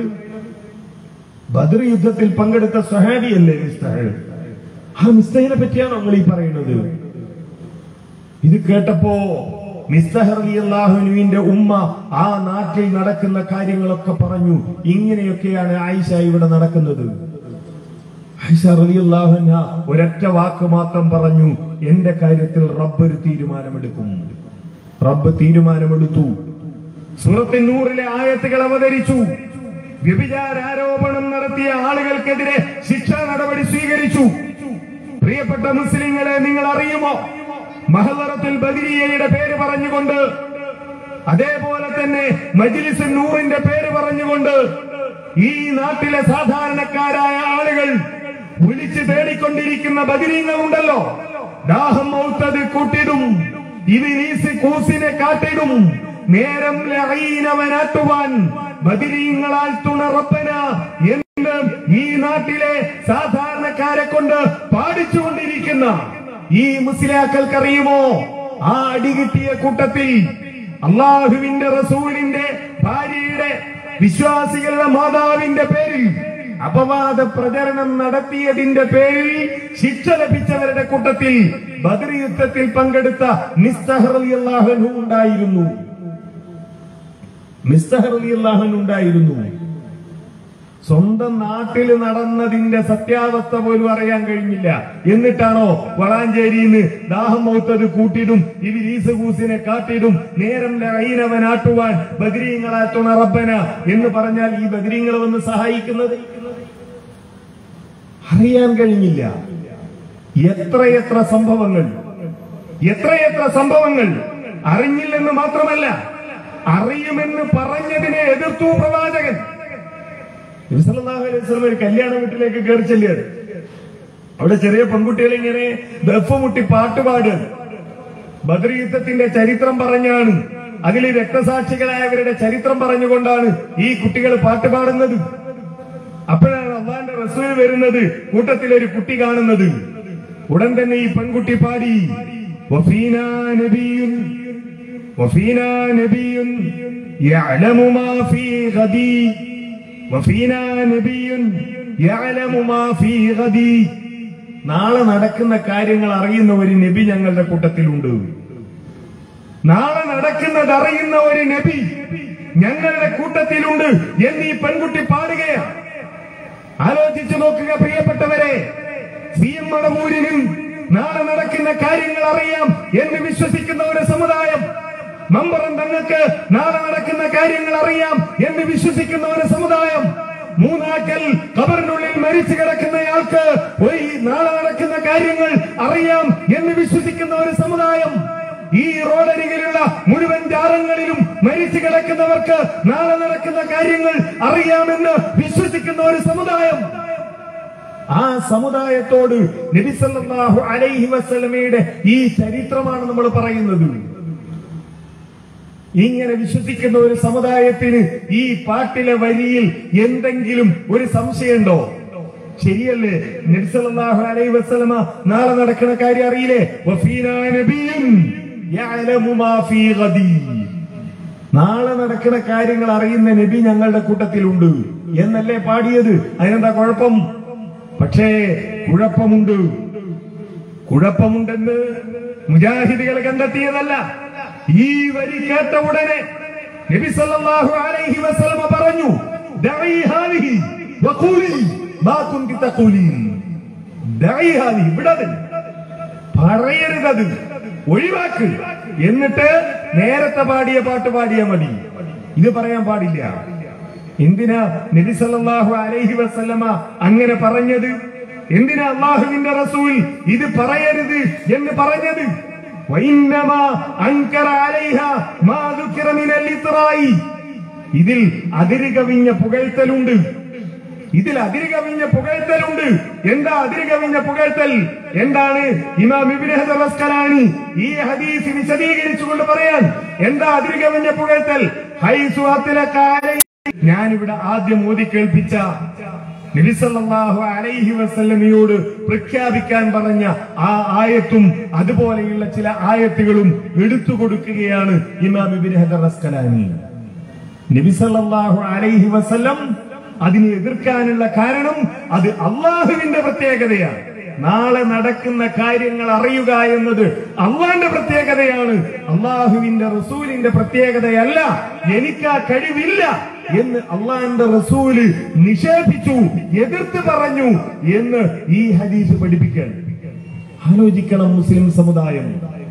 ബദർ യുദ്ധത്തിൽ പങ്കെടുത്ത സഹാബിയല്ലേ മിസ്തഹ് ആ മിസ്തഹിനെ പറ്റിയാണോ നിങ്ങൾ ഈ പറയുന്നത് ഇത് കേട്ടപ്പോ മിസ്തഹറിയാഹുനുവിന്റെ ഉമ്മ ആ നാട്ടിൽ നടക്കുന്ന കാര്യങ്ങളൊക്കെ പറഞ്ഞു ഇങ്ങനെയൊക്കെയാണ് ആയിഷ ഇവിടെ നടക്കുന്നത് ആയിഷ റളിയല്ലാഹുഅൻഹ ഒരൊറ്റ വാക്ക് മാത്രം പറഞ്ഞു എന്റെ കാര്യത്തിൽ റബ്ബ് ഒരു തീരുമാനമെടുക്കും റബ്ബ് തീരുമാനമെടുത്തു സൂറത്തിൻ നൂറിലെ ആയത്തുകൾ അവതരിച്ചു വ്യഭിചാരാരോപണം നടത്തിയ ആളുകൾക്കെതിരെ ശിക്ഷാ നടപടി സ്വീകരിച്ചു പ്രിയപ്പെട്ട മുസ്ലിങ്ങളെ നിങ്ങൾ അറിയുമോ മഹദറത്തുൽ ബദരിയയുടെ പേര് പറഞ്ഞുകൊണ്ട് അതേപോലെ തന്നെ മജ്ലിസ് നൂറിന്റെ പേര് പറഞ്ഞുകൊണ്ട് ഈ നാട്ടിലെ സാധാരണക്കാരായ ആളുകൾ വിളിച്ചു തേടിക്കൊണ്ടിരിക്കുന്ന ബദിരീങ്ങളുണ്ടല്ലോ ദാഹം മൗത്തത് കൂട്ടിടും ഇവിനീസ് കൂസിനെ കാട്ടിടും നേരം ലഹീനവനാട്ടുവാൻ ബദിരീങ്ങളാൽ തുണറപ്പന എന്ന് ഈ നാട്ടിലെ സാധാരണക്കാരെ കൊണ്ട് പാടിച്ചുകൊണ്ടിരിക്കുന്ന ഈ മുസ്ലിയാക്കൾക്കറിയുമോ ആ അടി കിട്ടിയ കൂട്ടത്തിൽ അള്ളാഹുവിന്റെ റസൂലിന്റെ ഭാര്യയുടെ വിശ്വാസികളുടെ മാതാവിന്റെ പേരിൽ അപവാദ പ്രചരണം നടത്തിയതിന്റെ പേരിൽ ശിക്ഷ ലഭിച്ചവരുടെ കൂട്ടത്തിൽ ബദർ യുദ്ധത്തിൽ പങ്കെടുത്ത മിസ്തഹർ അലി അള്ളാഹനു ഉണ്ടായിരുന്നു മിസ്തഹർ അലി അള്ളാഹനു ഉണ്ടായിരുന്നു സ്വന്തം നാട്ടിൽ നടന്നതിന്റെ സത്യാവസ്ഥ പോലും അറിയാൻ കഴിഞ്ഞില്ല എന്നിട്ടാണോ വളാഞ്ചേരിന്ന് ദാഹം മൗത്തത് കൂട്ടിടും ഇവിരീസ് കൂസിനെ കാട്ടിടും നേരം ലൈനവനാട്ടുവാൻ ബദരീങ്ങളാ തുണറബന എന്ന് പറഞ്ഞാൽ ഈ ബദരീങ്ങളെ വന്ന് സഹായിക്കുന്നത് അറിയാൻ കഴിഞ്ഞില്ല എത്രയെത്ര സംഭവങ്ങൾ എത്രയെത്ര സംഭവങ്ങൾ അറിഞ്ഞില്ലെന്ന് മാത്രമല്ല അറിയുമെന്ന് പറഞ്ഞതിനെ എതിർത്തു പ്രവാചകൻ നബി സല്ലല്ലാഹു അലൈഹി വസല്ലം ഒരു കല്യാണ വീട്ടിലേക്ക് കയറി ചെല്ലുകയാണ് അവിടെ ചെറിയ പെൺകുട്ടികൾ ഇങ്ങനെ ദഫ് മുട്ടി പാട്ടുപാട് ബദർ യുദ്ധത്തിന്റെ ചരിത്രം പറഞ്ഞാണ് അതിൽ രക്തസാക്ഷികളായവരുടെ ചരിത്രം പറഞ്ഞുകൊണ്ടാണ് ഈ കുട്ടികൾ പാട്ട് പാടുന്നത് അപ്പോഴാണ് അള്ളാന്റെ റസൂൽ വരുന്നത് കൂട്ടത്തിൽ ഒരു കുട്ടി കാണുന്നത് ഉടൻ തന്നെ ഈ പെൺകുട്ടി പാടി വഫീനാ നബിയുൻ വഫീനാ നബിയുൻ യഅലമു മാ ഫീ ഗദീ വഫീനാ നബിയുൻ യഅലമു മാ ഫീ ഗദീ നാളെ നടക്കുന്ന കാര്യങ്ങൾ അറിയുന്ന ഒരു നബി ഞങ്ങളുടെ കൂട്ടത്തിലുണ്ട് നാളെ നടക്കുന്നത് അറിയുന്ന ഒരു നബി ഞങ്ങളുടെ കൂട്ടത്തിലുണ്ട് എന്ന് ഈ പെൺകുട്ടി പാടുകയാണ് ആലോചിച്ചു നോക്കുക പ്രിയപ്പെട്ടവരെ സി എം മടമൂരിനും നാളെ നടക്കുന്ന കാര്യങ്ങൾ അറിയാം എന്ന് വിശ്വസിക്കുന്ന ഒരു സമുദായം മമ്പറം തങ്ങൾക്ക് നാളെ നടക്കുന്ന കാര്യങ്ങൾ അറിയാം എന്ന് വിശ്വസിക്കുന്ന ഒരു സമുദായം മൂന്നാക്കൽ കബറിനുള്ളിൽ മരിച്ചു കിടക്കുന്നയാൾക്ക് പോയി നാളെ നടക്കുന്ന കാര്യങ്ങൾ അറിയാം എന്ന് വിശ്വസിക്കുന്ന ഒരു സമുദായം ഈ റോഡരികിലുള്ള മുഴുവൻ ജാറങ്ങളിലും മരിച്ചു കിടക്കുന്നവർക്ക് നാളെ നടക്കുന്ന കാര്യങ്ങൾ അറിയാമെന്ന് വിശ്വസിക്കുന്ന ഒരു സമുദായം ആ സമുദായത്തോട് നബി സല്ലല്ലാഹു അലൈഹി വസല്ലമയുടെ ഈ ചരിത്രമാണ് നമ്മൾ പറയുന്നത് ഇങ്ങനെ വിശ്വസിക്കുന്ന ഒരു സമുദായത്തിന് ഈ പാട്ടിലെ വരിയിൽ എന്തെങ്കിലും ഒരു സംശയമുണ്ടോ ശരിയല്ലേ നബിസല്ലാഹു അലൈഹി വസല്ലമ നാളെ നടക്കുന്ന കാര്യം അറിയില്ലേ വഫീനാ നബിയ്യുൻ യഅലമു മാ ഫീ ഗദീ. നാളെ നടക്കുന്ന കാര്യങ്ങൾ അറിയുന്ന നബി ഞങ്ങളുടെ കൂട്ടത്തിലുണ്ട് എന്നല്ലേ പാടിയത് അതിനെന്താ കുഴപ്പം പക്ഷേ കുഴപ്പമുണ്ട് കുഴപ്പമുണ്ടെന്ന് മുജാഹിദുകൾ കണ്ടെത്തിയതല്ല ഈ വരി കേട്ട ഉടനെ നബി സല്ലല്ലാഹു അലൈഹി വസല്ലമ പറഞ്ഞു ദഈ ഹാദിഹി വഖൂലി മാ കുന്തി തഖൂലീൻ ദഈ ഹാദിഹി വിടത് പറയരുതത് ഒഴിവാക്ക് എന്നിട്ട് നേരത്തെ പാടിയ പാട്ട് പാടിയാ മതി ഇത് പറയാൻ പാടില്ല എന്തിനാ നബി സല്ലല്ലാഹു അലൈഹി വസല്ലമ അങ്ങനെ പറഞ്ഞത് എന്തിനാ അള്ളാഹുവിന്റെ റസൂൽ ഇത് പറയരുത് എന്ന് പറഞ്ഞത് വൈന്നമാ അൻകറ അലൈഹ മാ ദുക്കിറ മിനൽ ഇത്റായി. ഇതിൽ അതിര് കവിഞ്ഞ പുകഴ്ത്തലുണ്ട് ഇതിൽ അതിര് കവിഞ്ഞ പുകഴ്ത്തലുണ്ട് എന്താ അതിര് കവിഞ്ഞ പുകഴ്ത്തൽ എന്താണ് ഇമാം ഇബ്നു ഹജർ അസ്കലാനി ഈ ഹദീസ് വിശദീകരിച്ചുകൊണ്ട് പറയാൻ എന്താ അതിര് കവിഞ്ഞ പുകഴ്ത്തൽ ഹൈസു അത്തിലക്കാരെ ഞാനിവിടെ ആദ്യം ഓതി കേൾപ്പിച്ച നബിസല്ലാഹു അലൈഹി വസല്ലമയോട് പ്രഖ്യാപിക്കാൻ പറഞ്ഞ ആ ആയത്തും അതുപോലെയുള്ള ചില ആയത്തുകളും എടുത്തു കൊടുക്കുകയാണ് ഇമാം ഇബ്നു ഹജർ അസ്കലാനി നബിസല്ലാഹു അലൈഹി വസല്ലം അതിനെ എതിർക്കാനുള്ള കാരണം അത് അള്ളാഹുവിന്റെ പ്രത്യേകതയാണ് നാളെ നടക്കുന്ന കാര്യങ്ങൾ അറിയുക എന്നത് അള്ളാന്റെ പ്രത്യേകതയാണ് അള്ളാഹുവിന്റെ റസൂലിന്റെ പ്രത്യേകതയല്ല എനിക്ക് ആ കഴിവില്ല എന്ന് അള്ളാന്റെ റസൂല് നിഷേധിച്ചു എതിർത്ത് പറഞ്ഞു എന്ന് ഈ ഹദീസ് പഠിപ്പിക്കാൻ ആലോചിക്കണം മുസ്ലിം സമുദായം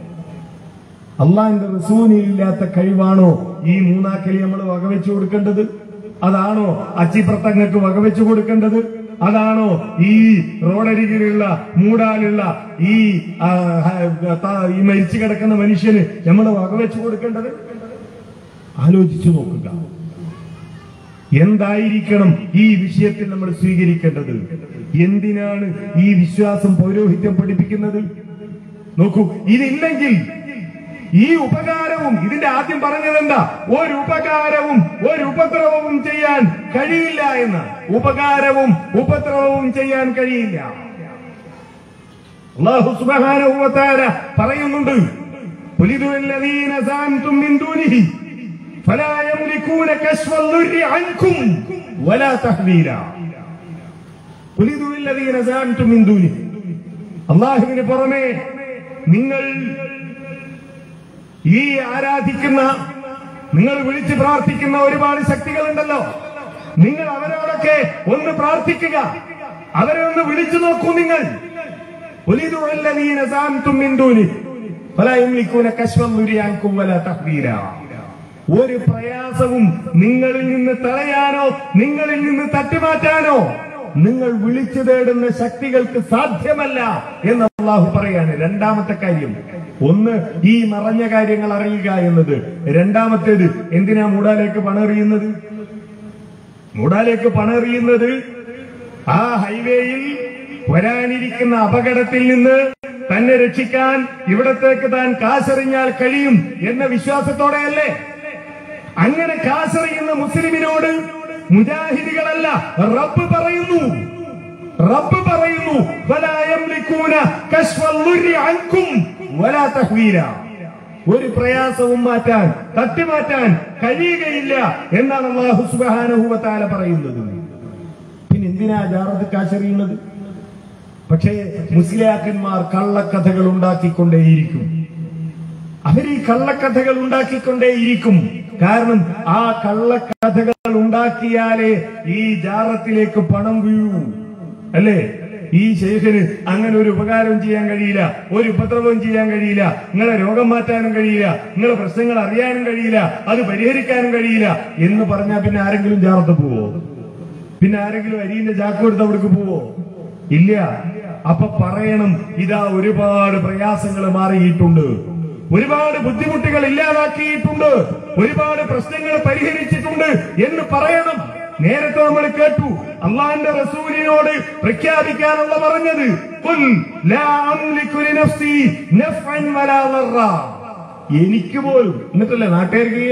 അള്ളാന്റെ റസൂലില്ലാത്ത കഴിവാണോ ഈ മൂന്നാക്കലി നമ്മൾ വകവെച്ചു കൊടുക്കേണ്ടത് അതാണോ അച്ചിപ്രത്തങ്ങൾക്ക് വകവെച്ചു കൊടുക്കേണ്ടത് അതാണോ ഈ റോഡരികിലുള്ള മൂടാലുള്ള ഈ ആ, ഹ- ത- ഈ മരിച്ചു കിടക്കുന്ന മനുഷ്യന് നമ്മൾ വകവെച്ചു കൊടുക്കേണ്ടത് ആലോചിച്ചു നോക്കുക എന്തായിരിക്കണം ഈ വിഷയത്തിൽ നമ്മൾ സ്വീകരിക്കേണ്ടത് എന്തിനാണ് ഈ വിശ്വാസം പൗരോഹിത്യം പഠിപ്പിക്കുന്നത് നോക്കൂ ഇതില്ലെങ്കിൽ ഈ ഉപകാരവും ഇതിന്റെ ആദ്യം പറഞ്ഞത് എന്താ ഒരു ഉപകാരവും ഒരു ഉപദ്രവവും ചെയ്യാൻ കഴിയില്ല എന്ന് ഉപകാരവും ഉപദ്രവവും ചെയ്യാൻ കഴിയില്ല അള്ളാഹു സുബ്ഹാനഹു വ തആല പറയുന്നുണ്ട് "ഖുലിദു അല്ലദീന സഅംതും മിൻ ദൂനിഹി ഫലാ യംലികൂന കശ്ഫ الضر عنكم ولا تحويلا ഖുലിദു അല്ലദീന സഅംതും മിൻ ദൂനിഹി അള്ളാഹുവിന് പുറമെ നിങ്ങൾ ഈ ആരാധിക്കുന്ന നിങ്ങൾ വിളിച്ച് പ്രാർത്ഥിക്കുന്ന ഒരുപാട് ശക്തികളുണ്ടല്ലോ നിങ്ങൾ അവരോടൊക്കെ ഒന്ന് പ്രാർത്ഥിക്കുക അവരെ ഒന്ന് വിളിച്ചു നോക്കൂ നിങ്ങൾ ولدوا الذين زعمتم من دونه فلا يملكون كشف الضر عنكم ولا تحويلا ഒരു പ്രയാസവും നിങ്ങളിൽ നിന്ന് തടയാനോ നിങ്ങളിൽ നിന്ന് തട്ടിമാറ്റാനോ നിങ്ങൾ വിളിച്ചു തേടുന്ന ശക്തികൾക്ക് സാധ്യമല്ല എന്ന് അള്ളാഹു പറയാണ് രണ്ടാമത്തെ കാര്യം ഒന്ന് ഈ മറഞ്ഞ കാര്യങ്ങൾ അറിയുക എന്നത് രണ്ടാമത്തേത് എന്തിനാ മൂടാലേക്ക് പണെറിയുന്നത് മൂടാലേക്ക് പണെറിയുന്നത് ആ ഹൈവേയിൽ വരാനിരിക്കുന്ന അപകടത്തിൽ നിന്ന് തന്നെ രക്ഷിക്കാൻ ഇവിടത്തേക്ക് താൻ കാശെറിഞ്ഞാൽ കഴിയും എന്ന വിശ്വാസത്തോടെയല്ലേ അങ്ങനെ കാശെറിയുന്ന മുസ്ലിമിനോട് മുജാഹിദികളല്ല റബ്ബ് പറയുന്നു റബ്ബ് പറയുന്നു "വലാ യംലികൂന കശ്ഫൽ ദുർരി അൻകും വലാ തഹ്വീല." ഒരു പ്രയാസവും മാറ്റാൻ തട്ടിമാറ്റാൻ കഴിയുകയില്ല എന്നാണ് അള്ളാഹു സുബ്ഹാനഹു വ തആല പറയുന്നത് പിന്നെ എന്തിനാ ജാറത്ത് കാശെറിയുന്നത് പക്ഷേ മുസ്ലിയാക്കന്മാർ കള്ളക്കഥകൾ ഉണ്ടാക്കിക്കൊണ്ടേയിരിക്കും അവർ ഈ കള്ളക്കഥകൾ ഉണ്ടാക്കിക്കൊണ്ടേയിരിക്കും കാരണം ആ കള്ളക്കഥകൾ ഉണ്ടാക്കിയാലേ ഈ ജാറത്തിലേക്ക് പണം വീഴൂ അല്ലേ ഈ ശേഖന് അങ്ങനെ ഒരു ഉപകാരം ചെയ്യാൻ കഴിയില്ല ഒരു ഉപദ്രവവും ചെയ്യാൻ കഴിയില്ല നിങ്ങളെ രോഗം മാറ്റാനും കഴിയില്ല നിങ്ങളെ പ്രശ്നങ്ങൾ അറിയാനും കഴിയില്ല അത് പരിഹരിക്കാനും കഴിയില്ല എന്ന് പറഞ്ഞാൽ പിന്നെ ആരെങ്കിലും ജാറത്ത് പോവോ പിന്നെ ആരെങ്കിലും അരിന്റെ ചാക്ക് കൊടുത്ത് അവിടേക്ക് പോവോ ഇല്ല അപ്പൊ പറയണം ഇതാ ഒരുപാട് പ്രയാസങ്ങൾ മാറിയിട്ടുണ്ട് ഒരുപാട് ബുദ്ധിമുട്ടുകൾ ഇല്ലാതാക്കിയിട്ടുണ്ട് ഒരുപാട് പ്രശ്നങ്ങൾ പരിഹരിച്ചിട്ടുണ്ട് എന്ന് പറയണം നേരത്തെ നമ്മൾ കേട്ടു അള്ളാന്റെ റസൂലിനോട് പ്രഖ്യാപിക്കാനുള്ള പറഞ്ഞത് "ഖുൽ ലാ അംലികു ലിനഫ്സി നഫ്അൻ വലാ ദർറ." എനിക്ക് പോലും എന്നിട്ടല്ലേ നാട്ടുകാർക്ക്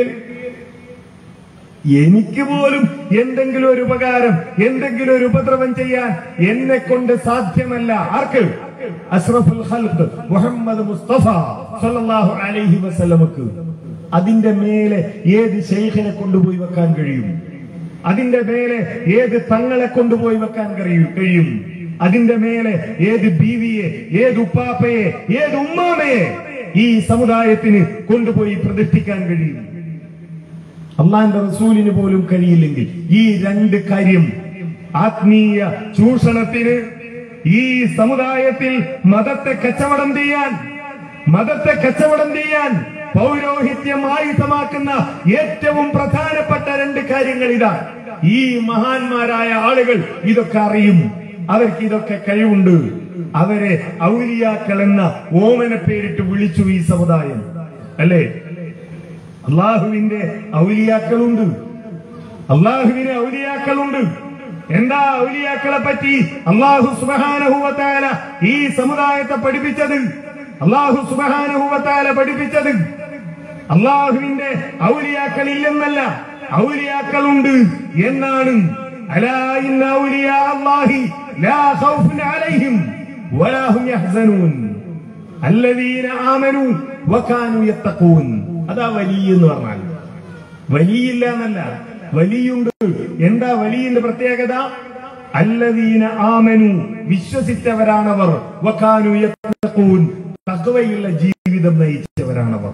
എനിക്ക് പോലും എന്തെങ്കിലും ഒരു ഉപകാരം എന്തെങ്കിലും ഒരു ഉപദ്രവം ചെയ്യാൻ എന്നെ കൊണ്ട് സാധ്യമല്ല ആർക്ക് അഷ്റഫുൽ ഖൽഖ് മുഹമ്മദ് മുസ്തഫ സല്ലല്ലാഹു അലൈഹി വസല്ലമക്ക് അതിന്റെ മേലെ ഏത് ശൈഖിനെ കൊണ്ടുപോയി വെക്കാൻ കഴിയും അതിന്റെ മേലെ ഏത് തങ്ങളെ കൊണ്ടുപോയി വെക്കാൻ കഴിയും കഴിയും അതിന്റെ മേലെ ഏത് ബീവിയെ ഏത് ഉപ്പാപ്പയെ ഏത് ഉമ്മാമയെ ഈ സമുദായത്തിന് കൊണ്ടുപോയി പ്രതിഷ്ഠിക്കാൻ കഴിയും അള്ളാന്റെ റസൂലിന് പോലും കഴിയില്ലെങ്കിൽ ഈ രണ്ട് കാര്യം ആത്മീയ ചൂഷണത്തിന് ഈ സമുദായത്തിൽ മതത്തെ കച്ചവടം ചെയ്യാൻ മതത്തെ കച്ചവടം ചെയ്യാൻ പൗരോഹിത്യം ആയുധമാക്കുന്ന ഏറ്റവും പ്രധാനപ്പെട്ട രണ്ട് കാര്യങ്ങൾ ഇതാ ഈ മഹാന്മാരായ ആളുകൾ ഇതൊക്കെ അറിയും അവർക്ക് ഇതൊക്കെ കഴിവുണ്ട് അവരെ ഔലിയാക്കൾ എന്ന ഓമന പേരിട്ട് വിളിച്ചു ഈ സമുദായം അല്ലേ അള്ളാഹുവിന്റെ ഔലിയാക്കളുണ്ട് അള്ളാഹുവിന് ഔലിയാക്കളുണ്ട് എന്താ ഔലിയാക്കളെ പറ്റി അള്ളാഹു സുബഹാനഹുവത്താല ഈ സമുദായത്തെ പഠിപ്പിച്ചത് അള്ളാഹു സുബഹാനഹുവത്താല പഠിപ്പിച്ചത് അള്ളാഹുവിന്റെ ഔലിയാക്കൾ ഇല്ലെന്നല്ല ഔലിയാക്കളുണ്ട് എന്നാണ് അലാ ഇന്ന ഔലിയാ അല്ലാഹി ലാ ഖൗഫുൻ അലൈഹിം വലാ ഹും യഹ്സനൂൻ അല്ലദീന ആമനു വകാനു യത്തഖൂൻ അതാ വലിയ എന്ന് പറഞ്ഞാൽ വലിയില്ല എന്നല്ല വലിയുണ്ട് എന്താ വലിയന്റെ പ്രത്യേകത അല്ലദീന ആമനു വിശ്വസിച്ചവരാണവർ വകാനു യത്തഖൂൻ തഖ്വയുള്ള ജീവിതം നയിച്ചവരാണവർ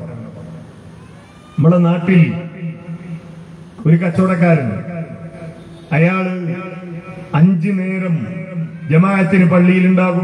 നമ്മളെ നാട്ടിൽ ഒരു കച്ചവടക്കാരൻ അയാള് അഞ്ചു നേരം ജമാഅത്തിന് പള്ളിയിലുണ്ടാകും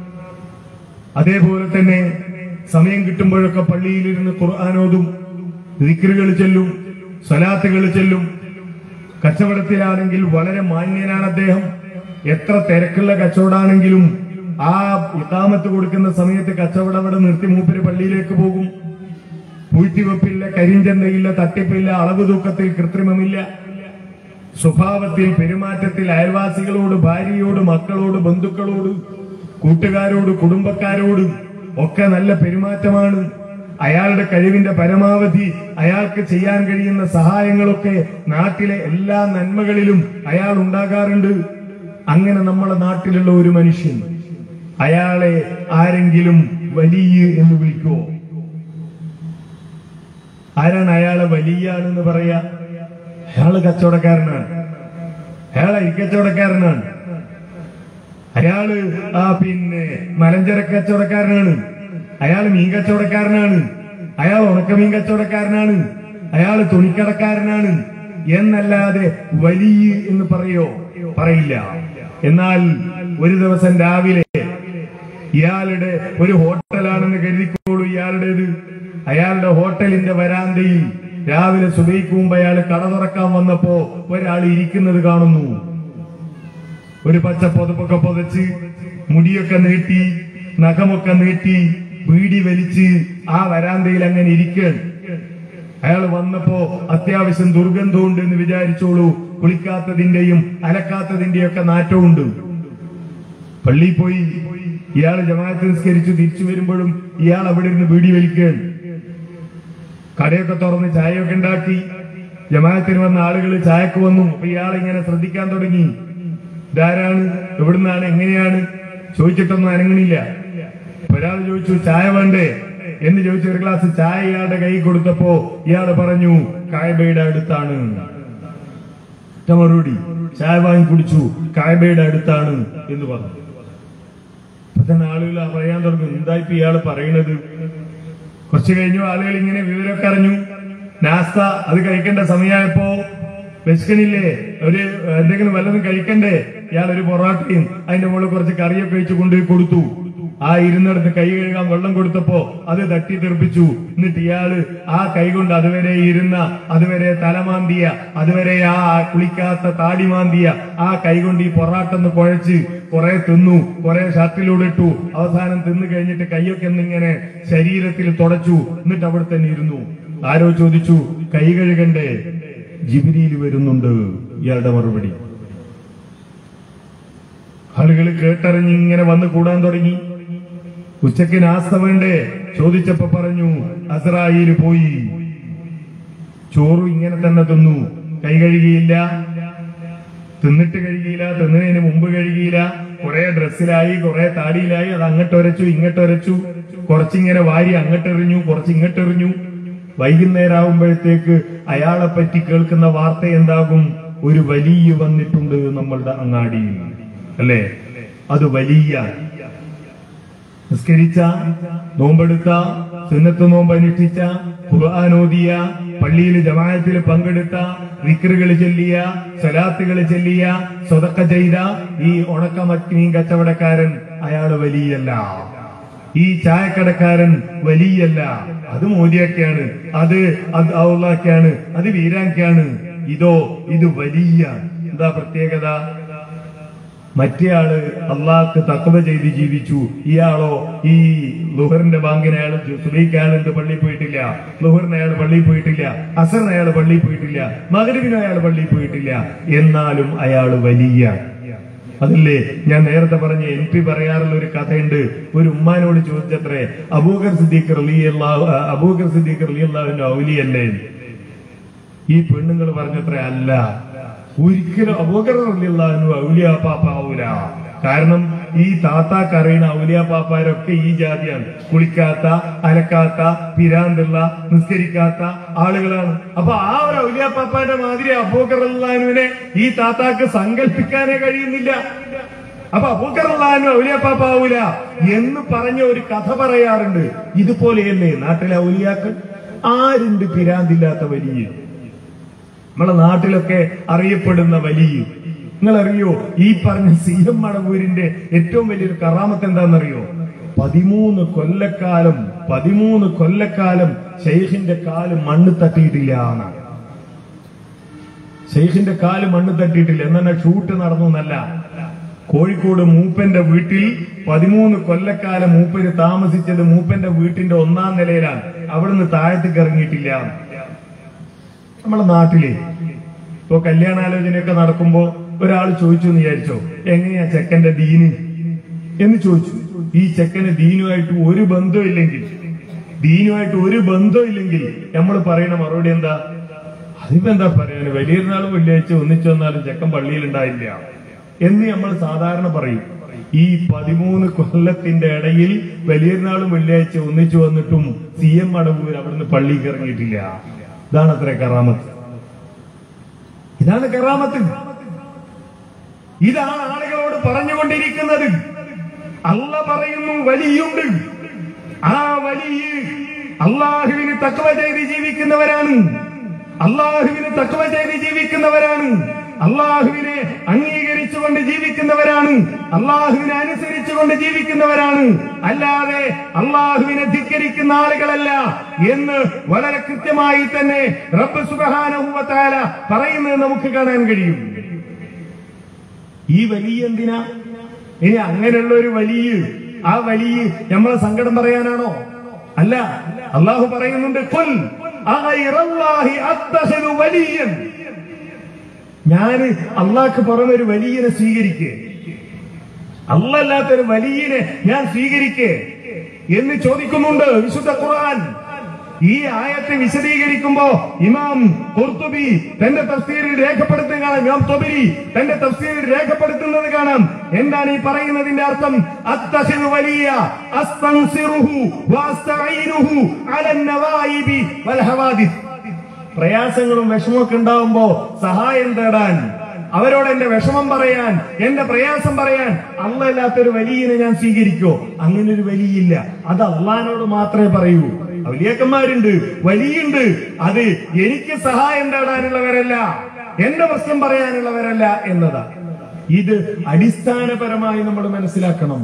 അതേപോലെ തന്നെ സമയം കിട്ടുമ്പോഴൊക്കെ പള്ളിയിലിരുന്ന് ഖുർആാനോതും ദിക്റുകൾ ചെല്ലും സ്വലാത്തുകൾ ചെല്ലും കച്ചവടത്തിലാണെങ്കിൽ വളരെ മാന്യനാണ് അദ്ദേഹം എത്ര തിരക്കുള്ള കച്ചവടാണെങ്കിലും ആ ഇതാമത്ത് കൊടുക്കുന്ന സമയത്ത് കച്ചവടം അവിടെ നിർത്തി മൂപ്പര് പള്ളിയിലേക്ക് പോകും പൂഴ്ത്തിവെപ്പില്ല കരിഞ്ചന്തയില്ല തട്ടിപ്പില്ല അളവ് തൂക്കത്തിൽ കൃത്രിമമില്ല സ്വഭാവത്തിൽ പെരുമാറ്റത്തിൽ അയൽവാസികളോട് ഭാര്യയോട് മക്കളോട് ബന്ധുക്കളോട് കൂട്ടുകാരോട് കുടുംബക്കാരോട് ഒക്കെ നല്ല പെരുമാറ്റമാണ് അയാളുടെ കഴിവിന്റെ പരമാവധി അയാൾക്ക് ചെയ്യാൻ കഴിയുന്ന സഹായങ്ങളൊക്കെ നാട്ടിലെ എല്ലാ നന്മകളിലും അയാൾ ഉണ്ടാകാറുണ്ട് അങ്ങനെ നമ്മളെ നാട്ടിലുള്ള ഒരു മനുഷ്യൻ അയാളെ ആരെങ്കിലും വലിയ എന്ന് വിളിക്കുവോ ആരാണ് അയാളെ വലിയ ആണെന്ന് പറയാ അയാള് കച്ചവടക്കാരനാണ് അയാൾ അരിക്കച്ചവടക്കാരനാണ് അയാള് ആ പിന്നെ മലഞ്ചര കച്ചവടക്കാരനാണ് അയാൾ മീൻ കച്ചവടക്കാരനാണ് അയാൾ ഉണക്കമീൻ കച്ചവടക്കാരനാണ് അയാൾ തുണിക്കടക്കാരനാണ് എന്നല്ലാതെ വലിയ എന്ന് പറയോ പറയില്ല എന്നാൽ ഒരു ദിവസം രാവിലെ ഇയാളുടെ ഒരു ഹോട്ടലാണെന്ന് കരുതിക്കോളൂ ഇയാളുടേത് അയാളുടെ ഹോട്ടലിന്റെ വരാന്തയിൽ രാവിലെ സുബൈക്ക് മുമ്പ് അയാൾ കട തുറക്കാൻ വന്നപ്പോ ഒരാൾ ഇരിക്കുന്നത് കാണുന്നു ഒരു പച്ച പുതപ്പൊക്കെ പുതച്ച് മുടിയൊക്കെ നീട്ടി നഖമൊക്കെ നീട്ടി വീടി വലിച്ച് ആ വരാന്തയിൽ അങ്ങനെ ഇരിക്കുകയാണ് അയാൾ വന്നപ്പോ അത്യാവശ്യം ദുർഗന്ധമുണ്ട് എന്ന് വിചാരിച്ചോളൂ കുളിക്കാത്തതിന്റെയും അലക്കാത്തതിന്റെയും ഒക്കെ നാറ്റമുണ്ട് പള്ളിയിൽ പോയി ഇയാൾ ജമാഅത്ത് നിസ്കരിച്ചു തിരിച്ചു വരുമ്പോഴും ഇയാൾ അവിടെ ഇരുന്ന് വീടി വലിക്കുകയാണ് കടയൊക്കെ തുറന്ന് ചായയൊക്കെ ഉണ്ടാക്കി ജമാഅത്തിന് വന്ന ആളുകൾ ചായക്ക് വന്നു അപ്പൊ ഇയാൾ ഇങ്ങനെ ശ്രദ്ധിക്കാൻ തുടങ്ങി ഇതാരാണ് എവിടുന്നാണ് എങ്ങനെയാണ് ചോദിച്ചിട്ടൊന്നും അനങ്ങണില്ല ഒരാൾ ചോദിച്ചു ചായ വേണ്ടേ എന്ന് ചോദിച്ചു ഒരു ഗ്ലാസ് ചായ ഇയാളുടെ കൈ കൊടുത്തപ്പോ ഇയാൾ പറഞ്ഞു കായബയുടെ അടുത്താണ് ഒറ്റ മറുപടി ചായ വാങ്ങി കുടിച്ചു കായബയുടെ അടുത്താണ് എന്ന് പറഞ്ഞു അപ്പൊ തന്നെ ആളുകൾ പറയാൻ തുടങ്ങി എന്താ ഇപ്പൊ ഇയാള് പറയണത് കുറച്ച് കഴിഞ്ഞു ആളുകൾ ഇങ്ങനെ വിവരമൊക്കെ അറിഞ്ഞു നാസ്ത അത് കഴിക്കേണ്ട സമയമായപ്പോ വിശക്കണില്ലേ ഒരു എന്തെങ്കിലും വല്ലതും കഴിക്കണ്ടേ ഇയാൾ ഒരു പൊറോട്ടയും അതിന്റെ മുകളിൽ കുറച്ച് കറിയൊക്കെ വെച്ച് കൊണ്ടുപോയി കൊടുത്തു ആ ഇരുന്നിടത്ത് കൈ കഴുകാൻ വെള്ളം കൊടുത്തപ്പോ അത് തട്ടി തെറിപ്പിച്ചു എന്നിട്ട് ഇയാള് ആ കൈ കൊണ്ട് അതുവരെ ഇരുന്ന അതുവരെ തലമാന്തിയ അതുവരെ ആ കുളിക്കാത്ത താടി മാന്തിയ ആ കൈ കൊണ്ട് ഈ പൊറാട്ടൊന്ന് കുഴച്ച് കുറെ തിന്നു കുറെ ഷർട്ടിലൂടെ ഇട്ടു അവസാനം തിന്നു കഴിഞ്ഞിട്ട് കൈയൊക്കെ ഒന്നിങ്ങനെ ശരീരത്തിൽ തുടച്ചു എന്നിട്ട് അവിടെ തന്നെ ഇരുന്നു ആരോ ചോദിച്ചു കൈ കഴുകണ്ടേ ജിബിരിയിൽ വരുന്നുണ്ട് ഇയാളുടെ മറുപടി ആളുകൾ കേട്ടറിഞ്ഞ് ഇങ്ങനെ വന്ന് കൂടാൻ തുടങ്ങി ഉച്ചക്ക് നാസ്ത വേണ്ടേ ചോദിച്ചപ്പോ പറഞ്ഞു അസറായിൽ പോയി ചോറ് ഇങ്ങനെ തന്നെ തിന്നു കൈ കഴുകിയില്ല തിന്നിട്ട് കഴുകിയില്ല തിന്നതിന് മുമ്പ് കഴുകിയില്ല കുറെ ഡ്രസ്സിലായി കുറെ താടിയിലായി അത് അങ്ങോട്ട് ഒരച്ചു ഇങ്ങോട്ട് ഒരച്ചു കുറച്ചിങ്ങനെ വാരി അങ്ങോട്ട് എറിഞ്ഞു കുറച്ച് ഇങ്ങോട്ട് എറിഞ്ഞു വൈകുന്നേരമാകുമ്പോഴത്തേക്ക് അയാളെ പറ്റി കേൾക്കുന്ന വാർത്ത എന്താകും ഒരു വലിയ വന്നിട്ടുണ്ട് നമ്മളുടെ അങ്ങാടിയിൽ അല്ലേ അത് വലിയ നിസ്കരിച്ച നോമ്പെടുത്ത സുന്നത്ത് നോമ്പ് അനുഷ്ഠിച്ച ഖുർആാനോദിയ പള്ളിയിൽ ജമാഅത്തിൽ പങ്കെടുത്ത വിക്രുകൾ ചെല്ലിയ സലാത്തുകൾ ചെല്ലിയ സ്വതക്ക ചെയ്ത ഈ ഉണക്ക മീൻ കച്ചവടക്കാരൻ അയാള് വലിയല്ല ഈ ചായക്കടക്കാരൻ വലിയല്ല അത് മോദിയൊക്കെയാണ് അത് അത് ഔള്ളാക്കാണ് അത് വീരാക്കാണ് ഇതോ ഇത് വലിയ എന്താ പ്രത്യേകത മറ്റേയാള് അള്ളാഹ്ക്ക് തക്കവ ചെയ്ത് ജീവിച്ചു ഇയാളോ ഈ ലുഹറിന്റെ ബാങ്കിന് അയാൾ സുബൈക്ക് അയാളുണ്ട് പള്ളിയിൽ പോയിട്ടില്ല ലുഹറിന് അയാൾ പള്ളിയിൽ പോയിട്ടില്ല അസറിന് അയാൾ പള്ളിയിൽ പോയിട്ടില്ല മകരവിന് അയാൾ പള്ളിയിൽ പോയിട്ടില്ല എന്നാലും അയാൾ വലിയ അതല്ലേ ഞാൻ നേരത്തെ പറഞ്ഞ എം പി പറയാറുള്ള ഒരു കഥയുണ്ട് ഒരു ഉമ്മാനോട് ചോദിച്ചത്രേ അബൂഖർ സിദ്ദീഖ് റലിയുള്ള അബൂഖർ സിദ്ദീഖ് റലിയുള്ളവന്റെ ഔലിയല്ലേ ഈ പെണ്ണുങ്ങൾ പറഞ്ഞത്ര അല്ല ഒരിക്കലും അബൂഖറിനുള്ളവനും ഔലിയ പാപ്പ ആവൂല കാരണം ഈ താത്താക്ക് അറിയുന്ന ഔലിയ പാപ്പാരൊക്കെ ഈ ജാതിയാണ് കുളിക്കാത്ത അലക്കാത്ത പിരാന്തുള്ള നിസ്കരിക്കാത്ത ആളുകളാണ് അപ്പൊ ആ ഒരു ഔലിയ പാപ്പാന്റെ മാതിരി അബൂഖറുല്ലാനുവിനെ ഈ താത്താക്ക് സങ്കല്പിക്കാനേ കഴിയുന്നില്ല അപ്പൊ അബൂഖറുല്ലാനും ഔലിയ പാപ്പ ആവൂല എന്ന് പറഞ്ഞ ഒരു കഥ പറയാറുണ്ട് ഇതുപോലെയല്ലേ നാട്ടിലെ ഔലിയാക്കൾ ആരുണ്ട് പിരാന്തില്ലാത്ത വലിയ നമ്മളെ നാട്ടിലൊക്കെ അറിയപ്പെടുന്ന വലിയ നിങ്ങൾ അറിയോ ഈ പറഞ്ഞ സി എം മണവൂരിന്റെ ഏറ്റവും വലിയൊരു കറാമത്ത് എന്താണെന്നറിയോ പതിമൂന്ന് കൊല്ലക്കാലം പതിമൂന്ന് കൊല്ലക്കാലം ഷെയ്ഖിന്റെ കാല് മണ്ണ് തട്ടിയിട്ടില്ല എന്നാണ് ഷെയ്ഖിന്റെ കാല് മണ്ണ് തട്ടിയിട്ടില്ല എന്നാ ഷൂട്ട് നടന്നു എന്നല്ല കോഴിക്കോട് മൂപ്പന്റെ വീട്ടിൽ പതിമൂന്ന് കൊല്ലക്കാലം മൂപ്പര് താമസിച്ചത് മൂപ്പന്റെ വീട്ടിന്റെ ഒന്നാം നിലയിലാണ് അവിടുന്ന് താഴത്തേക്ക് ഇറങ്ങിയിട്ടില്ല നമ്മളെ നാട്ടില് ഇപ്പൊ കല്യാണാലോചനയൊക്കെ നടക്കുമ്പോ ഒരാൾ ചോദിച്ചു എന്ന് വിചാരിച്ചോ എങ്ങനെയാ ചെക്കന്റെ ദീന് എന്ന് ചോദിച്ചു ഈ ചെക്കന് ദീനുമായിട്ട് ഒരു ബന്ധമില്ലെങ്കിൽ ദീനുമായിട്ട് ഒരു ബന്ധമില്ലെങ്കിൽ നമ്മൾ പറയുന്ന മറുപടി എന്താ അതിപ്പോ എന്താ പറയാന് വലിയൊരുനാളും വെള്ളിയാഴ്ച ഒന്നിച്ചു വന്നാലും ചെക്കൻ പള്ളിയിൽ ഉണ്ടായില്ല എന്ന് നമ്മൾ സാധാരണ പറയും ഈ പതിമൂന്ന് കൊല്ലത്തിന്റെ ഇടയിൽ വലിയൊരുനാളും വെള്ളിയാഴ്ച ഒന്നിച്ചു വന്നിട്ടും സി എം അടവൂർ അവിടുന്ന് പള്ളിക്ക് ഇറങ്ങിയിട്ടില്ല ഇതാണ് അത്ര കറാമത്ത് ഇതാണ് കറാമത്ത് ഇതാണ് ആളുകളോട് പറഞ്ഞുകൊണ്ടിരിക്കുന്നത് അല്ല പറയുന്നു വലിയുണ്ട് ആ വലിയ അള്ളാഹുവിന് തക്കവ ചെയ്ത് ജീവിക്കുന്നവരാണ് അള്ളാഹുവിന് തക്കവ ചെയ്ത് ജീവിക്കുന്നവരാണ് അള്ളാഹുവിനെ അംഗീകരിച്ചുകൊണ്ട് ജീവിക്കുന്നവരാണ് അള്ളാഹുവിനെ അനുസരിച്ചുകൊണ്ട് ജീവിക്കുന്നവരാണ് അല്ലാതെ അള്ളാഹുവിനെ ധിക്കരിക്കുന്ന ആളുകളല്ല എന്ന് വളരെ കൃത്യമായി തന്നെ റബ്ബ് സുബഹാനഹുവത്താല പറയുന്നത് നമുക്ക് കാണാൻ കഴിയും ഈ വലിയ എന്തിനാ ഇനി അങ്ങനെയുള്ള ഒരു വലിയ ആ വലിയ നമ്മളെ സങ്കടം പറയാനാണോ അല്ല അള്ളാഹു പറയുന്നുണ്ട് "ഖുൽ അഗൈറല്ലാഹി അത്തഖിദു വലിയൻ ഞാൻ അള്ളാഹ്ക്ക് പുറമെ ഒരു വലിയനെ സ്വീകരിക്കേ അല്ലല്ലാത്തൊരു വലിയനെ ഞാൻ സ്വീകരിക്കേ എന്ന് ചോദിക്കുന്നുണ്ട് വിശുദ്ധ ഖുർആൻ ഈ ആയത്തെ വിശദീകരിക്കുമ്പോ ഇമാം ഖുർത്തുബി തന്റെ തഫ്സീറിൽ രേഖപ്പെടുത്തുക കാണാം ഇമാം തൊബരി തന്റെ തഫ്സീറിൽ രേഖപ്പെടുത്തുന്നത് കാണാം എന്താണ് ഈ പറയുന്നതിന്റെ അർത്ഥം അത്തഖിദു വലിയ അസ്തൻസിറുഹു വഅസ്തഈനുഹു അലൻ നവായിബി വൽ ഹവാദിസ് പ്രയാസങ്ങളും വിഷമമൊക്കെ ഉണ്ടാവുമ്പോ സഹായം തേടാൻ അവരോട് എന്റെ വിഷമം പറയാൻ എന്റെ പ്രയാസം പറയാൻ അല്ലല്ലാത്തൊരു വലിയനെ ഞാൻ സ്വീകരിക്കോ അങ്ങനെ ഒരു വലിയില്ല അത് അള്ളഹാനോട് മാത്രമേ പറയൂ വലിയക്കന്മാരുണ്ട് വലിയുണ്ട് അത് എനിക്ക് സഹായം തേടാനുള്ളവരല്ല എന്റെ പ്രശ്നം പറയാനുള്ളവരല്ല എന്നതാ ഇത് അടിസ്ഥാനപരമായി നമ്മൾ മനസ്സിലാക്കണം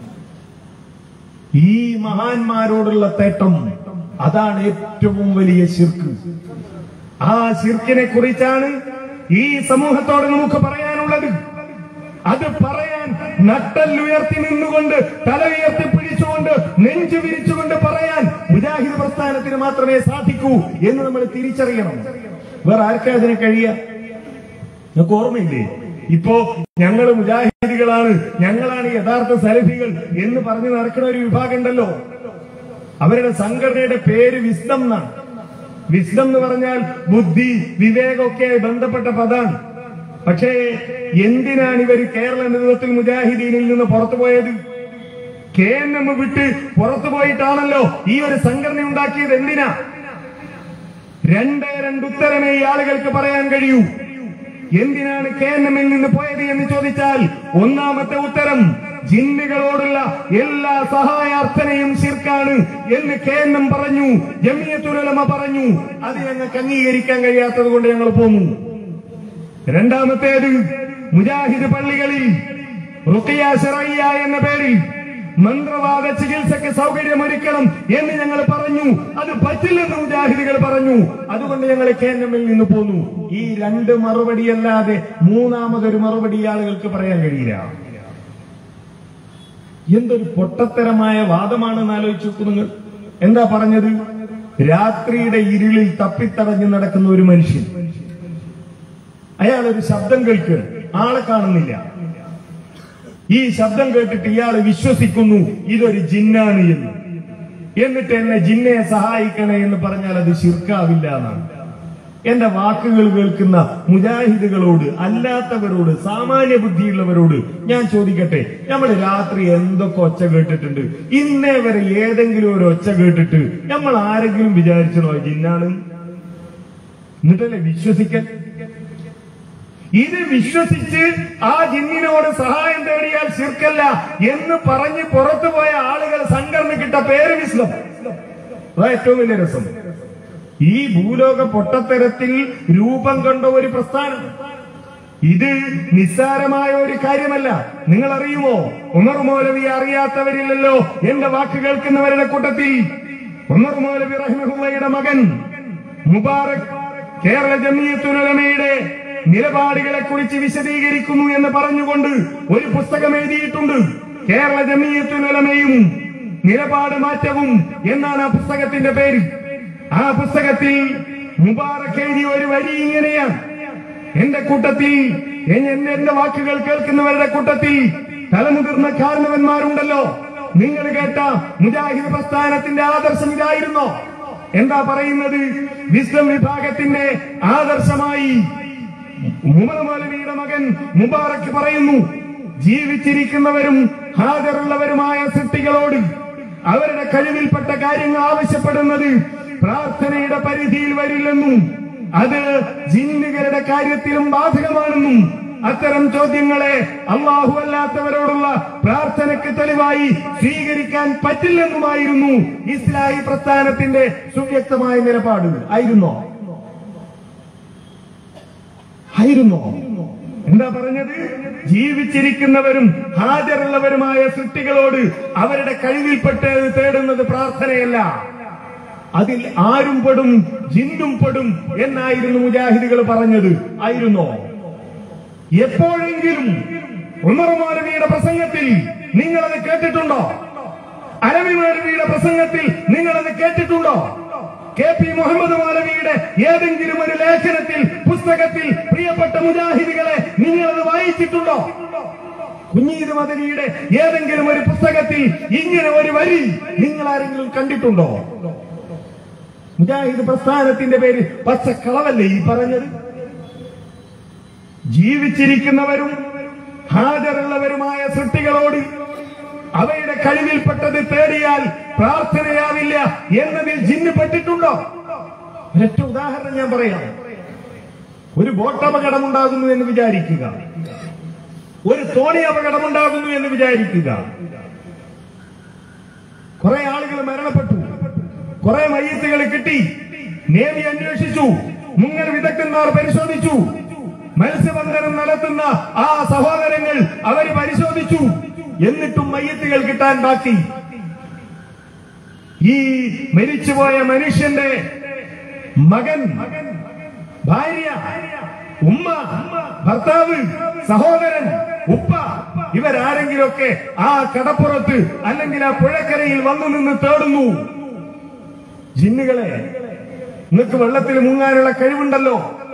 ഈ മഹാന്മാരോടുള്ള തേട്ടം അതാണ് ഏറ്റവും വലിയ ശിർക്ക് ആ ശിർക്കിനെ കുറിച്ചാണ് ഈ സമൂഹത്തോട് നമുക്ക് പറയാനുള്ളത് അത് പറയാൻ നട്ടല്ലുയർത്തി നിന്നുകൊണ്ട് തല ഉയർത്തി പിടിച്ചുകൊണ്ട് നെഞ്ചു വിരിച്ചുകൊണ്ട് പറയാൻ മുജാഹിദ് പ്രസ്ഥാനത്തിന് മാത്രമേ സാധിക്കൂ എന്ന് നമ്മൾ തിരിച്ചറിയണം വേറെ ആർക്കാ അതിന് കഴിയുക നിങ്ങൾക്ക് ഓർമ്മയില്ലേ ഇപ്പോ ഞങ്ങൾ മുജാഹിദികളാണ് ഞങ്ങളാണ് യഥാർത്ഥ സലഫികൾ എന്ന് പറഞ്ഞു നടക്കുന്ന ഒരു വിഭാഗം ഉണ്ടല്ലോ അവരുടെ സംഘടനയുടെ പേര് വിസ്ഡം എന്നാണ് വിസ്ഡം എന്ന് പറഞ്ഞാൽ ബുദ്ധി വിവേകമൊക്കെ ബന്ധപ്പെട്ട പദാണ് പക്ഷേ എന്തിനാണ് ഇവർ കേരള നേതൃത്വത്തിൽ മുജാഹിദീനിൽ നിന്ന് പുറത്തു പോയത് കെ എൻ എം വിട്ട് പുറത്തു പോയിട്ടാണല്ലോ ഈ ഒരു സംഘടന ഉണ്ടാക്കിയത് എന്തിനാ രണ്ടേ രണ്ട് ഉത്തരമേ ഈ ആളുകൾക്ക് പറയാൻ കഴിയൂ എന്തിനാണ് കെ എൻ എമ്മിൽ നിന്ന് പോയത് എന്ന് ചോദിച്ചാൽ ഒന്നാമത്തെ ഉത്തരം ജിന്നുകളോടുള്ള എല്ലാ സഹായാർത്ഥനയും ശിർക്കാണ് എന്ന് കെ എൻ എം പറഞ്ഞു ജമിയത്തുലമ പറഞ്ഞു അത് ഞങ്ങൾക്ക് അംഗീകരിക്കാൻ കഴിയാത്തത് കൊണ്ട് ഞങ്ങൾ പോന്നു രണ്ടാമത്തേത് മുജാഹിദ് പള്ളികളിൽ റുക്കിയ ഷറയ്യ എന്ന പേരിൽ മന്ത്രവാദ ചികിത്സയ്ക്ക് സൗകര്യമൊരുക്കണം എന്ന് ഞങ്ങൾ പറഞ്ഞു അത് പറ്റില്ലെന്ന് മുജാഹിദികൾ പറഞ്ഞു അതുകൊണ്ട് ഞങ്ങൾ കെ എൻ എമ്മിൽ നിന്ന് പോന്നു ഈ രണ്ട് മറുപടിയല്ലാതെ മൂന്നാമതൊരു മറുപടി ഈ ആളുകൾക്ക് പറയാൻ കഴിയില്ല എന്തൊരു പൊട്ടത്തരമായ വാദമാണെന്ന് ആലോചിച്ചു നോക്കൂ നിങ്ങൾ എന്താ പറഞ്ഞത് രാത്രിയുടെ ഇരുളിൽ തപ്പിത്തടഞ്ഞു നടക്കുന്ന ഒരു മനുഷ്യൻ അയാൾ ഒരു ശബ്ദം കേൾക്കുക ആളെ കാണുന്നില്ല ഈ ശബ്ദം കേട്ടിട്ട് ഇയാൾ വിശ്വസിക്കുന്നു ഇതൊരു ജിന്നാണ് എന്ന് എന്നിട്ട് എന്നെ ജിന്നയെ സഹായിക്കണേ എന്ന് പറഞ്ഞാൽ അത് ശിർക്കാവില്ല എന്നാണ് എന്റെ വാക്കുകൾ കേൾക്കുന്ന മുജാഹിദുകളോട് അല്ലാത്തവരോട് സാമാന്യ ബുദ്ധിയുള്ളവരോട് ഞാൻ ചോദിക്കട്ടെ നമ്മൾ രാത്രി എന്തൊക്കെ ഒച്ച കേട്ടിട്ടുണ്ട് ഇന്നേ വരെ ഏതെങ്കിലും ഒരു ഒച്ച കേട്ടിട്ട് നമ്മൾ ആരെങ്കിലും വിചാരിച്ചോ ജിന്നാണ് എന്നിട്ടല്ലേ വിശ്വസിക്കൽ ഇത് വിശ്വസിച്ച് ആ ജിന്നിനോട് സഹായം തേടിയാൽ ശിർക്കല്ല എന്ന് പറഞ്ഞ് പുറത്തു പോയ ആളുകൾ സംഘടനക്കിട്ട പേര് വിസ്ലം അതാ ഏറ്റവും വലിയ രസം ഈ ഭൂലോക പൊട്ടത്തരത്തിൽ രൂപം കൊണ്ട ഒരു പ്രസ്ഥാനം ഇത് നിസ്സാരമായ ഒരു കാര്യമല്ല നിങ്ങൾ അറിയുമോ ഉമർ മൗലവി അറിയാത്തവരില്ലല്ലോ എന്റെ വാക്ക് കേൾക്കുന്നവരുടെ കൂട്ടത്തിൽ ഉമർ മൗലവി റഹ്മഹുള്ളയുടെ മകൻ മുബാറക് കേരള ജമിയത്തുലമയുടെ നിലപാടുകളെ കുറിച്ച് വിശദീകരിക്കുന്നു എന്ന് പറഞ്ഞുകൊണ്ട് ഒരു പുസ്തകം എഴുതിയിട്ടുണ്ട് കേരള ജമിയത്തുലമയും നിലപാട് മാറ്റവും എന്നാണ് ആ പുസ്തകത്തിന്റെ പേര് ആ പുസ്തകത്തിൽ മുബാറക് എഴുതിയ ഒരു വരി ഇങ്ങനെയാണ് എന്റെ കൂട്ടത്തിൽ എൻ- എന്റെ എന്റെ വാക്കുകൾ കേൾക്കുന്നവരുടെ കൂട്ടത്തിൽ തലമുതിർന്ന കാരണവന്മാരുണ്ടല്ലോ നിങ്ങൾ കേട്ട മുജാഹിദ് പ്രസ്ഥാനത്തിന്റെ ആദർശം ഇതായിരുന്നോ എന്താ പറയുന്നത് വിസ്ലം വിഭാഗത്തിന്റെ ആദർശമായി ഉമർ മൗലവിയുടെ മകൻ മുബാറക്ക് പറയുന്നു ജീവിച്ചിരിക്കുന്നവരും ഹാജറുള്ളവരുമായ സൃഷ്ടികളോട് അവരുടെ കഴിവിൽപ്പെട്ട കാര്യങ്ങൾ ആവശ്യപ്പെടുന്നത് പ്രാർത്ഥനയുടെ പരിധിയിൽ വരില്ലെന്നും അത് ജിന്നുകളുടെ കാര്യത്തിലും ബാധകമാണെന്നും അത്തരം ചോദ്യങ്ങളെ അള്ളാഹു അല്ലാത്തവരോടുള്ള പ്രാർത്ഥനയ്ക്ക് തെളിവായി സ്വീകരിക്കാൻ പറ്റില്ലെന്നുമായിരുന്നു ഇസ്ലാഹി പ്രസ്ഥാനത്തിന്റെ സുവ്യക്തമായ നിലപാടുകൾ ആയിരുന്നോ ആയിരുന്നോ എന്താ പറഞ്ഞത് ജീവിച്ചിരിക്കുന്നവരും ഹാജറുള്ളവരുമായ സൃഷ്ടികളോട് അവരുടെ കഴിവിൽപ്പെട്ട് തേടുന്നത് പ്രാർത്ഥനയല്ല അതിൽ ആരും പെടും ജിന്നും പെടും എന്നായിരുന്നു മുജാഹിദുകൾ പറഞ്ഞത് ആയിരുന്നോ എപ്പോഴെങ്കിലും ഉമർ മൗലവിയുടെ പ്രസംഗത്തിൽ നിങ്ങളത് കേട്ടിട്ടുണ്ടോ അലവി മൗലവിയുടെ പ്രസംഗത്തിൽ നിങ്ങളത് കേട്ടിട്ടുണ്ടോ കെ പി മുഹമ്മദ് മൗലവിയുടെ ഏതെങ്കിലും ഒരു ലേഖനത്തിൽ പുസ്തകത്തിൽ പ്രിയപ്പെട്ട മുജാഹിദുകളെ നിങ്ങളത് വായിച്ചിട്ടുണ്ടോ കുഞ്ഞീത് മദനിയുടെ ഏതെങ്കിലും ഒരു പുസ്തകത്തിൽ ഇങ്ങനെ ഒരു വരി നിങ്ങൾ ആരെങ്കിലും കണ്ടിട്ടുണ്ടോ മുജാഹിദ് പ്രസ്ഥാനത്തിന്റെ പേര് പച്ചക്കളവല്ലേ ഈ പറഞ്ഞത് ജീവിച്ചിരിക്കുന്നവരും ഹാജറുള്ളവരുമായ സൃഷ്ടികളോട് അവയുടെ കഴിവിൽപ്പെട്ടത് തേടിയാൽ പ്രാർത്ഥനയാവില്ല എന്നതിൽ ജിന്ന് പെട്ടിട്ടുണ്ടോ ഒരൊറ്റ ഉദാഹരണം ഞാൻ പറയാം ഒരു ബോട്ട് അപകടമുണ്ടാകുന്നു എന്ന് വിചാരിക്കുക ഒരു തോണി അപകടമുണ്ടാകുന്നു എന്ന് വിചാരിക്കുക കുറെ ആളുകൾ മരണപ്പെട്ടു കുറെ മയ്യത്തുകൾ കിട്ടി നേവി അന്വേഷിച്ചു മുങ്ങൽ വിദഗ്ധന്മാർ പരിശോധിച്ചു മത്സ്യബന്ധനം നടത്തുന്ന ആ സഹോദരങ്ങൾ അവർ പരിശോധിച്ചു എന്നിട്ടും മയ്യത്തുകൾ കിട്ടാൻ ബാക്കി ഈ മരിച്ചുപോയ മനുഷ്യന്റെ മകൻ ഭാര്യ ഉമ്മ ഭർത്താവ് സഹോദരൻ ഉപ്പ ഇവരാരെങ്കിലുമൊക്കെ ആ കടപ്പുറത്ത് അല്ലെങ്കിൽ ആ പുഴക്കരയിൽ വന്നു നിന്ന് തേടുന്നു ജിന്നുകളെ നിങ്ങൾക്ക് വെള്ളത്തിൽ മുങ്ങാനുള്ള കഴിവുണ്ടല്ലോ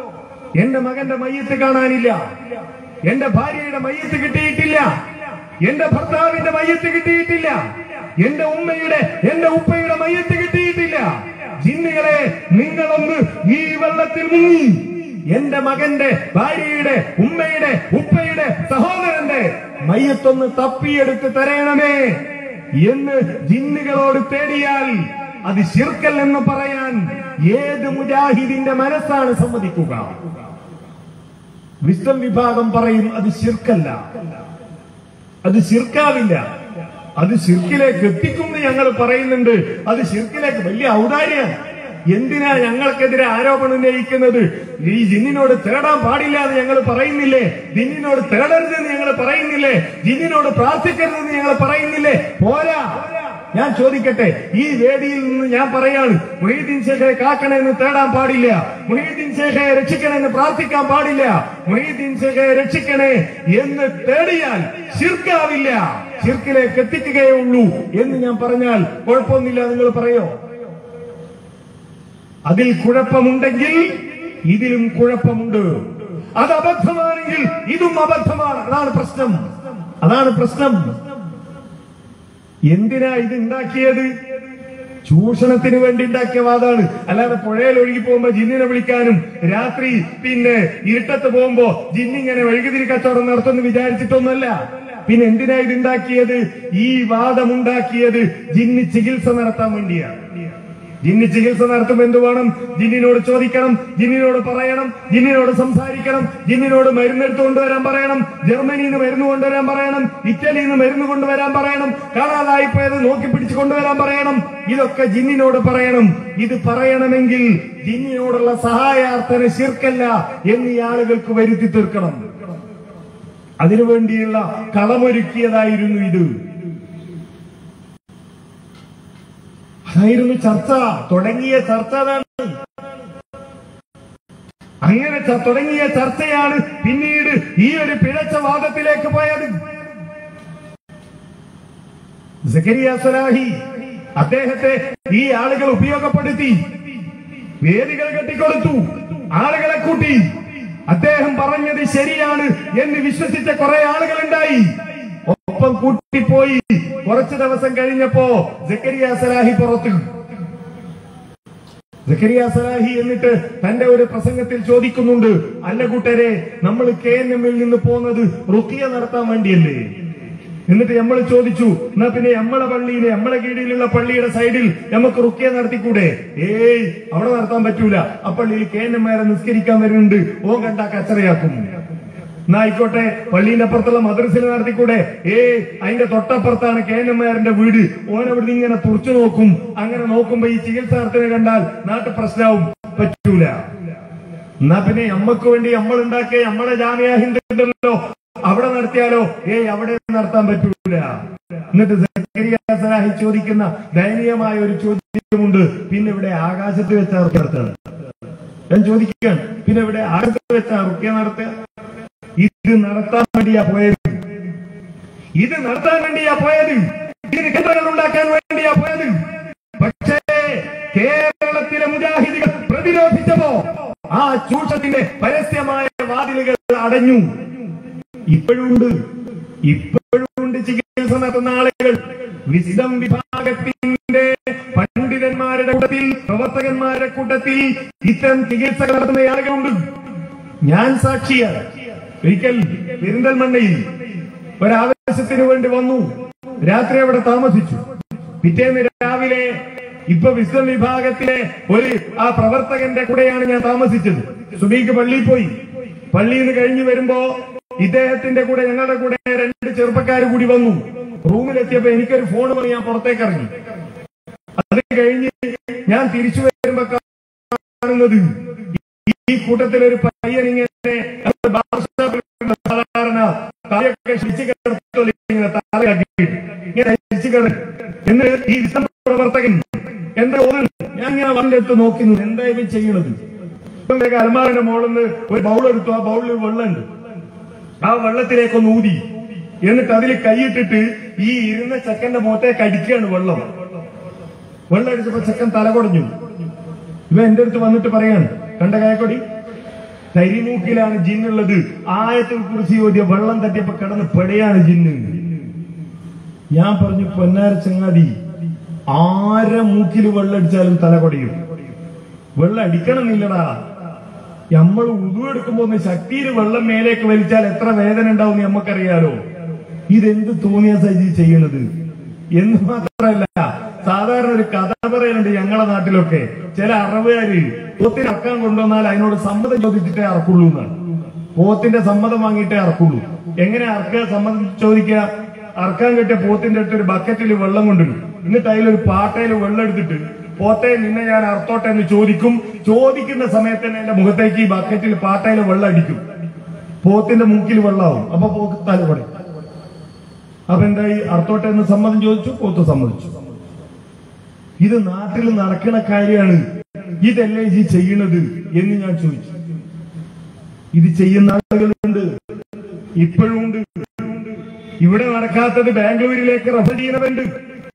എന്റെ മകന്റെ മയ്യത്ത് കാണാനില്ല എന്റെ ഭാര്യയുടെ മയ്യത്ത് കിട്ടിയിട്ടില്ല എന്റെ ഭർത്താവിന്റെ മയ്യത്ത് കിട്ടിയിട്ടില്ല എന്റെ ഉമ്മയുടെ എന്റെ ഉപ്പയുടെ മയ്യത്ത് കിട്ടിയിട്ടില്ല ജിന്നുകളെ നിങ്ങളൊന്ന് ഈ വെള്ളത്തിൽ മുങ്ങി എന്റെ മകന്റെ ഭാര്യയുടെ ഉമ്മയുടെ ഉപ്പയുടെ സഹോദരന്റെ മയ്യത്തൊന്ന് തപ്പിയെടുത്ത് തരയണമേ എന്ന് ജിന്നുകളോട് തേടിയാൽ അത് ശിർക്കൽ എന്ന് പറയാൻ ഏത് മുജാഹിദിന്റെ മനസ്സാണ് സമ്മതിക്കുക വിസ്ഡം വിഭാഗം പറയും അത് ശിർക്കല്ല അത് ശിർക്കാവില്ല അത് ശിർക്കിലേക്ക് എത്തിക്കുമെന്ന് ഞങ്ങൾ പറയുന്നുണ്ട് അത് ശിർക്കിലേക്ക് വലിയ ഔദാര്യാണ് എന്തിനാ ഞങ്ങൾക്കെതിരെ ആരോപണം ഉന്നയിക്കുന്നത് ഈ ജിന്നിനോട് തേടാൻ പാടില്ല എന്ന് ഞങ്ങൾ പറയുന്നില്ലേ ജിന്നിനോട് തേടരുതെന്ന് ഞങ്ങൾ പറയുന്നില്ലേ ജിന്നിനോട് പ്രാർത്ഥിക്കരുതെന്ന് ഞങ്ങൾ പറയുന്നില്ലേ പോരാ ഞാൻ ചോദിക്കട്ടെ ഈ വേദിയിൽ നിന്ന് ഞാൻ പറയാണ് മുഹീദ്ദീൻ ശേഖയെ കാക്കണമെന്ന് തേടാൻ പാടില്ല മുഹീദ്ദീൻ ശേഖയെ രക്ഷിക്കണമെന്ന് പ്രാർത്ഥിക്കാൻ പാടില്ല മുഹീദ്ദീൻ ശേഖയെ രക്ഷിക്കണേ എന്ന് തേടിയാൽ ശിർക്കാവില്ല ശിർക്കിലേക്ക് എത്തിക്കുകയേ ഉള്ളൂ എന്ന് ഞാൻ പറഞ്ഞാൽ കുഴപ്പമൊന്നുമില്ല നിങ്ങൾ പറയോ അതിൽ കുഴപ്പമുണ്ടെങ്കിൽ ഇതിലും കുഴപ്പമുണ്ട് അത് അബദ്ധമാണെങ്കിൽ ഇതും അബദ്ധമാണ് അതാണ് പ്രശ്നം അതാണ് പ്രശ്നം എന്തിനാ ഇത് ഉണ്ടാക്കിയത് ചൂഷണത്തിന് വേണ്ടി ഉണ്ടാക്കിയ വാദാണ് അല്ലാതെ പുഴയിൽ ഒഴുകി പോകുമ്പോ ജിന്നിനെ വിളിക്കാനും രാത്രി പിന്നെ ഇരുട്ടത്ത് പോകുമ്പോ ജിന്നിങ്ങനെ വഴുകുതിരി കച്ചവടം നടത്തുമെന്ന് വിചാരിച്ചിട്ടൊന്നുമല്ല പിന്നെ എന്തിനാ ഇത് ഉണ്ടാക്കിയത് ഈ വാദമുണ്ടാക്കിയത് ജിന്നി ചികിത്സ നടത്താൻ വേണ്ടിയാണ് ജിന്നി ചികിത്സ നടത്തുമ്പോൾ എന്ത് വേണം ജിന്നിനോട് ചോദിക്കണം ജിന്നിനോട് പറയണം ജിന്നിനോട് സംസാരിക്കണം ജിന്നിനോട് മരുന്നെടുത്ത് കൊണ്ടുവരാൻ പറയണം ജർമ്മനിയിൽ നിന്ന് മരുന്ന് കൊണ്ടുവരാൻ പറയണം ഇറ്റലിയിൽ നിന്ന് മരുന്ന് കൊണ്ടുവരാൻ പറയണം കാണാതായി പോയത് നോക്കി പിടിച്ച് കൊണ്ടുവരാൻ പറയണം ഇതൊക്കെ ജിന്നിനോട് പറയണം ഇത് പറയണമെങ്കിൽ ജിന്നിനോടുള്ള സഹായാർത്ഥന ശിർക്കല്ല എന്ന് ഈ ആളുകൾക്ക് വരുത്തി തീർക്കണം അതിനുവേണ്ടിയുള്ള കളമൊരുക്കിയതായിരുന്നു ഇത് അതായിരുന്നു ചർച്ച തുടങ്ങിയ ചർച്ച അതാണ് അങ്ങനെ ച- തുടങ്ങിയ ചർച്ചയാണ് പിന്നീട് ഈ ഒരു പിഴച്ച വാദത്തിലേക്ക് പോയത് സക്കരിയ സലാഹി അദ്ദേഹത്തെ ഈ ആളുകൾ ഉപയോഗപ്പെടുത്തി വേദികൾ കെട്ടിക്കൊടുത്തു ആളുകളെ കൂട്ടി അദ്ദേഹം പറഞ്ഞത് ശരിയാണ് എന്ന് വിശ്വസിച്ച കുറെ ആളുകളുണ്ടായി ഒപ്പം കൂട്ടിപ്പോയി കുറച്ചു ദിവസം കഴിഞ്ഞപ്പോ ജക്കരിയ സലാഹി പുറത്തു ജക്കരിയ സലാഹി എന്നിട്ട് തന്റെ ഒരു പ്രസംഗത്തിൽ ചോദിക്കുന്നുണ്ട് അല്ല കൂട്ടരെ നമ്മൾ കെ എൻ എമ്മിൽ നിന്ന് പോകുന്നത് റുക്കിയ നടത്താൻ വേണ്ടിയല്ലേ എന്നിട്ട് നമ്മൾ ചോദിച്ചു എന്നാ പിന്നെ നമ്മളെ പള്ളിയിലെ നമ്മളെ കീഴിലുള്ള പള്ളിയുടെ സൈഡിൽ നമുക്ക് റുക്കിയ നടത്തിക്കൂടെ ഏയ് അവിടെ നടത്താൻ പറ്റൂല ആ പള്ളിയിൽ കെ എൻ എമ്മാരെ നിസ്കരിക്കാൻ വരുന്നുണ്ട് ഓൻ കണ്ടാ കച്ചറയാക്കും എന്നാ ആയിക്കോട്ടെ പള്ളീന്റെ അപ്പുറത്തുള്ള മദ്രസിൽ നടത്തിക്കൂടെ ഏ അതിന്റെ തൊട്ടപ്പുറത്താണ് കെ എൻ എമ്മാരുടെ വീട് ഓൻ അവിടുന്ന് ഇങ്ങനെ തുറച്ചു നോക്കും അങ്ങനെ നോക്കുമ്പോ ഈ ചികിത്സാർത്ഥനെ കണ്ടാൽ നാട്ടു പ്രശ്നവും പറ്റൂല എന്നാ പിന്നെ നമ്മക്ക് വേണ്ടി നമ്മൾ ഉണ്ടാക്കിയ നമ്മളെ ജാമ്യ ഹിന്ദുണ്ടല്ലോ അവിടെ നടത്തിയാലോ ഏയ് അവിടെ നടത്താൻ പറ്റൂല എന്നിട്ട് സക്കരിയ സലാഹി ചോദിക്കുന്ന ദയനീയമായ ഒരു ചോദ്യമുണ്ട് പിന്നെ ഇവിടെ ആകാശത്ത് വെച്ച റുക്യ നടത്തുകയാണ് ഞാൻ ചോദിക്കുകയാണ് പിന്നെ ഇവിടെ ആകാശത്ത് വെച്ച റുക്യ നടത്തുക ഇത് നടത്താൻ വേണ്ടിയാ പോയത് ഇത് നടത്താൻ വേണ്ടിയാ പോയത് ഇതിന് കേന്ദ്രങ്ങൾ ഉണ്ടാക്കാൻ വേണ്ടിയാ പോയത് പക്ഷേ കേരളത്തിലെ മുജാഹിദികൾ പ്രതിരോധിച്ചപ്പോ ആ ചൂഷത്തിന്റെ പരസ്യമായ വാതിലുകൾ അടഞ്ഞു ഇപ്പോഴുണ്ട് ഇപ്പോഴുണ്ട് ചികിത്സ നടത്തുന്ന ആളുകൾ വിശദം വിഭാഗത്തിന്റെ പണ്ഡിതന്മാരുടെ കൂട്ടത്തിൽ പ്രവർത്തകന്മാരുടെ കൂട്ടത്തിൽ ഇത്തരം ചികിത്സ നടത്തുന്ന ആളുകളുണ്ട് ഞാൻ സാക്ഷിയാണ് ഒരിക്കൽ പെരിന്തൽമണ്ണയിൽ ഒരാവശ്യത്തിന് വേണ്ടി വന്നു രാത്രി അവിടെ താമസിച്ചു പിറ്റേന്ന് രാവിലെ ഇപ്പൊ വിശ്വം വിഭാഗത്തിലെ ഒരു ആ പ്രവർത്തകന്റെ കൂടെയാണ് ഞാൻ താമസിച്ചത് സുബീക്ക് പള്ളിയിൽ പോയി പള്ളിയിൽ നിന്ന് കഴിഞ്ഞു വരുമ്പോ ഇദ്ദേഹത്തിന്റെ കൂടെ ഞങ്ങളുടെ കൂടെ രണ്ട് ചെറുപ്പക്കാർ കൂടി വന്നു റൂമിലെത്തിയപ്പോ എനിക്കൊരു ഫോൺ വന്ന് ഞാൻ പുറത്തേക്ക് ഇറങ്ങി അത് കഴിഞ്ഞ് ഞാൻ തിരിച്ചു വരുമ്പോ കാണുന്നത് ഈ കൂട്ടത്തിൽ ഒരു പയ്യൻ ഇങ്ങനെ ബാർബർ ഷോപ്പിൽ സാധാരണ താഴെയൊക്കെ ശിച്ചു കിടത്തുമല്ലോ ഇങ്ങനെ താഴെയാക്കിയിട്ട് ഇങ്ങനെ ശിച്ചു കിട എന്ന് ഈ വിശ്വ പ്രവർത്തകൻ എന്താ ഓർമ്മ ഞാൻ ഇങ്ങനെ വന്നെടുത്ത് നോക്കുന്നു എന്താ ഇവൻ ചെയ്യണത് ഇപ്പം വേഗം അലമാറിന്റെ മുകളിൽ ഒരു ബൗൾ എടുത്തു ആ ബൗളിൽ വെള്ളമുണ്ട് ആ വെള്ളത്തിലേക്കൊന്ന് ഊതി എന്നിട്ട് അതിൽ കൈയിട്ടിട്ട് ഈ ഇരുന്ന ചക്കന്റെ മുഖത്തേക്ക് അടിക്കുകയാണ് വെള്ളം വെള്ളം അടിച്ചപ്പോ ചക്കൻ തല കുടഞ്ഞു ഇവ എന്റെ അടുത്ത് വന്നിട്ട് പറയാണ് കണ്ട കായക്കൊടി കരിമൂക്കിലാണ് ജിന്നുള്ളത് ആയത്തിൽ കുറിച്ച് ചോദ്യം വെള്ളം തട്ടിയപ്പോ കിടന്ന് പെടയാണ് ജിന്ന് ഞാൻ പറഞ്ഞു പൊന്നാര ചങ്ങാതി ആരെ മൂക്കിൽ വെള്ളം അടിച്ചാലും തല കൊടയും വെള്ളം അടിക്കണമെന്നില്ലടാ നമ്മൾ ഉതുവെടുക്കുമ്പോ ഒന്ന് ശക്തിയിൽ വെള്ളം മേലേക്ക് വലിച്ചാൽ എത്ര വേദന ഉണ്ടാവും എന്ന് നമുക്കറിയാലോ ഇതെന്ത് തോന്നിയ സജി ചെയ്യുന്നത് എന്ന് മാത്രമല്ല സാധാരണ ഒരു കഥ പറയലുണ്ട് ഞങ്ങളെ നാട്ടിലൊക്കെ ചില അറവുകാര് പോത്തിന് അറക്കാൻ കൊണ്ടുവന്നാൽ അതിനോട് സമ്മതം ചോദിച്ചിട്ടേ അറക്കുള്ളൂ എന്നാണ് പോത്തിന്റെ സമ്മതം വാങ്ങിയിട്ടേ അറക്കുള്ളൂ എങ്ങനെ അറക്കുക സമ്മതം ചോദിക്കുക അറക്കാൻ കിട്ടിയ പോത്തിന്റെ അടുത്ത് ഒരു ബക്കറ്റിൽ വെള്ളം കൊണ്ടുവരും എന്നിട്ട് അതിലൊരു പാട്ടയിൽ വെള്ളം എടുത്തിട്ട് പോത്തെ നിന്നെ ഞാൻ അർത്തോട്ടെ എന്ന് ചോദിക്കും ചോദിക്കുന്ന സമയത്ത് തന്നെ എന്റെ മുഖത്തേക്ക് ഈ ബക്കറ്റിൽ പാട്ടയിൽ വെള്ളം അടിക്കും പോത്തിന്റെ മൂക്കിൽ വെള്ളമാവും അപ്പൊ പോക്ക് തലപടി അപ്പൊ എന്തായി അർത്തോട്ടെ എന്ന് സമ്മതം ചോദിച്ചു പോത്ത് സമ്മതിച്ചു ഇത് നാട്ടിൽ നടക്കുന്ന കാര്യമാണ് ഇതല്ലേ ഈ ചെയ്യണത് എന്ന് ഞാൻ ചോദിച്ചു ഇത് ചെയ്യുന്ന ആളുകളുണ്ട് ഇപ്പോഴും ഉണ്ട് ഇവിടെ നടക്കാത്തത് ബാംഗ്ലൂരിലേക്ക് റഫർ ചെയ്യുന്നവരുണ്ട്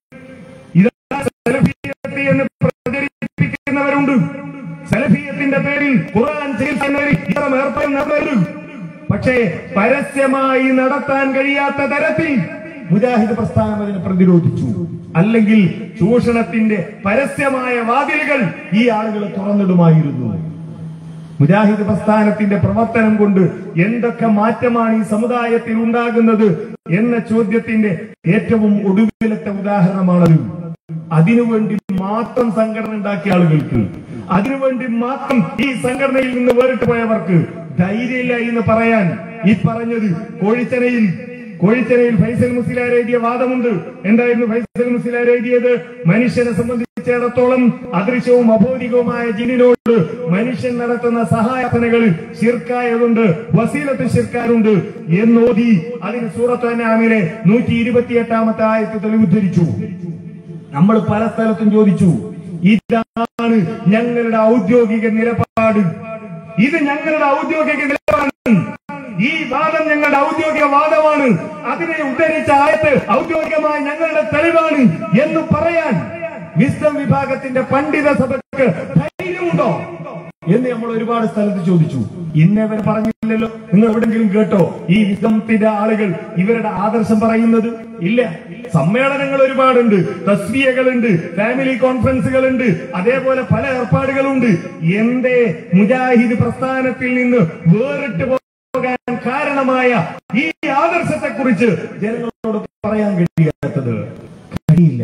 ഇതാ സലഫിയത്ത് എന്ന് പ്രചരിപ്പിക്കുന്നവരുണ്ട് സലഫിയത്തിന്റെ പേരിൽ ഖുർആൻ ചികിത്സയിൽ ഇത്തരം ഏർപ്പാട് നടന്നവരുണ്ട് പക്ഷേ പരസ്യമായി നടത്താൻ കഴിയാത്ത തരത്തിൽ മുജാഹിദ് പ്രസ്ഥാനം അതിനെ പ്രതിരോധിച്ചു അല്ലെങ്കിൽ ചൂഷണത്തിന്റെ പരസ്യമായ വാതിലുകൾ ഈ ആളുകൾ തുറന്നിടുമായിരുന്നു മുജാഹിദ് പ്രസ്ഥാനത്തിന്റെ പ്രവർത്തനം കൊണ്ട് എന്തൊക്കെ മാറ്റമാണ് ഈ സമുദായത്തിൽ ഉണ്ടാകുന്നത് എന്ന ചോദ്യത്തിന്റെ ഏറ്റവും ഒടുവിലത്തെ ഉദാഹരണമാണത് അതിനുവേണ്ടി മാത്രം സംഘടന ഉണ്ടാക്കിയ ആളുകൾക്ക് അതിനുവേണ്ടി മാത്രം ഈ സംഘടനയിൽ നിന്ന് വേറിട്ട് പോയവർക്ക് ധൈര്യമില്ല എന്ന് പറയാൻ ഈ പറഞ്ഞത് കോഴിച്ചനയിൽ കോഴിച്ചനയിൽ ഫൈസൽ മുസ്ലിയാർ എഴുതിയ വാദമുണ്ട് എന്തായിരുന്നു ഫൈസൽ മുസ്ലിയാർ എഴുതിയത് മനുഷ്യനെ സംബന്ധിച്ചിടത്തോളം അദൃശ്യവും അഭൗതികവുമായ ജിനിനോട് മനുഷ്യൻ നടത്തുന്ന സഹായപനകളിൽ ശിർക്കായതുണ്ട് വസീലത്ത് ശിർക്കാരുണ്ട് എന്നോതി അതിന് സൂറത്ത് അനാമിലെ നൂറ്റി ഇരുപത്തിയെട്ടാമത്തെ ആയത്ത് തെളിവുദ്ധരിച്ചു നമ്മൾ പല സ്ഥലത്തും ചോദിച്ചു ഇതാണ് ഞങ്ങളുടെ ഔദ്യോഗിക നിലപാട് ഇത് ഞങ്ങളുടെ ഔദ്യോഗിക നിലപാടാണ് ഈ വാദം ഞങ്ങളുടെ ഔദ്യോഗിക വാദമാണ് അതിനെ ഉദ്ധരിച്ച ആയത്ത് ഔദ്യോഗികമായ ഞങ്ങളുടെ തെളിവാണ് എന്ന് പറയാൻ വിസ്ഡം വിഭാഗത്തിന്റെ പണ്ഡിത സഭയ്ക്ക് ധൈര്യമുണ്ടോ എന്ന് നമ്മൾ ഒരുപാട് സ്ഥലത്ത് ചോദിച്ചു ഇന്നവർ പറഞ്ഞില്ലല്ലോ നിങ്ങൾ എവിടെങ്കിലും കേട്ടോ ഈ വിസ്ഡത്തിന്റെ ആളുകൾ ഇവരുടെ ആദർശം പറയുന്നത് ഇല്ല സമ്മേളനങ്ങൾ ഒരുപാടുണ്ട് തസ്വിയകളുണ്ട് ഫാമിലി കോൺഫറൻസുകളുണ്ട് അതേപോലെ പല ഏർപ്പാടുകളുണ്ട് എന്തേ മുജാഹിദ് പ്രസ്ഥാനത്തിൽ നിന്ന് വേറിട്ട് പോകാൻ കാരണമായ ഈ ആദർശത്തെ കുറിച്ച് ജനങ്ങളോട് പറയാൻ കഴിയാത്തത് കഴിയില്ല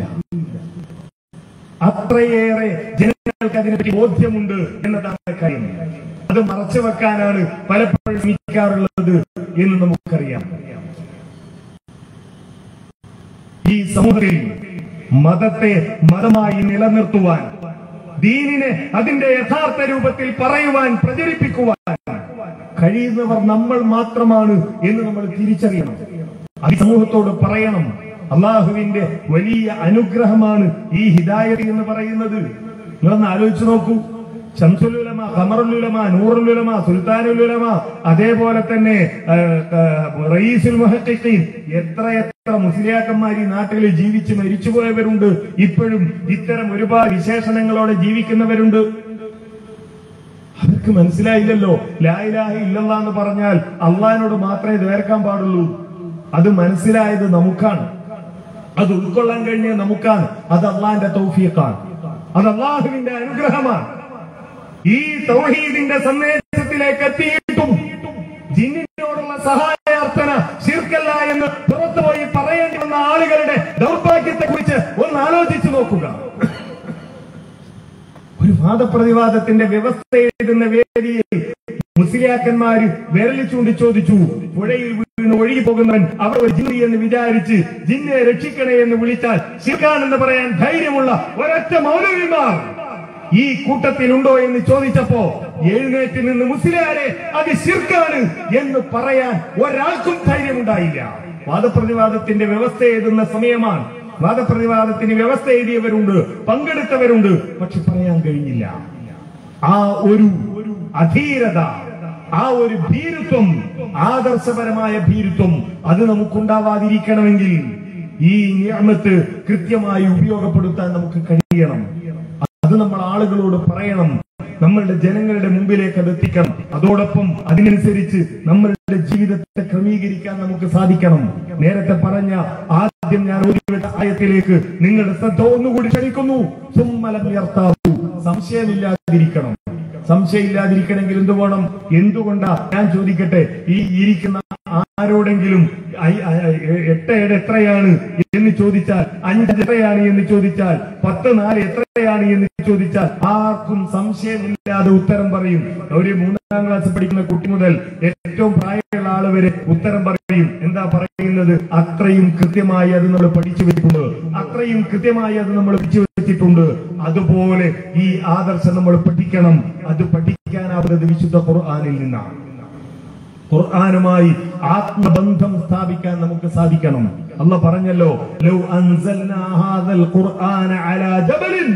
അത്രയേറെ ജനങ്ങൾക്ക് അതിനെപ്പറ്റി ബോധ്യമുണ്ട് എന്നതാണ് കാര്യം അത് മറച്ചു വെക്കാനാണ് പലപ്പോഴും ശ്രമിക്കാറുള്ളത് എന്ന് നമുക്കറിയാം ഈ സമൂഹത്തിൽ മതത്തെ മതമായി നിലനിർത്തുവാൻ ദീനിനെ അതിന്റെ യഥാർത്ഥ രൂപത്തിൽ പറയുവാൻ പ്രചരിപ്പിക്കുവാൻ കഴിയുന്നവർ നമ്മൾ മാത്രമാണ് എന്ന് നമ്മൾ തിരിച്ചറിയണം അത് സമൂഹത്തോട് പറയണം അള്ളാഹുവിന്റെ വലിയ അനുഗ്രഹമാണ് ഈ ഹിദായത്ത് എന്ന് പറയുന്നത് നിങ്ങളൊന്ന് ആലോചിച്ചു നോക്കൂ ഷംസുലുലമ ഖമറുലുലമ നൂറുലുലമ സുൽത്താനുലുലമ അതേപോലെ തന്നെ ആ, ആ, റയീസുൽ മുഹഖിഖീൻ എത്ര എത്ര മുസ്ലിയാക്കന്മാർ ഈ നാട്ടിൽ ജീവിച്ച് മരിച്ചുപോയവരുണ്ട് ഇപ്പോഴും ഇത്തരം ഒരുപാട് വിശേഷണങ്ങളോടെ ജീവിക്കുന്നവരുണ്ട് അവർക്ക് മനസ്സിലായില്ലല്ലോ ലായിലാഹി ഇല്ലല്ലാ എന്ന് പറഞ്ഞാൽ അള്ളഹാനോട് മാത്രമേ ദ്വേർക്കാൻ പാടുള്ളൂ അത് മനസ്സിലായത് നമുക്കാണ് അത് ഉൾക്കൊള്ളാൻ കഴിഞ്ഞ നമുക്കാണ് അത് അള്ളാന്റെ തൗഫീഖാണ് അത് അള്ളാഹുവിന്റെ അനുഗ്രഹമാണ് ഈ തൗഹീദിന്റെ സന്ദേശത്തിലേക്ക് എത്തിയിട്ടും ജിന്നിനോടുള്ള സഹായാർത്ഥന ശിർക്കല്ല എന്ന് പുറത്തുപോയി പറയേണ്ടി വന്ന ആളുകളുടെ ദൗർഭാഗ്യത്തെ കുറിച്ച് ഒന്ന് ആലോചിച്ചു നോക്കുക ഒരു വാദപ്രതിവാദത്തിന്റെ വ്യവസ്ഥ എഴുതുന്ന വേദിയിൽ മുസ്ലിയാക്കന്മാര് വിരലി ചൂണ്ടി ചോദിച്ചു പുഴയിൽ വീണ് ഒഴുകി പോകുന്നവൻ അവർ ഒരു ജിന്നി എന്ന് വിചാരിച്ച് ജിന്നെ രക്ഷിക്കണേ എന്ന് വിളിച്ചാൽ ശിർക്കാണെന്ന് പറയാൻ ധൈര്യമുള്ള ഒരൊറ്റ മൗലവിമാർ ഈ കൂട്ടത്തിലുണ്ടോ എന്ന് ചോദിച്ചപ്പോ എഴുന്നേറ്റ് നിന്ന് മുസ്ലിയാരെ അത് ശിർക്കാണ് എന്ന് പറയാൻ ഒരാൾക്കും ധൈര്യമുണ്ടായില്ല വാദപ്രതിവാദത്തിന്റെ വ്യവസ്ഥ എഴുതുന്ന സമയമാണ് വാദപ്രതിവാദത്തിന് വ്യവസ്ഥ എഴുതിയവരുണ്ട് പങ്കെടുത്തവരുണ്ട് പക്ഷെ പറയാൻ കഴിഞ്ഞില്ല ആ ഒരു അധീരത ആ ഒരു ഭീരുത്വം ആദർശപരമായ ഭീരുത്വം അത് നമുക്കുണ്ടാവാതിരിക്കണമെങ്കിൽ ഈ നിയമത്ത് കൃത്യമായി ഉപയോഗപ്പെടുത്താൻ നമുക്ക് കഴിയണം അത് നമ്മൾ ആളുകളോട് പറയണം നമ്മളുടെ ജനങ്ങളുടെ മുമ്പിലേക്ക് അത് എത്തിക്കണം അതോടൊപ്പം അതിനനുസരിച്ച് നമ്മളുടെ ജീവിതത്തെ ക്രമീകരിക്കാൻ നമുക്ക് സാധിക്കണം നേരത്തെ പറഞ്ഞ ആദ്യം ഞാൻ ഓടിവിട്ട ആയത്തിലേക്ക് നിങ്ങളുടെ ശ്രദ്ധ ഒന്നുകൂടി ക്ഷണിക്കുന്നു സുമ്മലം യർത്താവൂ സംശയമില്ലാതിരിക്കണം സംശയമില്ലാതിരിക്കണമെങ്കിൽ എന്ത് വേണം എന്തുകൊണ്ടാ ഞാൻ ചോദിക്കട്ടെ ഈ ഇരിക്കുന്ന ആരോടെങ്കിലും ഐ- ഐ- ഐ- എട്ട് ഏഴ് എത്രയാണ് എന്ന് ചോദിച്ചാൽ അഞ്ച് എത്രയാണ് എന്ന് ചോദിച്ചാൽ പത്ത് നാല് എത്രയാണ് എന്ന് ചോദിച്ചാൽ ആർക്കും സംശയമില്ലാതെ ഉത്തരം പറയും ഒരു മൂന്നാം ക്ലാസ് പഠിക്കുന്ന കുട്ടി മുതൽ ഏറ്റവും പ്രായമുള്ള ആള് വരെ ഉത്തരം പറയും എന്താ പറയുന്നത് അത്രയും കൃത്യമായി അത് നമ്മൾ പഠിച്ചു വെച്ചിട്ടുണ്ട് അത്രയും കൃത്യമായി അത് നമ്മൾ പഠിച്ചു വെച്ചിട്ടുണ്ട് അതുപോലെ ഈ ആദർശം നമ്മൾ പഠിക്കണം അത് പഠിക്കാനാവുന്നത് വിശുദ്ധ ഖുർആനിൽ നിന്നാണ് ഖുർആനുമായി ആത്മബന്ധം സ്ഥാപിക്കാൻ നമുക്ക് സാധിക്കണം അല്ല പറഞ്ഞല്ലോ ലൗ അൻസൽനാ ഹാദൽ ഖുർആന അലാ ജബലിൻ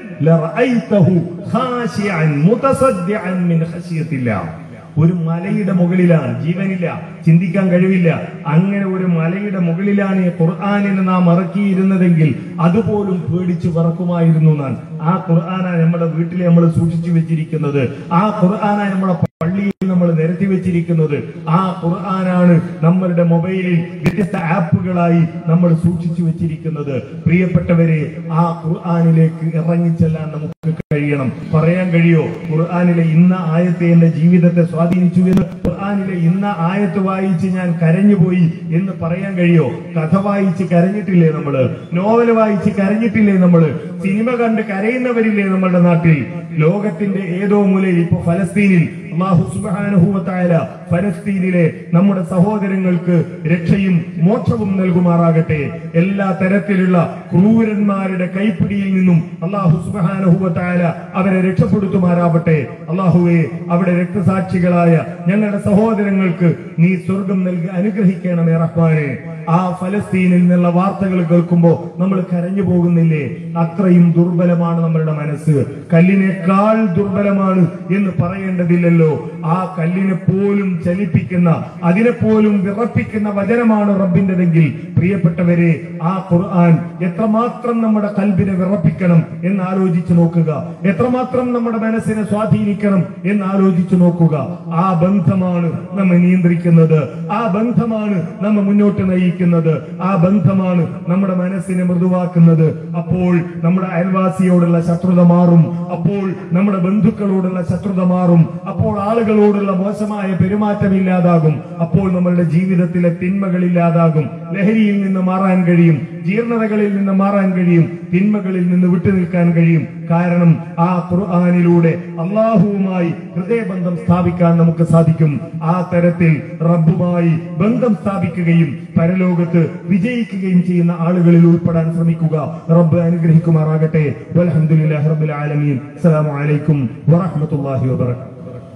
ലറഅയ്തഹു ഖാശിഅൻ മുതസദ്ദിഅൻ മിൻ ഖശിയത്തില്ലാഹ് ഒരു മലയുടെ മുകളിലാണ് ജീവനില്ല ചിന്തിക്കാൻ കഴിവില്ല അങ്ങനെ ഒരു മലയുടെ മുകളിലാണ് ഈ ഖുർആാനിനെ നാം ഇറക്കിയിരുന്നതെങ്കിൽ അതുപോലും പേടിച്ചു പറക്കുമായിരുന്നു നാൻ ആ ഖുർആാന നമ്മുടെ വീട്ടിൽ നമ്മൾ സൂക്ഷിച്ചു വെച്ചിരിക്കുന്നത് ആ ഖുർആാന നമ്മുടെ പള്ളിയിൽ നമ്മൾ നിരത്തി വെച്ചിരിക്കുന്നത് ആ ഖുർആനാണ് നമ്മളുടെ മൊബൈലിൽ വ്യത്യസ്ത ആപ്പുകളായി നമ്മൾ സൂക്ഷിച്ചു വെച്ചിരിക്കുന്നത് പ്രിയപ്പെട്ടവരെ ആ ഖുർആനിലേക്ക് ഇറങ്ങിച്ചെല്ലാൻ നമുക്ക് കഴിയണം പറയാൻ കഴിയോ ഖുർആനിലെ ഇന്ന ആയത്തെ എന്റെ ജീവിതത്തെ സ്വാധീനിച്ചു എന്ന് ഖുർആനിലെ ഇന്ന ആയത്ത് വായിച്ച് ഞാൻ കരഞ്ഞുപോയി എന്ന് പറയാൻ കഴിയോ കഥ വായിച്ച് കരഞ്ഞിട്ടില്ലേ നമ്മള് നോവൽ വായിച്ച് കരഞ്ഞിട്ടില്ലേ നമ്മള് സിനിമ കണ്ട് കരയുന്നവരില്ലേ നമ്മളുടെ നാട്ടിൽ ലോകത്തിന്റെ ഏതോ മൂലയിൽ ഇപ്പൊ ഫലസ്തീനിൽ അള്ളാഹു സുബാനുഭൂവത്തായ ഫലസ്തീനിലെ നമ്മുടെ സഹോദരങ്ങൾക്ക് രക്ഷയും മോക്ഷവും നൽകുമാറാകട്ടെ എല്ലാ തരത്തിലുള്ള ക്രൂരന്മാരുടെ കൈപ്പിടിയിൽ നിന്നും അള്ളാഹു സുബാനുഭൂവത്തായ അവരെ രക്ഷപ്പെടുത്തുമാറാവട്ടെ അള്ളാഹുവെ അവിടെ രക്തസാക്ഷികളായ ഞങ്ങളുടെ സഹോദരങ്ങൾക്ക് നീ സ്വർഗം നൽകി അനുഗ്രഹിക്കണമേ റഹ്മാനെ ആ ഫലസ്തീനിൽ നിന്നുള്ള വാർത്തകൾ കേൾക്കുമ്പോൾ നമ്മൾ കരഞ്ഞു പോകുന്നില്ലേ അത്രയും ദുർബലമാണ് നമ്മളുടെ മനസ്സ് കല്ലിനേക്കാൾ ദുർബലമാണ് എന്ന് പറയേണ്ടതില്ലല്ലോ ആ കല്ലിനെ പോലും ചലിപ്പിക്കുന്ന അതിനെ പോലും വിറപ്പിക്കുന്ന വചനമാണ് റബ്ബിന്റെതെങ്കിൽ പ്രിയപ്പെട്ടവരെ ആ ഖുർആൻ എത്രമാത്രം നമ്മുടെ കൽബിനെ വിറപ്പിക്കണം എന്ന് ആലോചിച്ചു നോക്കുക എത്രമാത്രം നമ്മുടെ മനസ്സിനെ സ്വാധീനിക്കണം എന്ന് ആലോചിച്ചു നോക്കുക ആ ബന്ധമാണ് നമ്മെ നിയന്ത്രിക്കുന്നത് ആ ബന്ധമാണ് നമ്മെ മുന്നോട്ട് നയിക്കുന്നത് ആ ബന്ധമാണ് നമ്മുടെ മനസ്സിനെ മൃദുവാക്കുന്നത് അപ്പോൾ നമ്മുടെ അയൽവാസിയോടുള്ള ശത്രുത മാറും അപ്പോൾ നമ്മുടെ ബന്ധുക്കളോടുള്ള ശത്രുത മാറും അപ്പോൾ ആളുകളോടുള്ള മോശമായ പെരുമാറ്റം ഇല്ലാതാകും അപ്പോൾ നമ്മളുടെ ജീവിതത്തിലെ തിന്മകൾ ഇല്ലാതാകും ലഹരിയിൽ നിന്ന് മാറാൻ കഴിയും ജീർണതകളിൽ നിന്ന് മാറാൻ കഴിയും തിന്മകളിൽ നിന്ന് വിട്ടുനിൽക്കാൻ കഴിയും കാരണം ആ ഖുർആാനിലൂടെ അള്ളാഹുവുമായി ഹൃദയബന്ധം സ്ഥാപിക്കാൻ നമുക്ക് സാധിക്കും ആ തരത്തിൽ റബ്ബുമായി ബന്ധം സ്ഥാപിക്കുകയും പരലോകത്ത് വിജയിക്കുകയും ചെയ്യുന്ന ആളുകളിൽ ഉൾപ്പെടാൻ ശ്രമിക്കുക റബ്ബ് അനുഗ്രഹിക്കുമാറാകട്ടെ വൽഹംദുലില്ലാഹി റബ്ബിൽ ആലമീൻ അസ്സലാമു അലൈക്കും വറഹ്മത്തുള്ളാഹി വബറകാതുഹു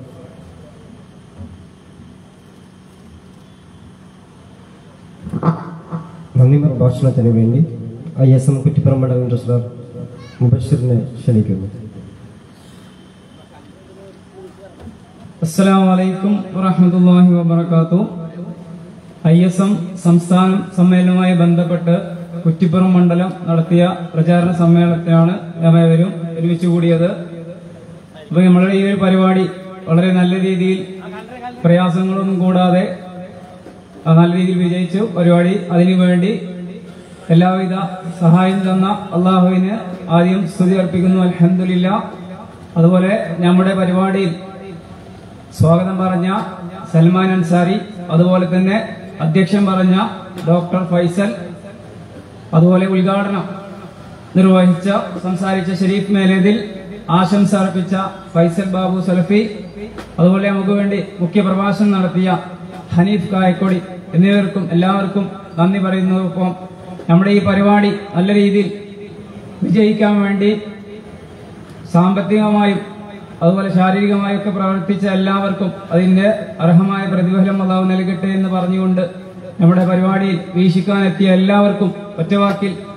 നന്ദി പ്രഭാഷണത്തിന് വേണ്ടി ഐ എസ് എം കുറ്റിപ്പുറം മണ്ഡലം ട്രഷറർ മുബഷിറിനെ ക്ഷണിക്കുന്നു അസ്സലാമു അലൈക്കും വറഹ്മത്തുള്ളാഹി വബറകാതുഹു ഐ എസ് എം സംസ്ഥാന സമ്മേളനവുമായി ബന്ധപ്പെട്ട് കുറ്റിപ്പുറം മണ്ഡലം നടത്തിയ പ്രചാരണ സമ്മേളനത്തിലാണ് നമ്മേവരും ഒരുമിച്ച് കൂടിയത് അപ്പോൾ നമ്മുടെ ഈ ഒരു പരിപാടി വളരെ നല്ല രീതിയിൽ പ്രയാസങ്ങളൊന്നും കൂടാതെ ആ, നല്ല രീതിയിൽ വിജയിച്ചു പരിപാടി അതിനുവേണ്ടി എല്ലാവിധ സഹായം തന്ന അള്ളാഹുവിന് ആദ്യം സ്തുതി അർപ്പിക്കുന്നു അൽഹംദുലില്ലാ അതുപോലെ നമ്മുടെ പരിപാടിയിൽ സ്വാഗതം പറഞ്ഞ സൽമാൻ അൻസാരി അതുപോലെ തന്നെ അധ്യക്ഷൻ പറഞ്ഞ ഡോക്ടർ ഫൈസൽ അതുപോലെ ഉദ്ഘാടനം നിർവഹിച്ച സംസാരിച്ച ഷരീഫ് മേലേതിൽ ആശംസ അർപ്പിച്ച ഫൈസൽ ബാബു സലഫി അതുപോലെ നമുക്ക് വേണ്ടി മുഖ്യ പ്രഭാഷണം നടത്തിയ ഹനീഫ് കായക്കൊടി എന്നിവർക്കും എല്ലാവർക്കും നന്ദി പറയുന്നതോടൊപ്പം നമ്മുടെ ഈ പരിപാടി നല്ല രീതിയിൽ വിജയിക്കാൻ വേണ്ടി സാമ്പത്തികമായും അതുപോലെ ശാരീരികമായും ഒക്കെ പ്രവർത്തിച്ച എല്ലാവർക്കും അതിന്റെ അർഹമായ പ്രതിഫലം അള്ളാഹു നൽകട്ടെ എന്ന് പറഞ്ഞുകൊണ്ട് നമ്മുടെ പരിപാടിയിൽ വീക്ഷിക്കാനെത്തിയ എല്ലാവർക്കും ഒറ്റവാക്കിൽ